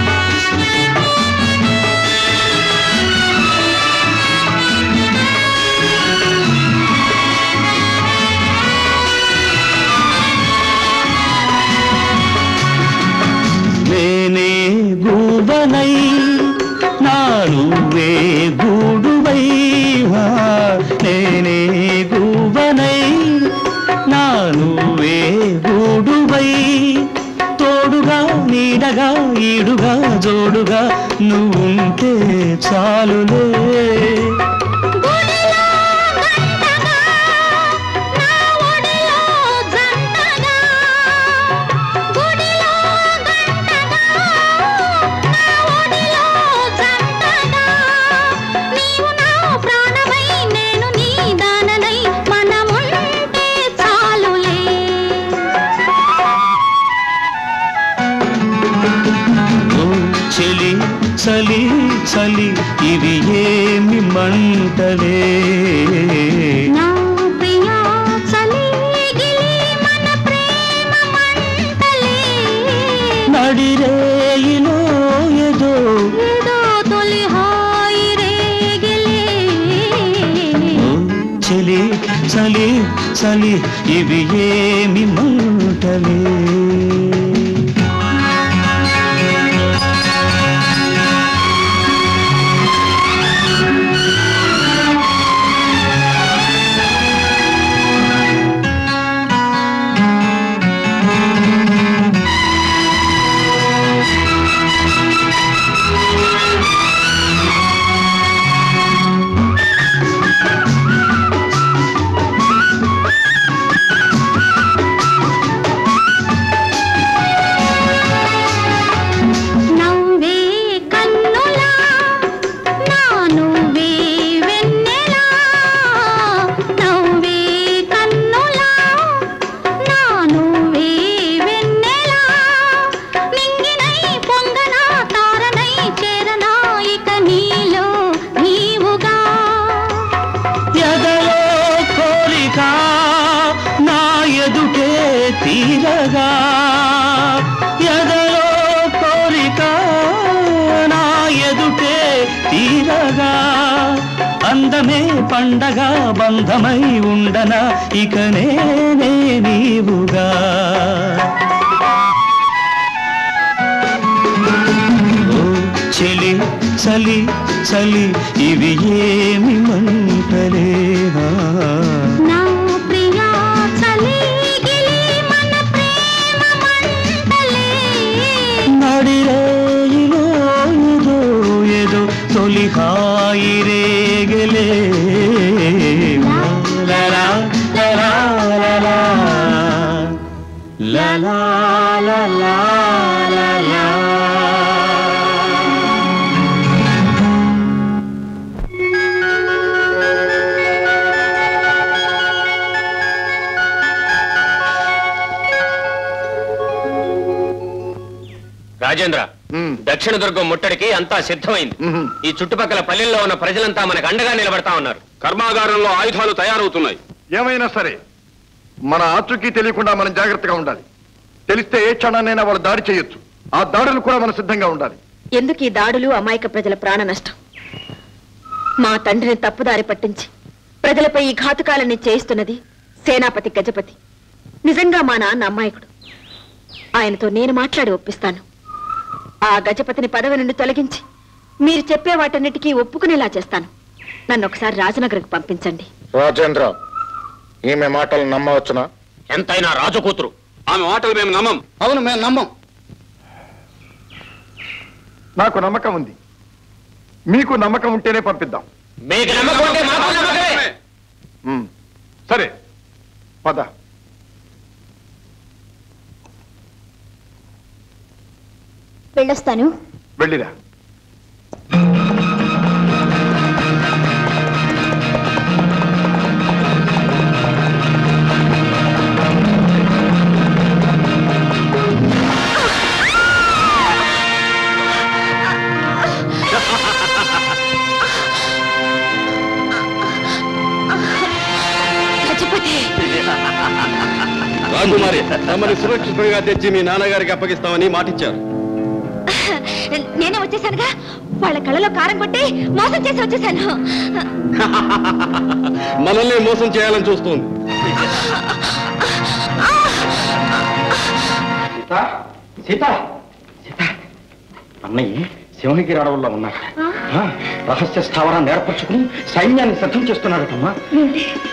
ఆ నీడగా ఈడుగా జోడుగా నువ్వుంటే చాలులే ప్రాణమై నేను నీ దాననై మనముంటే చాలులే ఓ చెలి చలి చలి ఇవి ఏమి మంటలే నా ప్రియా చలిగిలి మన ప్రేమ మంటలే నడిరేయిలో ఏదో ఏదో తొలి హాయి రేగిలే ఓ చెలి చలి చలి ఇవి ఏమి మంటలే నవ్వే కన్నులా నా నువ్వే వెన్నెలా నవ్వే కన్నులా నా నువ్వే వెన్నెలా నింగినై పొంగనా తారనై చేరనా ఇక నీలో నీవుగా ఎదలో కోరిక నా ఎదుటే తీరగా ఎదలో కోరిక నా ఎదుటే తీరగా అందమే పండగ బంధమై ఉండనా ఇక నేనే నీవుగా ఓ చెలి చలి చలి ఇవి ఏమి మంటలే ఆ. నా ప్రియా చలిగిలి మన ప్రేమ మంటలే నడిరేయిలో ఏదో ఏదో తొలి హాయి రేగలే లలా, లలా, లలా. లలా, లలా, లలా. రాజేంద్ర దక్షిణ దుర్గం ముట్టడికి అంతా సిద్ధమైంది ఈ చుట్టుపక్కల పల్లెల్లో ఉన్న ప్రజలంతా మనకు అండగా నిలబడతా ఉన్నారు కర్మాగారంలో ఆయుధాలు తయారవుతున్నాయి ఏమైనా సరే మన ఆచూకీ తెలియకుండా మనం జాగ్రత్తగా ఉండాలి తెలిస్తే ఏ క్షణాన్నైనా వాళ్ళు దాడి చేయొచ్చు ఆ దాడులు కూడా మనం సిద్ధంగా ఉండాలి ఎందుకు ఈ దాడులు అమాయక ప్రజల ప్రాణ నష్టం మా తండ్రిని తప్పుదారి పట్టించి ప్రజలపై ఈ ఘాతుకాలన్నీ చేయిస్తున్నది సేనాపతి గజపతి నిజంగా మా నాన్న అమాయకుడు ఆయనతో నేను మాట్లాడి ఒప్పిస్తాను ఆ గజపతిని పదవి నుండి తొలగించి మీరు చెప్పే వాటన్నిటికీ ఒప్పుకునేలా చేస్తాను నన్ను ఒకసారి రాజనగర్కు పంపించండి రాజేంద్ర ఈమె మాటలు నమ్మవచ్చునా ఎంతైనా రాజకూతురు ఆమె మాటలు మేము నమ్మం అవును మేము నమ్మం నాకు నమ్మకం ఉంది మీకు నమ్మకం ఉంటేనే పంపిద్దాం మీకు నమ్మకం ఉంటే మాకు నమ్మకమే ఉమ్, సరే పద వెళ్ళొస్తాను వెళ్ళిరా గజపతి రాకుమారి తమని సురక్షితంగా తెచ్చి మీ నాన్నగారికి అప్పగిస్తామని మాటిచ్చారు నేనే వచ్చేసానుగా వాళ్ళ కళ్ళలో కారం కొట్టి మోసం చేసి వచ్చేసాను మనల్ని మోసం చేయాలని చూస్తోంది సీత సీత సీత అన్నయ్య సింహగిరి అడవుల్లో ఉన్నారు ఆ, రహస్య స్థావరాన్ని ఏర్పరచుకుని సైన్యాన్ని సిద్ధం చేస్తున్నాడటమ్మా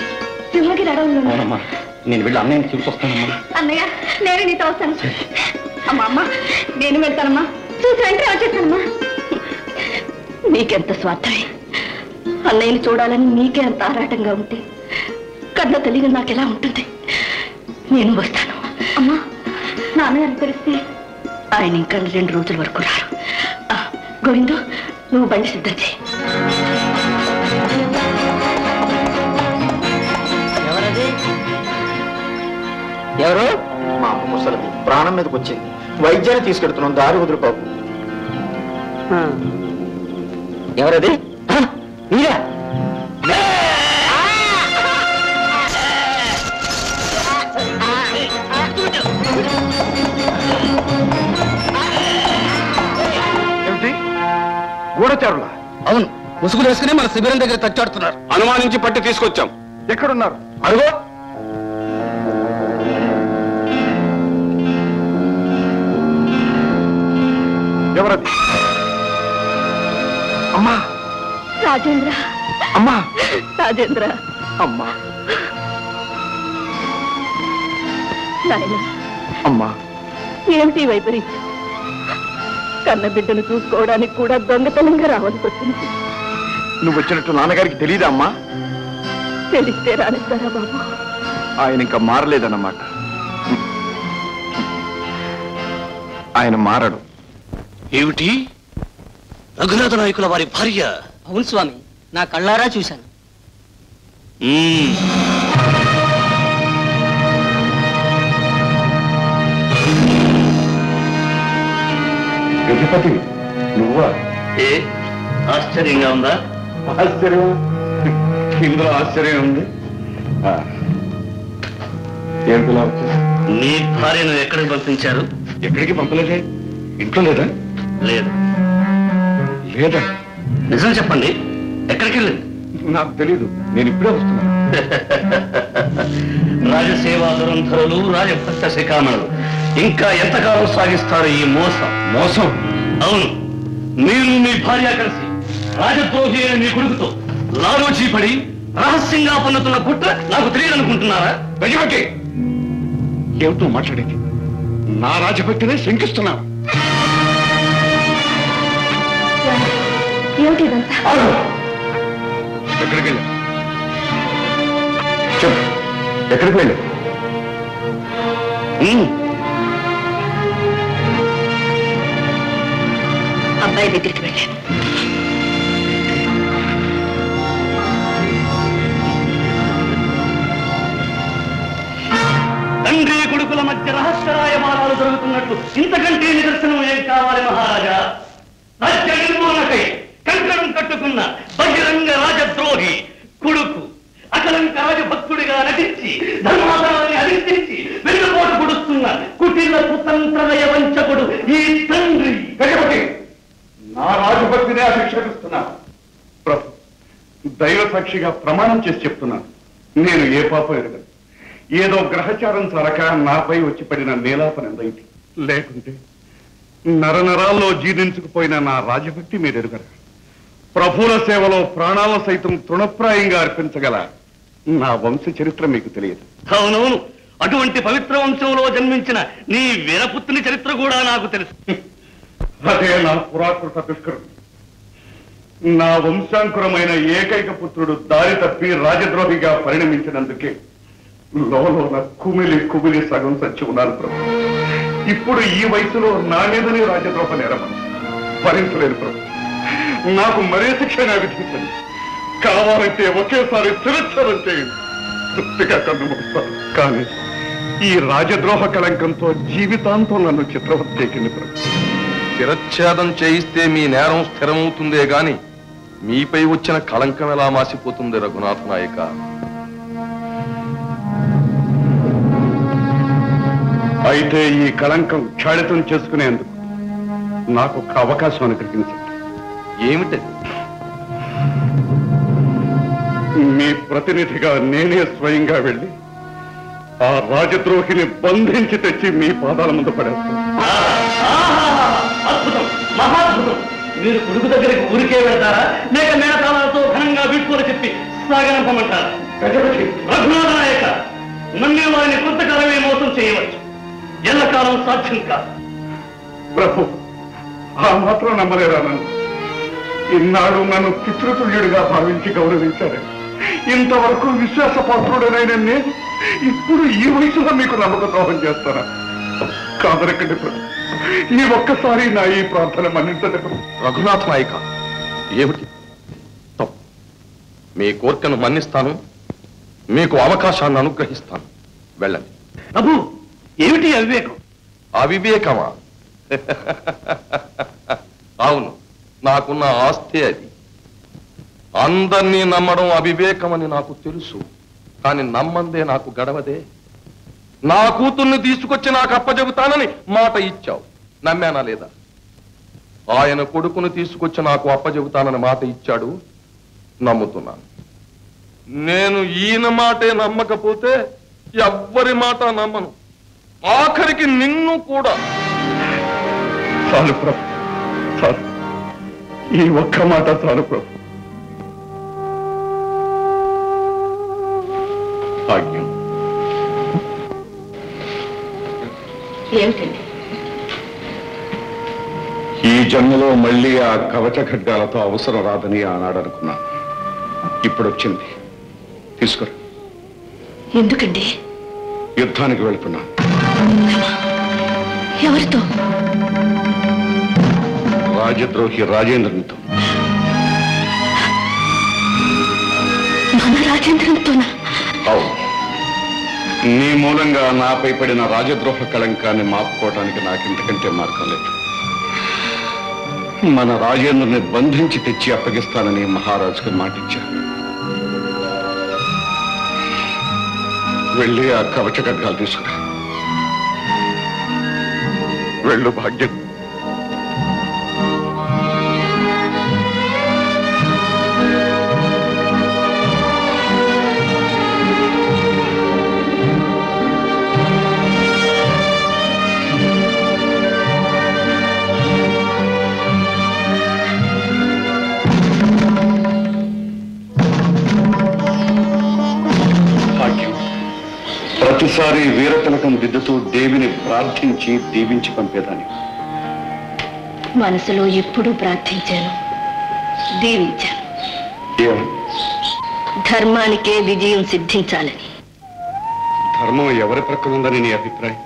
సింహగిరి అడవుల్లో అవునమ్మా నేను వెళ్ళి అన్నయ్యని చూసొస్తానమ్మా అన్నయ్య నేను నీతో వస్తాను అమ్మా అమ్మా నేను వెళ్తానమ్మా చూసి వెంటనే వచ్చేస్తానమ్మా నీకెంత స్వార్థమే అన్నయ్యని చూడాలని నీకే అంత ఆరాటంగా ఉంటే కన్న తల్లిగా నాకెలా ఉంటుంది నేను వస్తాను అమ్మా నాన్నగారు తెలిస్తే ఆయన ఇంకా రెండు రోజుల వరకు రారు ఆ, గోవిందు నువ్వు బండి సిద్ధం చేయి ఎవరు మా అమ్మ ముసలిది ప్రాణం మీదకి వచ్చింది వైద్యాన్ని తీసుకెడుతున్నాం దారి వదులుకోకు ఎవరది హ? మీరా ఏమిటి గూఢచారుల అవును ముసుగులు వేసుకుని మన శిబిరం దగ్గర తచ్చాడుతున్నారు అనుమానించి పట్టి తీసుకొచ్చాం ఎక్కడున్నారు అరుగో ఎవరది అమ్మా రాజేంద్ర అమ్మా రాజేంద్ర అమ్మా నాయన అమ్మా ఏమిటి ఈ వైపరీత్యం కన్న బిడ్డను చూసుకోవడానికి కూడా దొంగతనంగా రావాల్సి వచ్చింది నువ్వు వచ్చినట్టు నాన్నగారికి తెలియదా అమ్మా తెలిస్తే రానిస్తారా బాబు ఆయన ఇంకా మారలేదన్నమాట ఆయన మారడు ఏమిటి రఘునాథ నాయకుల వారి భార్య అవును స్వామి నా కళ్ళారా చూశాను మ్మ్. గజపతి నువ్వా ఏ ఆశ్చర్యంగా ఉందా ఆశ్చర్యం ఇందులో ఆశ్చర్యం ఉంది ఆ, ఏమిటిలా వచ్చావు? మీ భార్యను ఎక్కడికి పంపించారు ఎక్కడికి పంపలేదే ఇంట్లో లేదా లేదు లేదా నిజం చెప్పండి ఎక్కడికి వెళ్ళింది నాకు తెలీదు నేను ఇప్పుడే వస్తున్నాను రాజసేవా దురంధరులు రాజభక్త శిఖామణులు ఇంకా ఎంతకాలం సాగిస్తారు ఈ మోసం మోసం అవును మీరు మీ భార్య కలిసి రాజద్రోహి అయిన మీ కొడుకుతో లాలోచీ పడి రహస్యంగా పన్నుతున్న కుట్ర నాకు తెలియదనుకుంటున్నారా గజపతి ఏమిటో మాట్లాడేది నా రాజభక్తినే శంకిస్తున్నావు ఏమిటి ఇదంతా ఎక్కడికి వెళ్ళా చెప్పు ఎక్కడికి వెళ్ళా అబ్బాయి దగ్గరికి వెళ్ళాను తండ్రి కొడుకుల మధ్య రహస్యరాయమానాలు జరుగుతున్నట్లు ఇంతకంటే నిదర్శనం ఏం కావాలి మహారాజా రాజ్య నిర్మూలనకై కంకణం కట్టుకున్న బహిరంగ రాజద్రోహి కొడుకు అకలంక రాజభక్తుడిగా నటించి ధర్మాసనాన్ని అధిష్ఠించి వెన్నుపోటు పొడుస్తున్న కుటిల కుతంత్రనయ వంచకుడు ఈ తండ్రి గజపతి నా రాజభక్తినే అభిషేకిస్తున్నాను ప్రభు దైవ సాక్షిగా ప్రమాణం చేసి చెప్తున్నాను నేను ఏ పాపం ఎరగను ఏదో గ్రహచారం సరక నాపై వచ్చి పడిన నీలాపనందైంది లేకుంటే నరనరాల్లో జీర్ణించుకుపోయిన నా రాజభక్తి మీరు ఎరుగరు ప్రభువుల సేవలో ప్రాణాల సైతం తృణప్రాయంగా అర్పించగల నా వంశ చరిత్ర మీకు తెలియదు అవునవును అటువంటి పవిత్ర వంశంలో జన్మించిన నీ వీరపుత్రుని చరిత్ర కూడా నాకు తెలుసు అదే నా పురాకృత దుష్కరం నా వంశాంకురమైన ఏకైక పుత్రుడు దారి తప్పి రాజద్రోహిగా పరిణమించినందుకే లోలోన కుమిలి కుమిలి సగం సచ్చి ఉన్నారు ప్రభు ఇప్పుడు ఈ వయసులో నా మీదనే రాజద్రోహ నేరమని భరించలేను ప్రభు నాకు మరే శిక్షణ విధించండి కావాలంటే ఒకేసారి తిరస్కారం చేయండి తృప్తిగా కన్ను మూస్తాను కానీ ఈ రాజద్రోహ కళంకంతో జీవితాంతం నన్ను చిత్రవత్తేకింది ప్రభు శిరచ్ఛేదం చేయిస్తే మీ నేరం స్థిరమవుతుందే గాని మీపై వచ్చిన కళంకం ఎలా మాసిపోతుంది రఘునాథ్ నాయక అయితే ఈ కళంకం క్షాళితం చేసుకునేందుకు నాకు ఒక అవకాశం అనుగ్రహించండి ఏమిటి మీ ప్రతినిధిగా నేనే స్వయంగా వెళ్ళి ఆ రాజద్రోహిని బంధించి తెచ్చి మీ పాదాల ముందు పడేస్తాను అద్భుతం మహాద్భుతం మీరు కొడుకు దగ్గరికి ఊరికే వెళ్తారా లేక మేనతాళాలతో ఘనంగా వీడ్కోలు చెప్పి సాగనంపమంటారా రఘునాథ నాయక నమ్మే వారిని కొంతకాలమే మోసం చేయవచ్చు ఎల్లకాలం సాధ్యం కాదు ప్రభు ఆ మాత్రం నమ్మలేరా నన్ను ఇన్నాడు నన్ను పితృతుల్యుడిగా భావించి గౌరవించారు ఇంతవరకు విశ్వాసపాత్రుడనైన నేను ఇప్పుడు ఈ వయసులో మీకు నమ్మక ద్రోహం చేస్తారా కాదరకండి ప్రభు ఈ ఒక్కసారి నా ఈ ప్రార్థన మన్నించండి ప్రభు రఘునాథ్ నాయక ఏమిటి తప్పు మీ కోరికను మన్నిస్తాను మీకు అవకాశాన్ని అనుగ్రహిస్తాను వెళ్ళండి ప్రభు ఏమిటి అవివేకం అవివేకమా అవును నాకున్న ఆస్తే అది అందరినీ నమ్మడం అవివేకమని నాకు తెలుసు కానీ నమ్మందే నాకు గడవదే నా కూతుర్ని తీసుకొచ్చి నాకు అప్పచెబుతానని మాట ఇచ్చావు నమ్మానా లేదా ఆయన కొడుకును తీసుకొచ్చి నాకు అప్పచెబుతానని మాట ఇచ్చాడు నమ్ముతున్నాను నేను ఈయన మాటే నమ్మకపోతే ఎవ్వరి మాట నమ్మను ఆఖరికి నిన్ను కూడా చాలు ప్రభు చాలు ఈ ఒక్క మాట చాలు ప్రభు ఆజ్ఞం ఏమిటండి ఈ జన్మలో మళ్ళీ ఆ కవచ ఖడ్గాలతో అవసరం రాదని ఆనాడు అనుకున్నాను ఇప్పుడు వచ్చింది తీసుకురా ఎందుకండి యుద్ధానికి వెళ్తున్నాను ఎవరితో రాజద్రోహి రాజేంద్రునితో మన రాజేంద్రంతోనా అవును నీ మూలంగా నాపై పడిన రాజద్రోహ కళంకాన్ని మాపుకోవటానికి నాకింతకంటే మార్గం లేదు మన రాజేంద్రుని బంధించి తెచ్చి అప్పగిస్తానని మహారాజుకు మాటిచ్చాను వెళ్ళి ఆ కవచ ఖడ్గాలు తీసుకురా వెళ్ళు భాగ్యం భాగ్యం ప్రతిసారి వీరతిలకం దిద్దుతూ దేవిని ప్రార్థించి దీవించి పంపేదాన్ని మనసులో ఎప్పుడూ ప్రార్థించాను దీవించాను ఏం ధర్మానికే విజయం సిద్ధించాలని ధర్మం ఎవరి ప్రక్కన ఉందని నీ అభిప్రాయం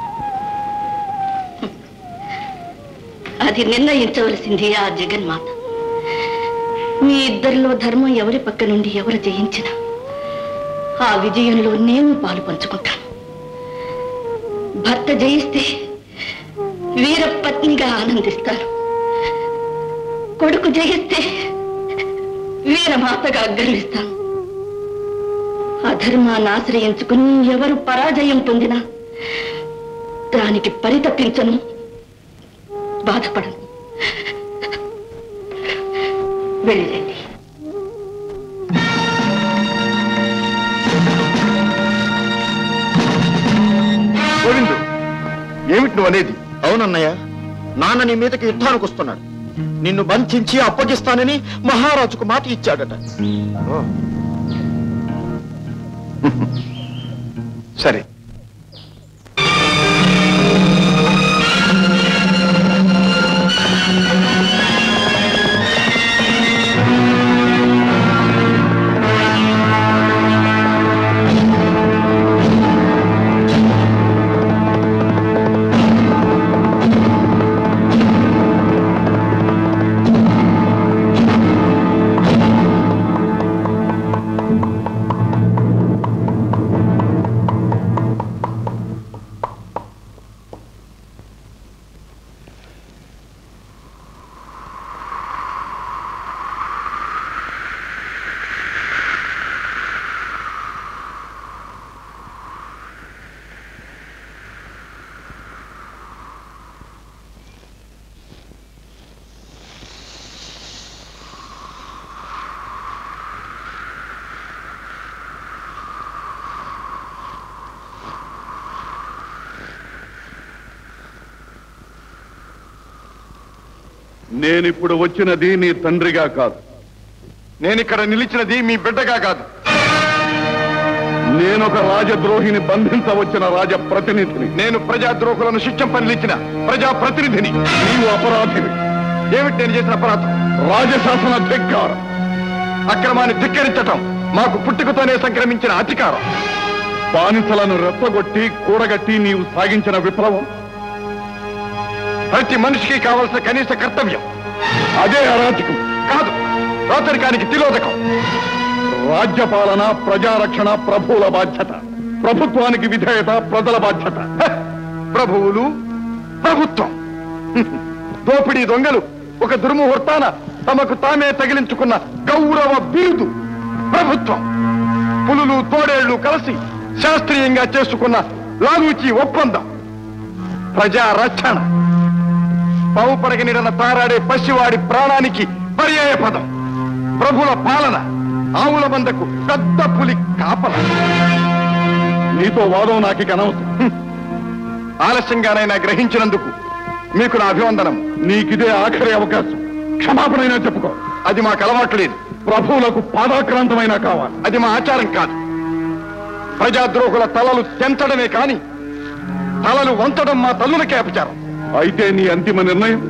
అది నిర్ణయించవలసింది ఆ జగన్మాత మీ ఇద్దరిలో ధర్మం ఎవరి పక్క నుండి ఎవరు జయించినా ఆ విజయంలో నేను పాలు పంచుకుంటాను భర్త జయిస్తే వీరపత్నిగా ఆనందిస్తాను కొడుకు జయిస్తే వీరమాతగా గర్విస్తాను అధర్మాన్ని ఆశ్రయించుకుని ఎవరు పరాజయం పొందినా దానికి పరితపించను బాధపడను వెళ్ళండి గోవిందు ఏమిటి నువ్వు అనేది అవునన్నయ్య నాన్న నీ మీదకి యుద్ధానికి వస్తున్నాడు నిన్ను బంధించి అప్పగిస్తానని మహారాజుకు మాట ఇచ్చాడట సరే నేనిప్పుడు వచ్చినది నీ తండ్రిగా కాదు నేనిక్కడ నిలిచినది మీ బిడ్డగా కాదు నేను ఒక రాజద్రోహిని బంధించవచ్చిన రాజ ప్రతినిధిని నేను ప్రజాద్రోహులను శిక్షం పనిలించిన ప్రజా ప్రతినిధిని నీవు అపరాధివి ఏమిటి నేను చేసిన అపరాధం రాజశాసన ధిక్కారం అక్రమాన్ని ధిక్కరించటం మాకు పుట్టుకతోనే సంక్రమించిన అధికారం బానిసలను రెచ్చగొట్టి కూడగట్టి నీవు సాగించిన విప్లవం ప్రతి మనిషికి కావలసిన కనీస కర్తవ్యం అదే అరాచకం కాదు రాచరికానికి తిలోదకం రాజ్యపాలన ప్రజారక్షణ ప్రభువుల బాధ్యత ప్రభుత్వానికి విధేయత ప్రజల బాధ్యత హ! ప్రభువులు ప్రభుత్వం హ్మ్. దోపిడీ దొంగలు ఒక దుర్ముహూర్తాన తమకు తామే తగిలించుకున్న గౌరవ బిరుదు ప్రభుత్వం పులులు తోడేళ్లు కలిసి శాస్త్రీయంగా చేసుకున్న లాలూచి ఒప్పందం ప్రజా రక్షణ పావు పడగనిడన తారాడే పసివాడి ప్రాణానికి పర్యాయ పదం ప్రభుల పాలన ఆవుల మందకు పెద్ద పులి కాపల నీతో వాదం నాకు ఇక అనవసరం హ్మ్. ఆలస్యంగానైనా గ్రహించినందుకు మీకు నా అభివందనం నీకిదే ఆఖరి అవకాశం క్షమాపణైనా చెప్పుకో అది మాకు అలవాట్లేదు ప్రభువులకు పాదాక్రాంతమైనా కావాలి అది మా ఆచారం కాదు ప్రజాద్రోహుల తలలు తెంచడమే కాని తలలు వంచడం మా తల్లులకే అపచారం అయితే నీ అంతిమ నిర్ణయం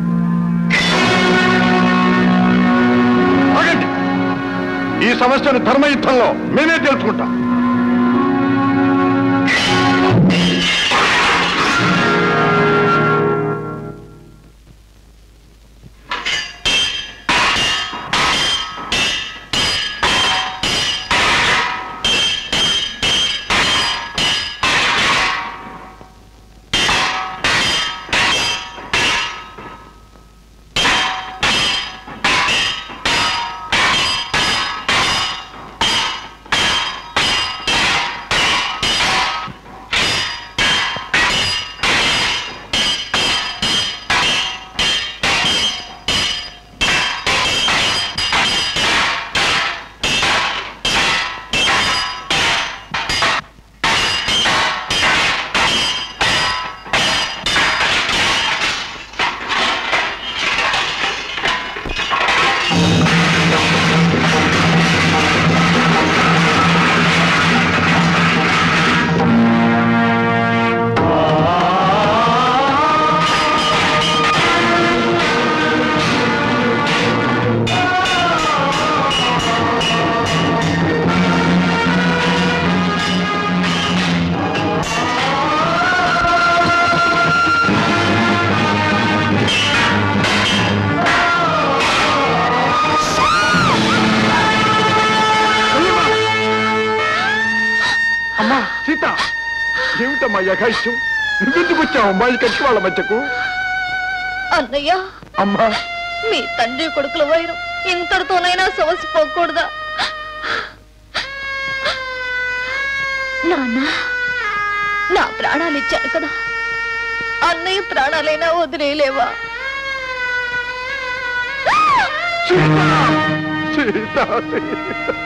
ఆగండి ఈ సమస్యను ధర్మయుద్ధంలో మేమే తెలుసుకుంటాం అమ్మా సీత ఏమిటమ్మా యకాయిష్టం నువ్వెందుకు వచ్చావు అమ్మాయి కక్షి వాళ్ళ మధ్యకు అన్నయ్య అమ్మా మీ తండ్రి కొడుకుల వైరం ఇంతటితోనైనా సమసిపోకూడదా నాన్న నా ప్రాణాలు ఇచ్చాను కదా అన్నయ్య ప్రాణాలైనా వదిలేయలేవా సీత సీత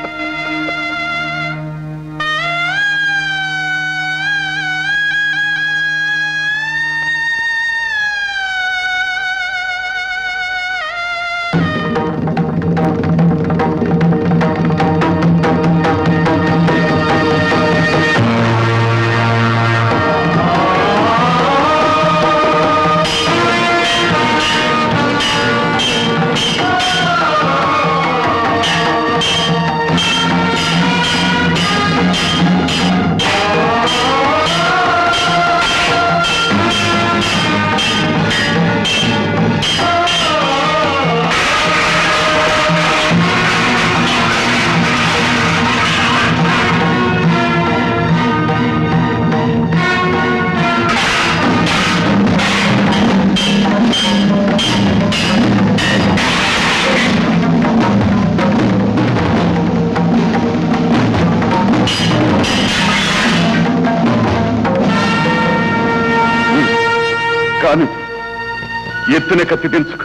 కాని ఎత్తున కత్తి దించుకు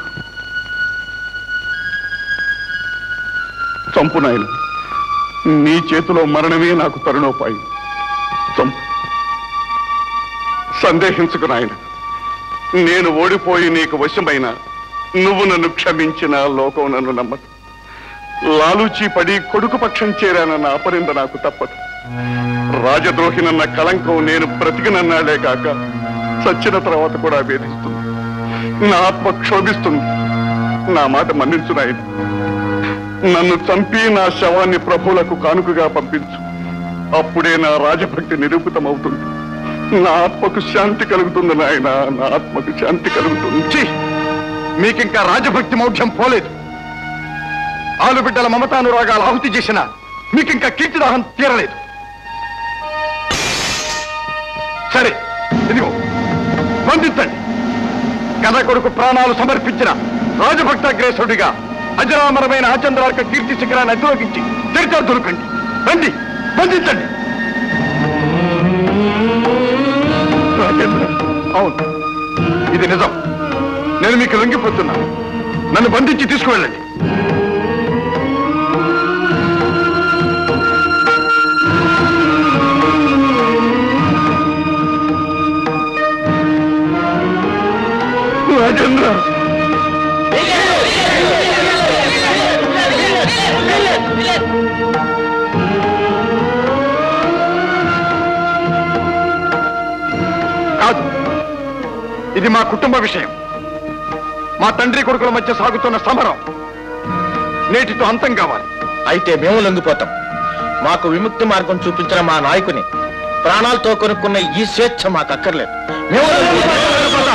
చంపు నాయన నీ చేతిలో మరణమే నాకు తరుణోపాయం చంపు సందేహించుకు నాయన నేను ఓడిపోయి నీకు వశమైన నువ్వు నన్ను క్షమించిన లోకం నన్ను నమ్మదు లాలూచి పడి కొడుకు పక్షం చేరానన్న అపరింద నాకు తప్పదు రాజద్రోహినన్న కళంకం నేను బ్రతికినన్నాడే కాక చచ్చిన తర్వాత కూడా వేధిస్తుంది నా ఆత్మ క్షోభిస్తుంది నా మాట మన్నించు నాయన నన్ను చంపి నా శవాన్ని ప్రభువులకు కానుకగా పంపించు అప్పుడే నా రాజభక్తి నిరూపితమవుతుంది నా ఆత్మకు శాంతి కలుగుతుంది నాయన నా ఆత్మకు శాంతి కలుగుతుంది ఛీ! మీకింకా రాజభక్తి మౌఢ్యం పోలేదు ఆలుబిడ్డల మమతానురాగాలు ఆహుతి చేసిన మీకింకా కీర్తిదాహం తీరలేదు సరే ఇదిగో బంధించండి కథ కొడుకు ప్రాణాలు సమర్పించిన రాజభక్తాగ్రేసుడిగా అజరామరమైన ఆచంద్రార్క కీర్తి శిఖరాన్ని అధిరోగించి చరిత్ర దొరకండి రండి బంధించండి రాజేంద్ర అవును ఇది నిజం నేను మీకు లొంగిపోతున్నాను నన్ను బంధించి తీసుకువెళ్ళండి రాజేంద్ర కాదు ఇది మా కుటుంబ విషయం మా తండ్రి కొడుకుల మధ్య సాగుతున్న సమరం నేటితో అంతం కావాలి అయితే మేము లొంగిపోతాం మాకు విముక్తి మార్గం చూపించిన మా నాయకుని ప్రాణాలతో కొనుక్కున్న ఈ స్వేచ్ఛ మాకు అక్కర్లేదు మేము లొంగిపోతాం.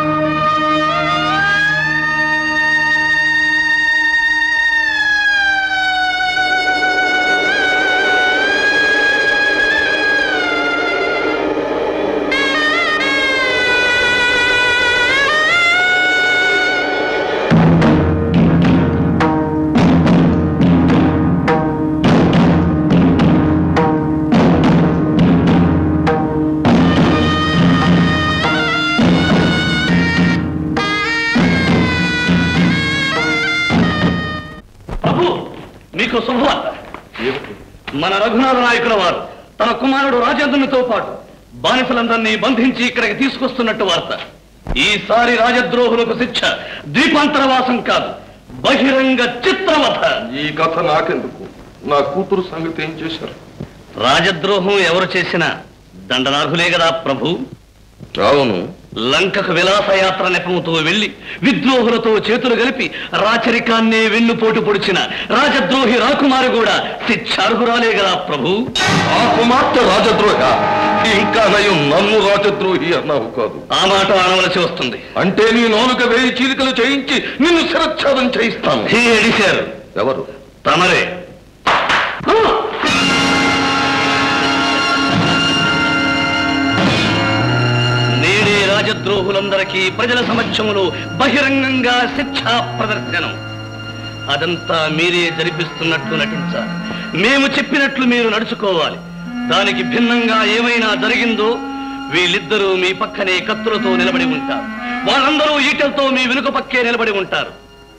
ప్రభు మీకు శుభవార్త మన రఘునాథ నాయకుల వారు తన కుమారుడు రాజేంద్రునితో పాటు బానిసలందరినీ బంధించి ఇక్కడికి తీసుకొస్తున్నట్టు వార్త ఈసారి రాజద్రోహులకు శిక్ష ద్వీపాంతరవాసం కాదు బహిరంగ చిత్రవధ ఈ కథ నాకెందుకు నా కూతురు సంగతి ఏం చేశారు రాజద్రోహం ఎవరు చేసినా దండనార్హులే కదా ప్రభు అవును లంకకు విలాసయాత్ర నెపముతో వెళ్లి విద్రోహులతో చేతులు కలిపి రాచరికాన్నే వెన్నుపోటు పొడిచిన రాజద్రోహి రాకుమారి కూడా శిక్షార్హురాలే కదా ప్రభు ఆ కుమార్తె రాజద్రోహ ఇంకా నయం నన్ను రాజద్రోహి అన్నావు కాదు ఆ మాట అనవలసి వస్తుంది అంటే నీ నోలుక వేయి చీలికలు చేయించి నిన్ను శిరచ్ఛేదం చేయిస్తాను హీ ఎడిశారు ఎవరు తమరే నేడే రాజద్రోహులందరికీ ప్రజల సమక్షములో బహిరంగంగా శిక్షా ప్రదర్శనం అదంతా మీరే జరిపిస్తున్నట్లు నటించాలి మేము చెప్పినట్లు మీరు నడుచుకోవాలి దానికి భిన్నంగా ఏమైనా జరిగిందో వీళ్ళిద్దరూ మీ పక్కనే కత్తులతో నిలబడి ఉంటారు వాళ్ళందరూ ఈటలతో మీ వెనుక పక్కే నిలబడి ఉంటారు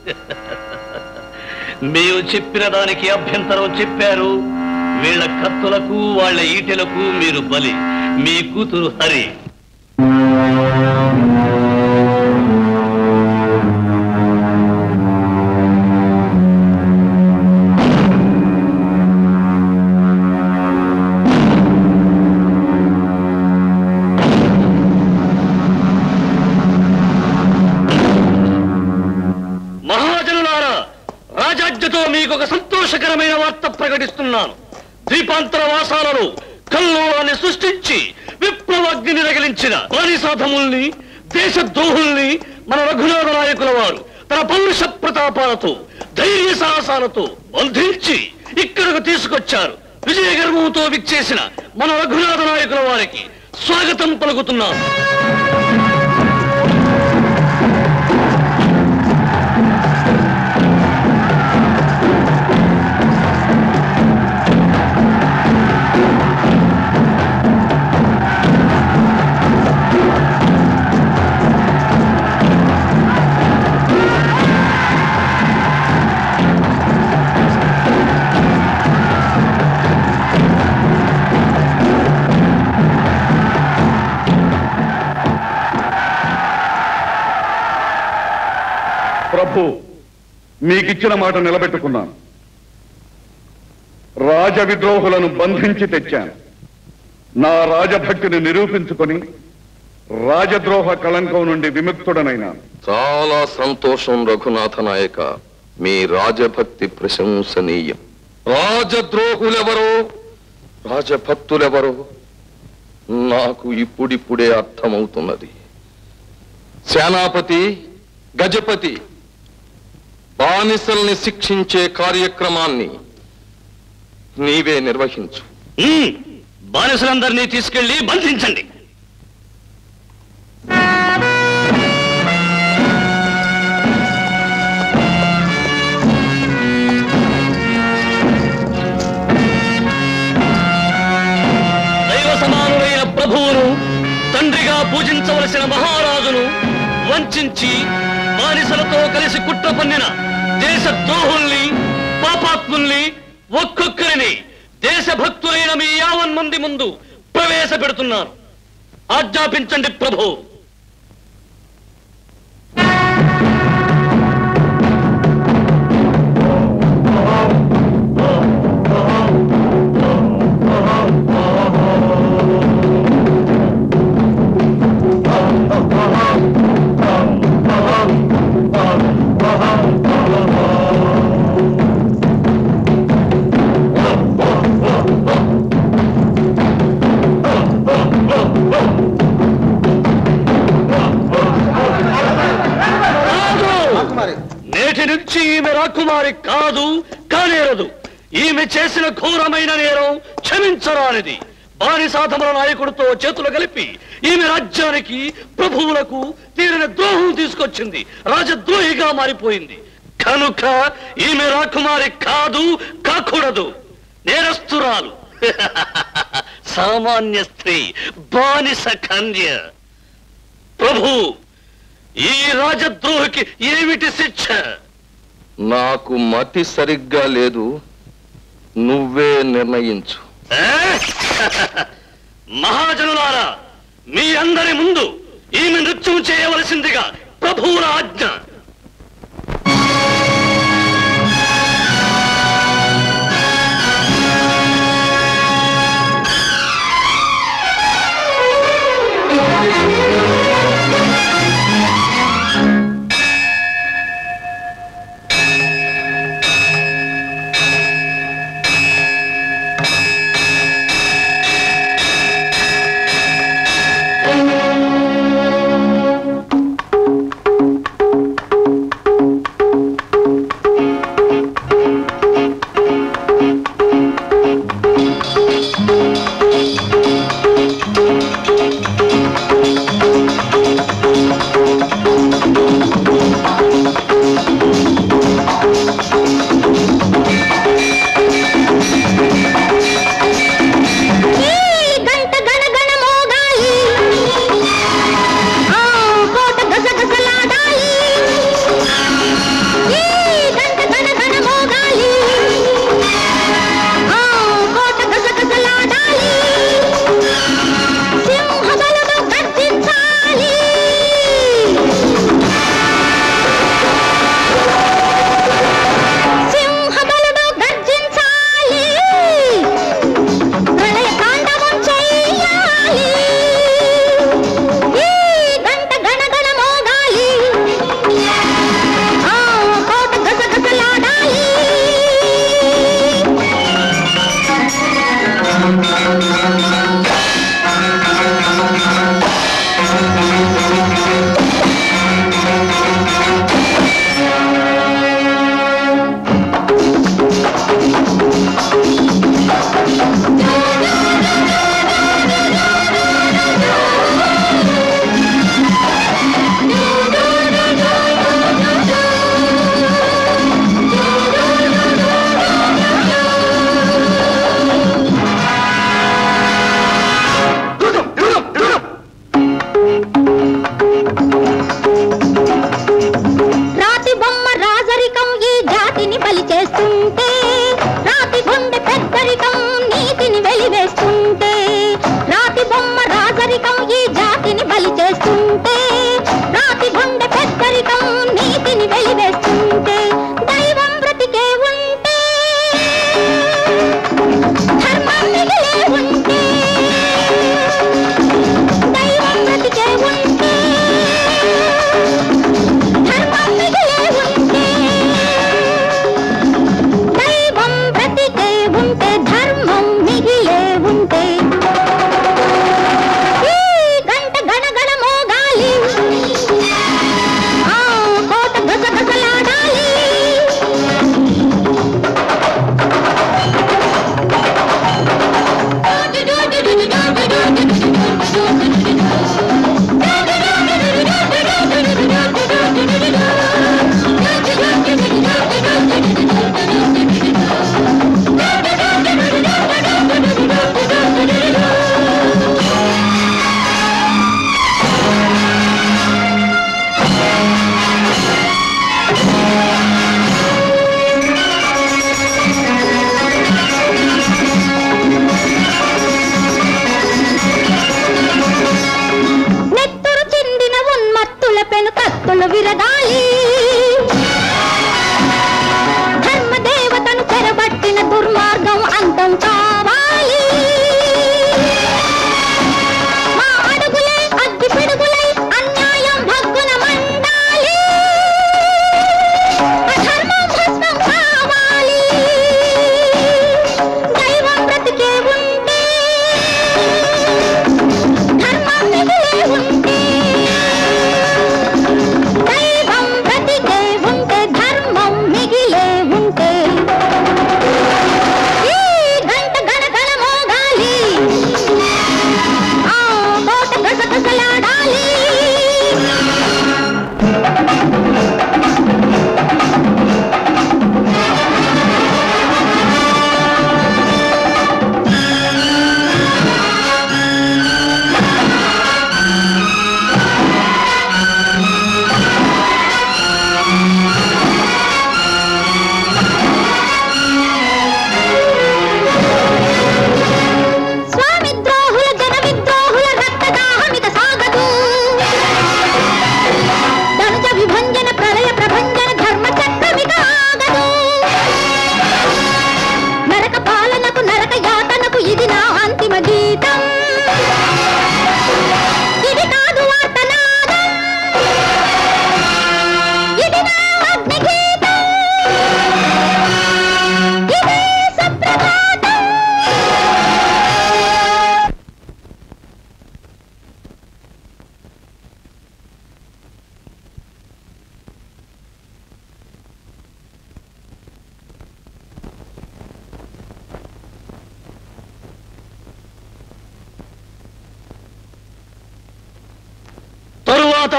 మేము చెప్పిన దానికి అభ్యంతరం చెప్పారు వీళ్ళ కత్తులకు వాళ్ళ ఈటెలకు మీరు బలి మీ కూతురు హరి మహాజనులారా రాజాజ్ఞతో మీకు ఒక సంతోషకరమైన వార్త ప్రకటిస్తున్నాను ద్వీపాంతర వాసాలలో కల్లోలాన్ని సృష్టించి విప్లవాగ్ని రగిలించిన బానిసాధముల్ని దేశద్రోహుల్ని మన రఘునాథ నాయకుల వారు తన పౌరుష ప్రతాపాలతో ధైర్య సాహసాలతో బంధించి ఇక్కడకు తీసుకొచ్చారు విజయ గర్వంతో విచ్చేసిన మన రఘునాథ నాయకుల వారికి స్వాగతం పలుకుతున్నాను ప్రభు మీకిచ్చిన మాట నిలబెట్టుకున్నాను రాజ విద్రోహులను బంధించి తెచ్చాను నా రాజభక్తిని నిరూపించుకొని రాజద్రోహ కళంకం నుండి విముక్తుడనైనాను చాలా సంతోషం రఘునాథ నాయక మీ రాజభక్తి ప్రశంసనీయం రాజద్రోహులెవరో రాజభక్తులెవరో నాకు ఇప్పుడిప్పుడే అర్థమవుతున్నది సేనాపతి గజపతి బానిసల్ని శిక్షించే కార్యక్రమాన్ని నీవే నిర్వహించు బానిసలందరినీ తీసుకెళ్లి బంధించండి దైవ సమానులైన ప్రభువును తండ్రిగా పూజించవలసిన మహారాజును వంచించి బానిసలతో కలిసి కుట్ర పన్నిన దేశ ద్రోహుల్ని పాపాత్ముల్ని ఒక్కొక్కరిని దేశభక్తులైన మీ యావన్ మంది ముందు ప్రవేశపెడుతున్నాను ఆజ్ఞాపించండి ప్రభు నేటి నుంచి ఈమె రాకుమారి కాదు కానేరదు ఈమె చేసిన ఘోరమైన నేరం క్షమించరానిది బానిసాధముల నాయకుడితో చేతులు కలిపి ఈమె రాజ్యానికి ప్రభువులకు తీరిన ద్రోహం తీసుకొచ్చింది రాజద్రోహిగా మారిపోయింది కనుక ఈమె రాకుమారి కాదు కాకూడదు నేరస్తురాలు సామాన్య స్త్రీ బానిస కన్య ప్రభు ఈ రాజద్రోహికి ఏమిటి శిక్ష నాకు మతి సరిగ్గా లేదు నువ్వే నిర్ణయించు మహాజనులారా మీ అందరి ముందు ఈమె నృత్యం చేయవలసిందిగా ప్రభువుల ఆజ్ఞ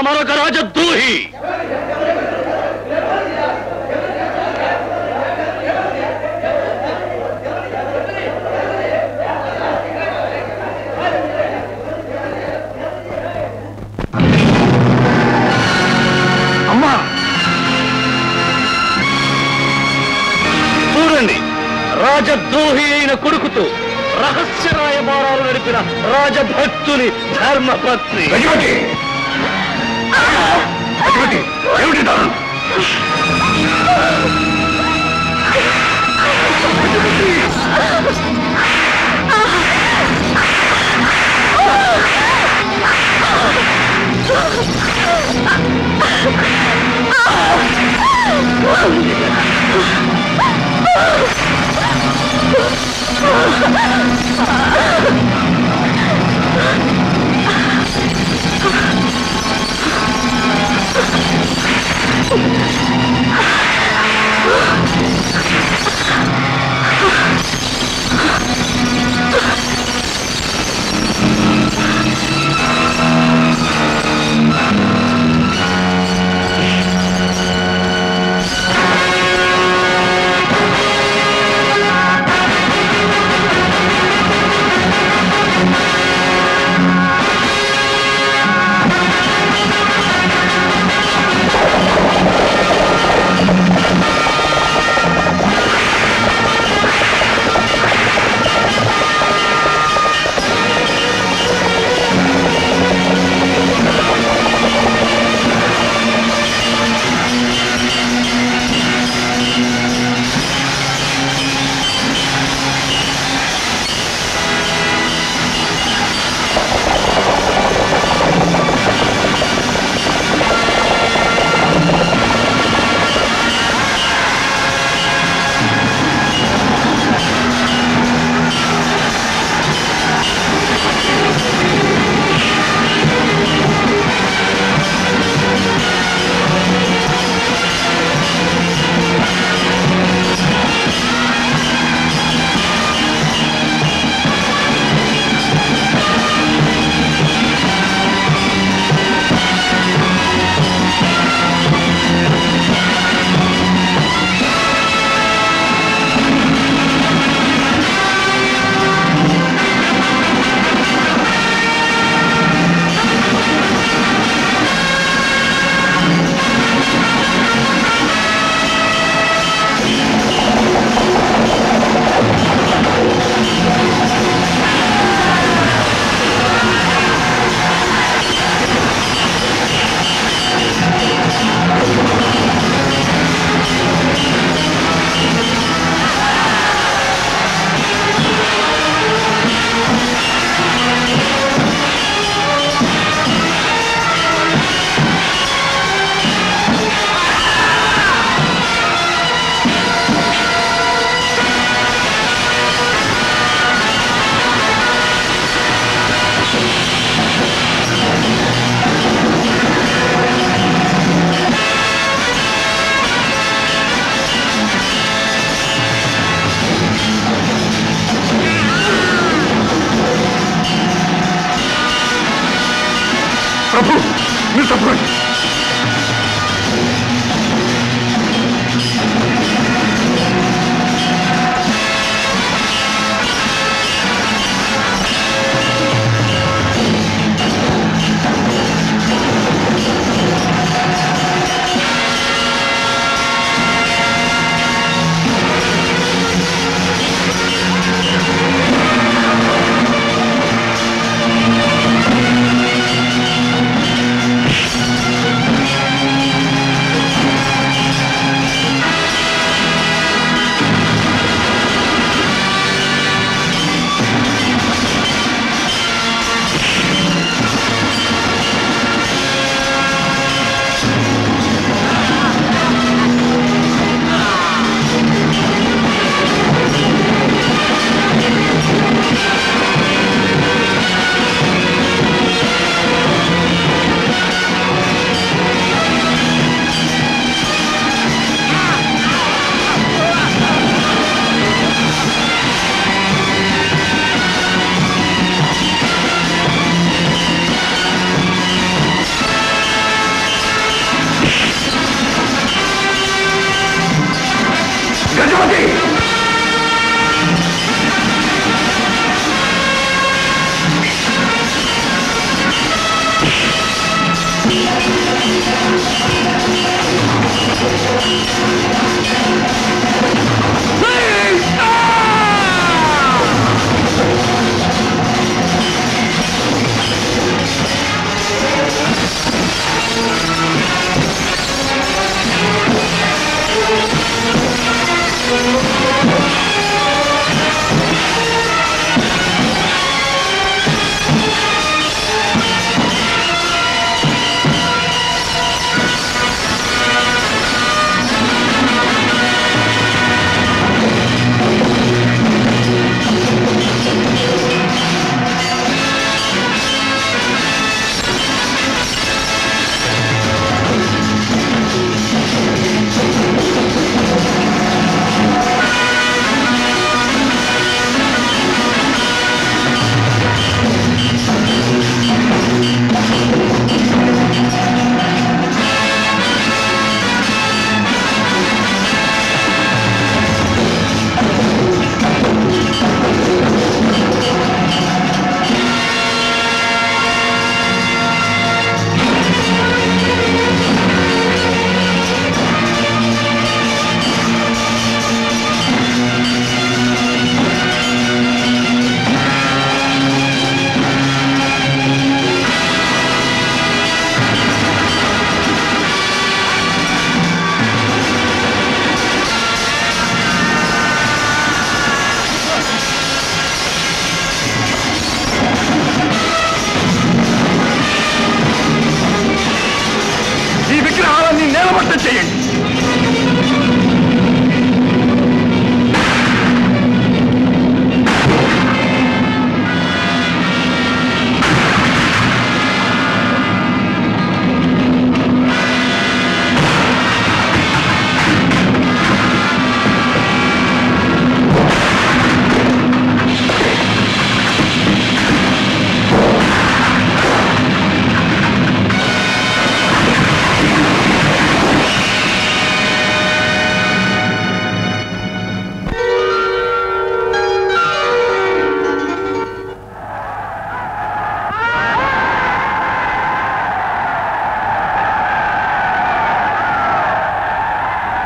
మరొక రాజద్రోహి అమ్మా చూడండి రాజద్రోహి అయిన కొడుకుతో రహస్య రాయబారాలు నడిపిన రాజభక్తుని ధర్మపత్ని ఏమిటి దారుణం? ఆ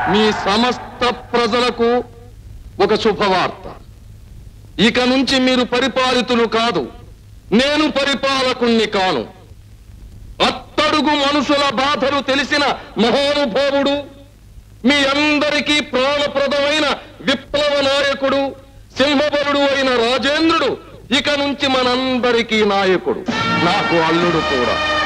మీ సమస్త ప్రజలకు ఒక శుభవార్త ఇక నుంచి మీరు పరిపాలితులు కాదు నేను పరిపాలకుణ్ణి కాను అట్టడుగు మనుషుల బాధలు తెలిసిన మహానుభావుడు మీ అందరికీ ప్రాణప్రదమైన విప్లవ నాయకుడు సింహబలుడు అయిన రాజేంద్రుడు ఇక నుంచి మనందరికీ నాయకుడు నాకు అల్లుడు కూడా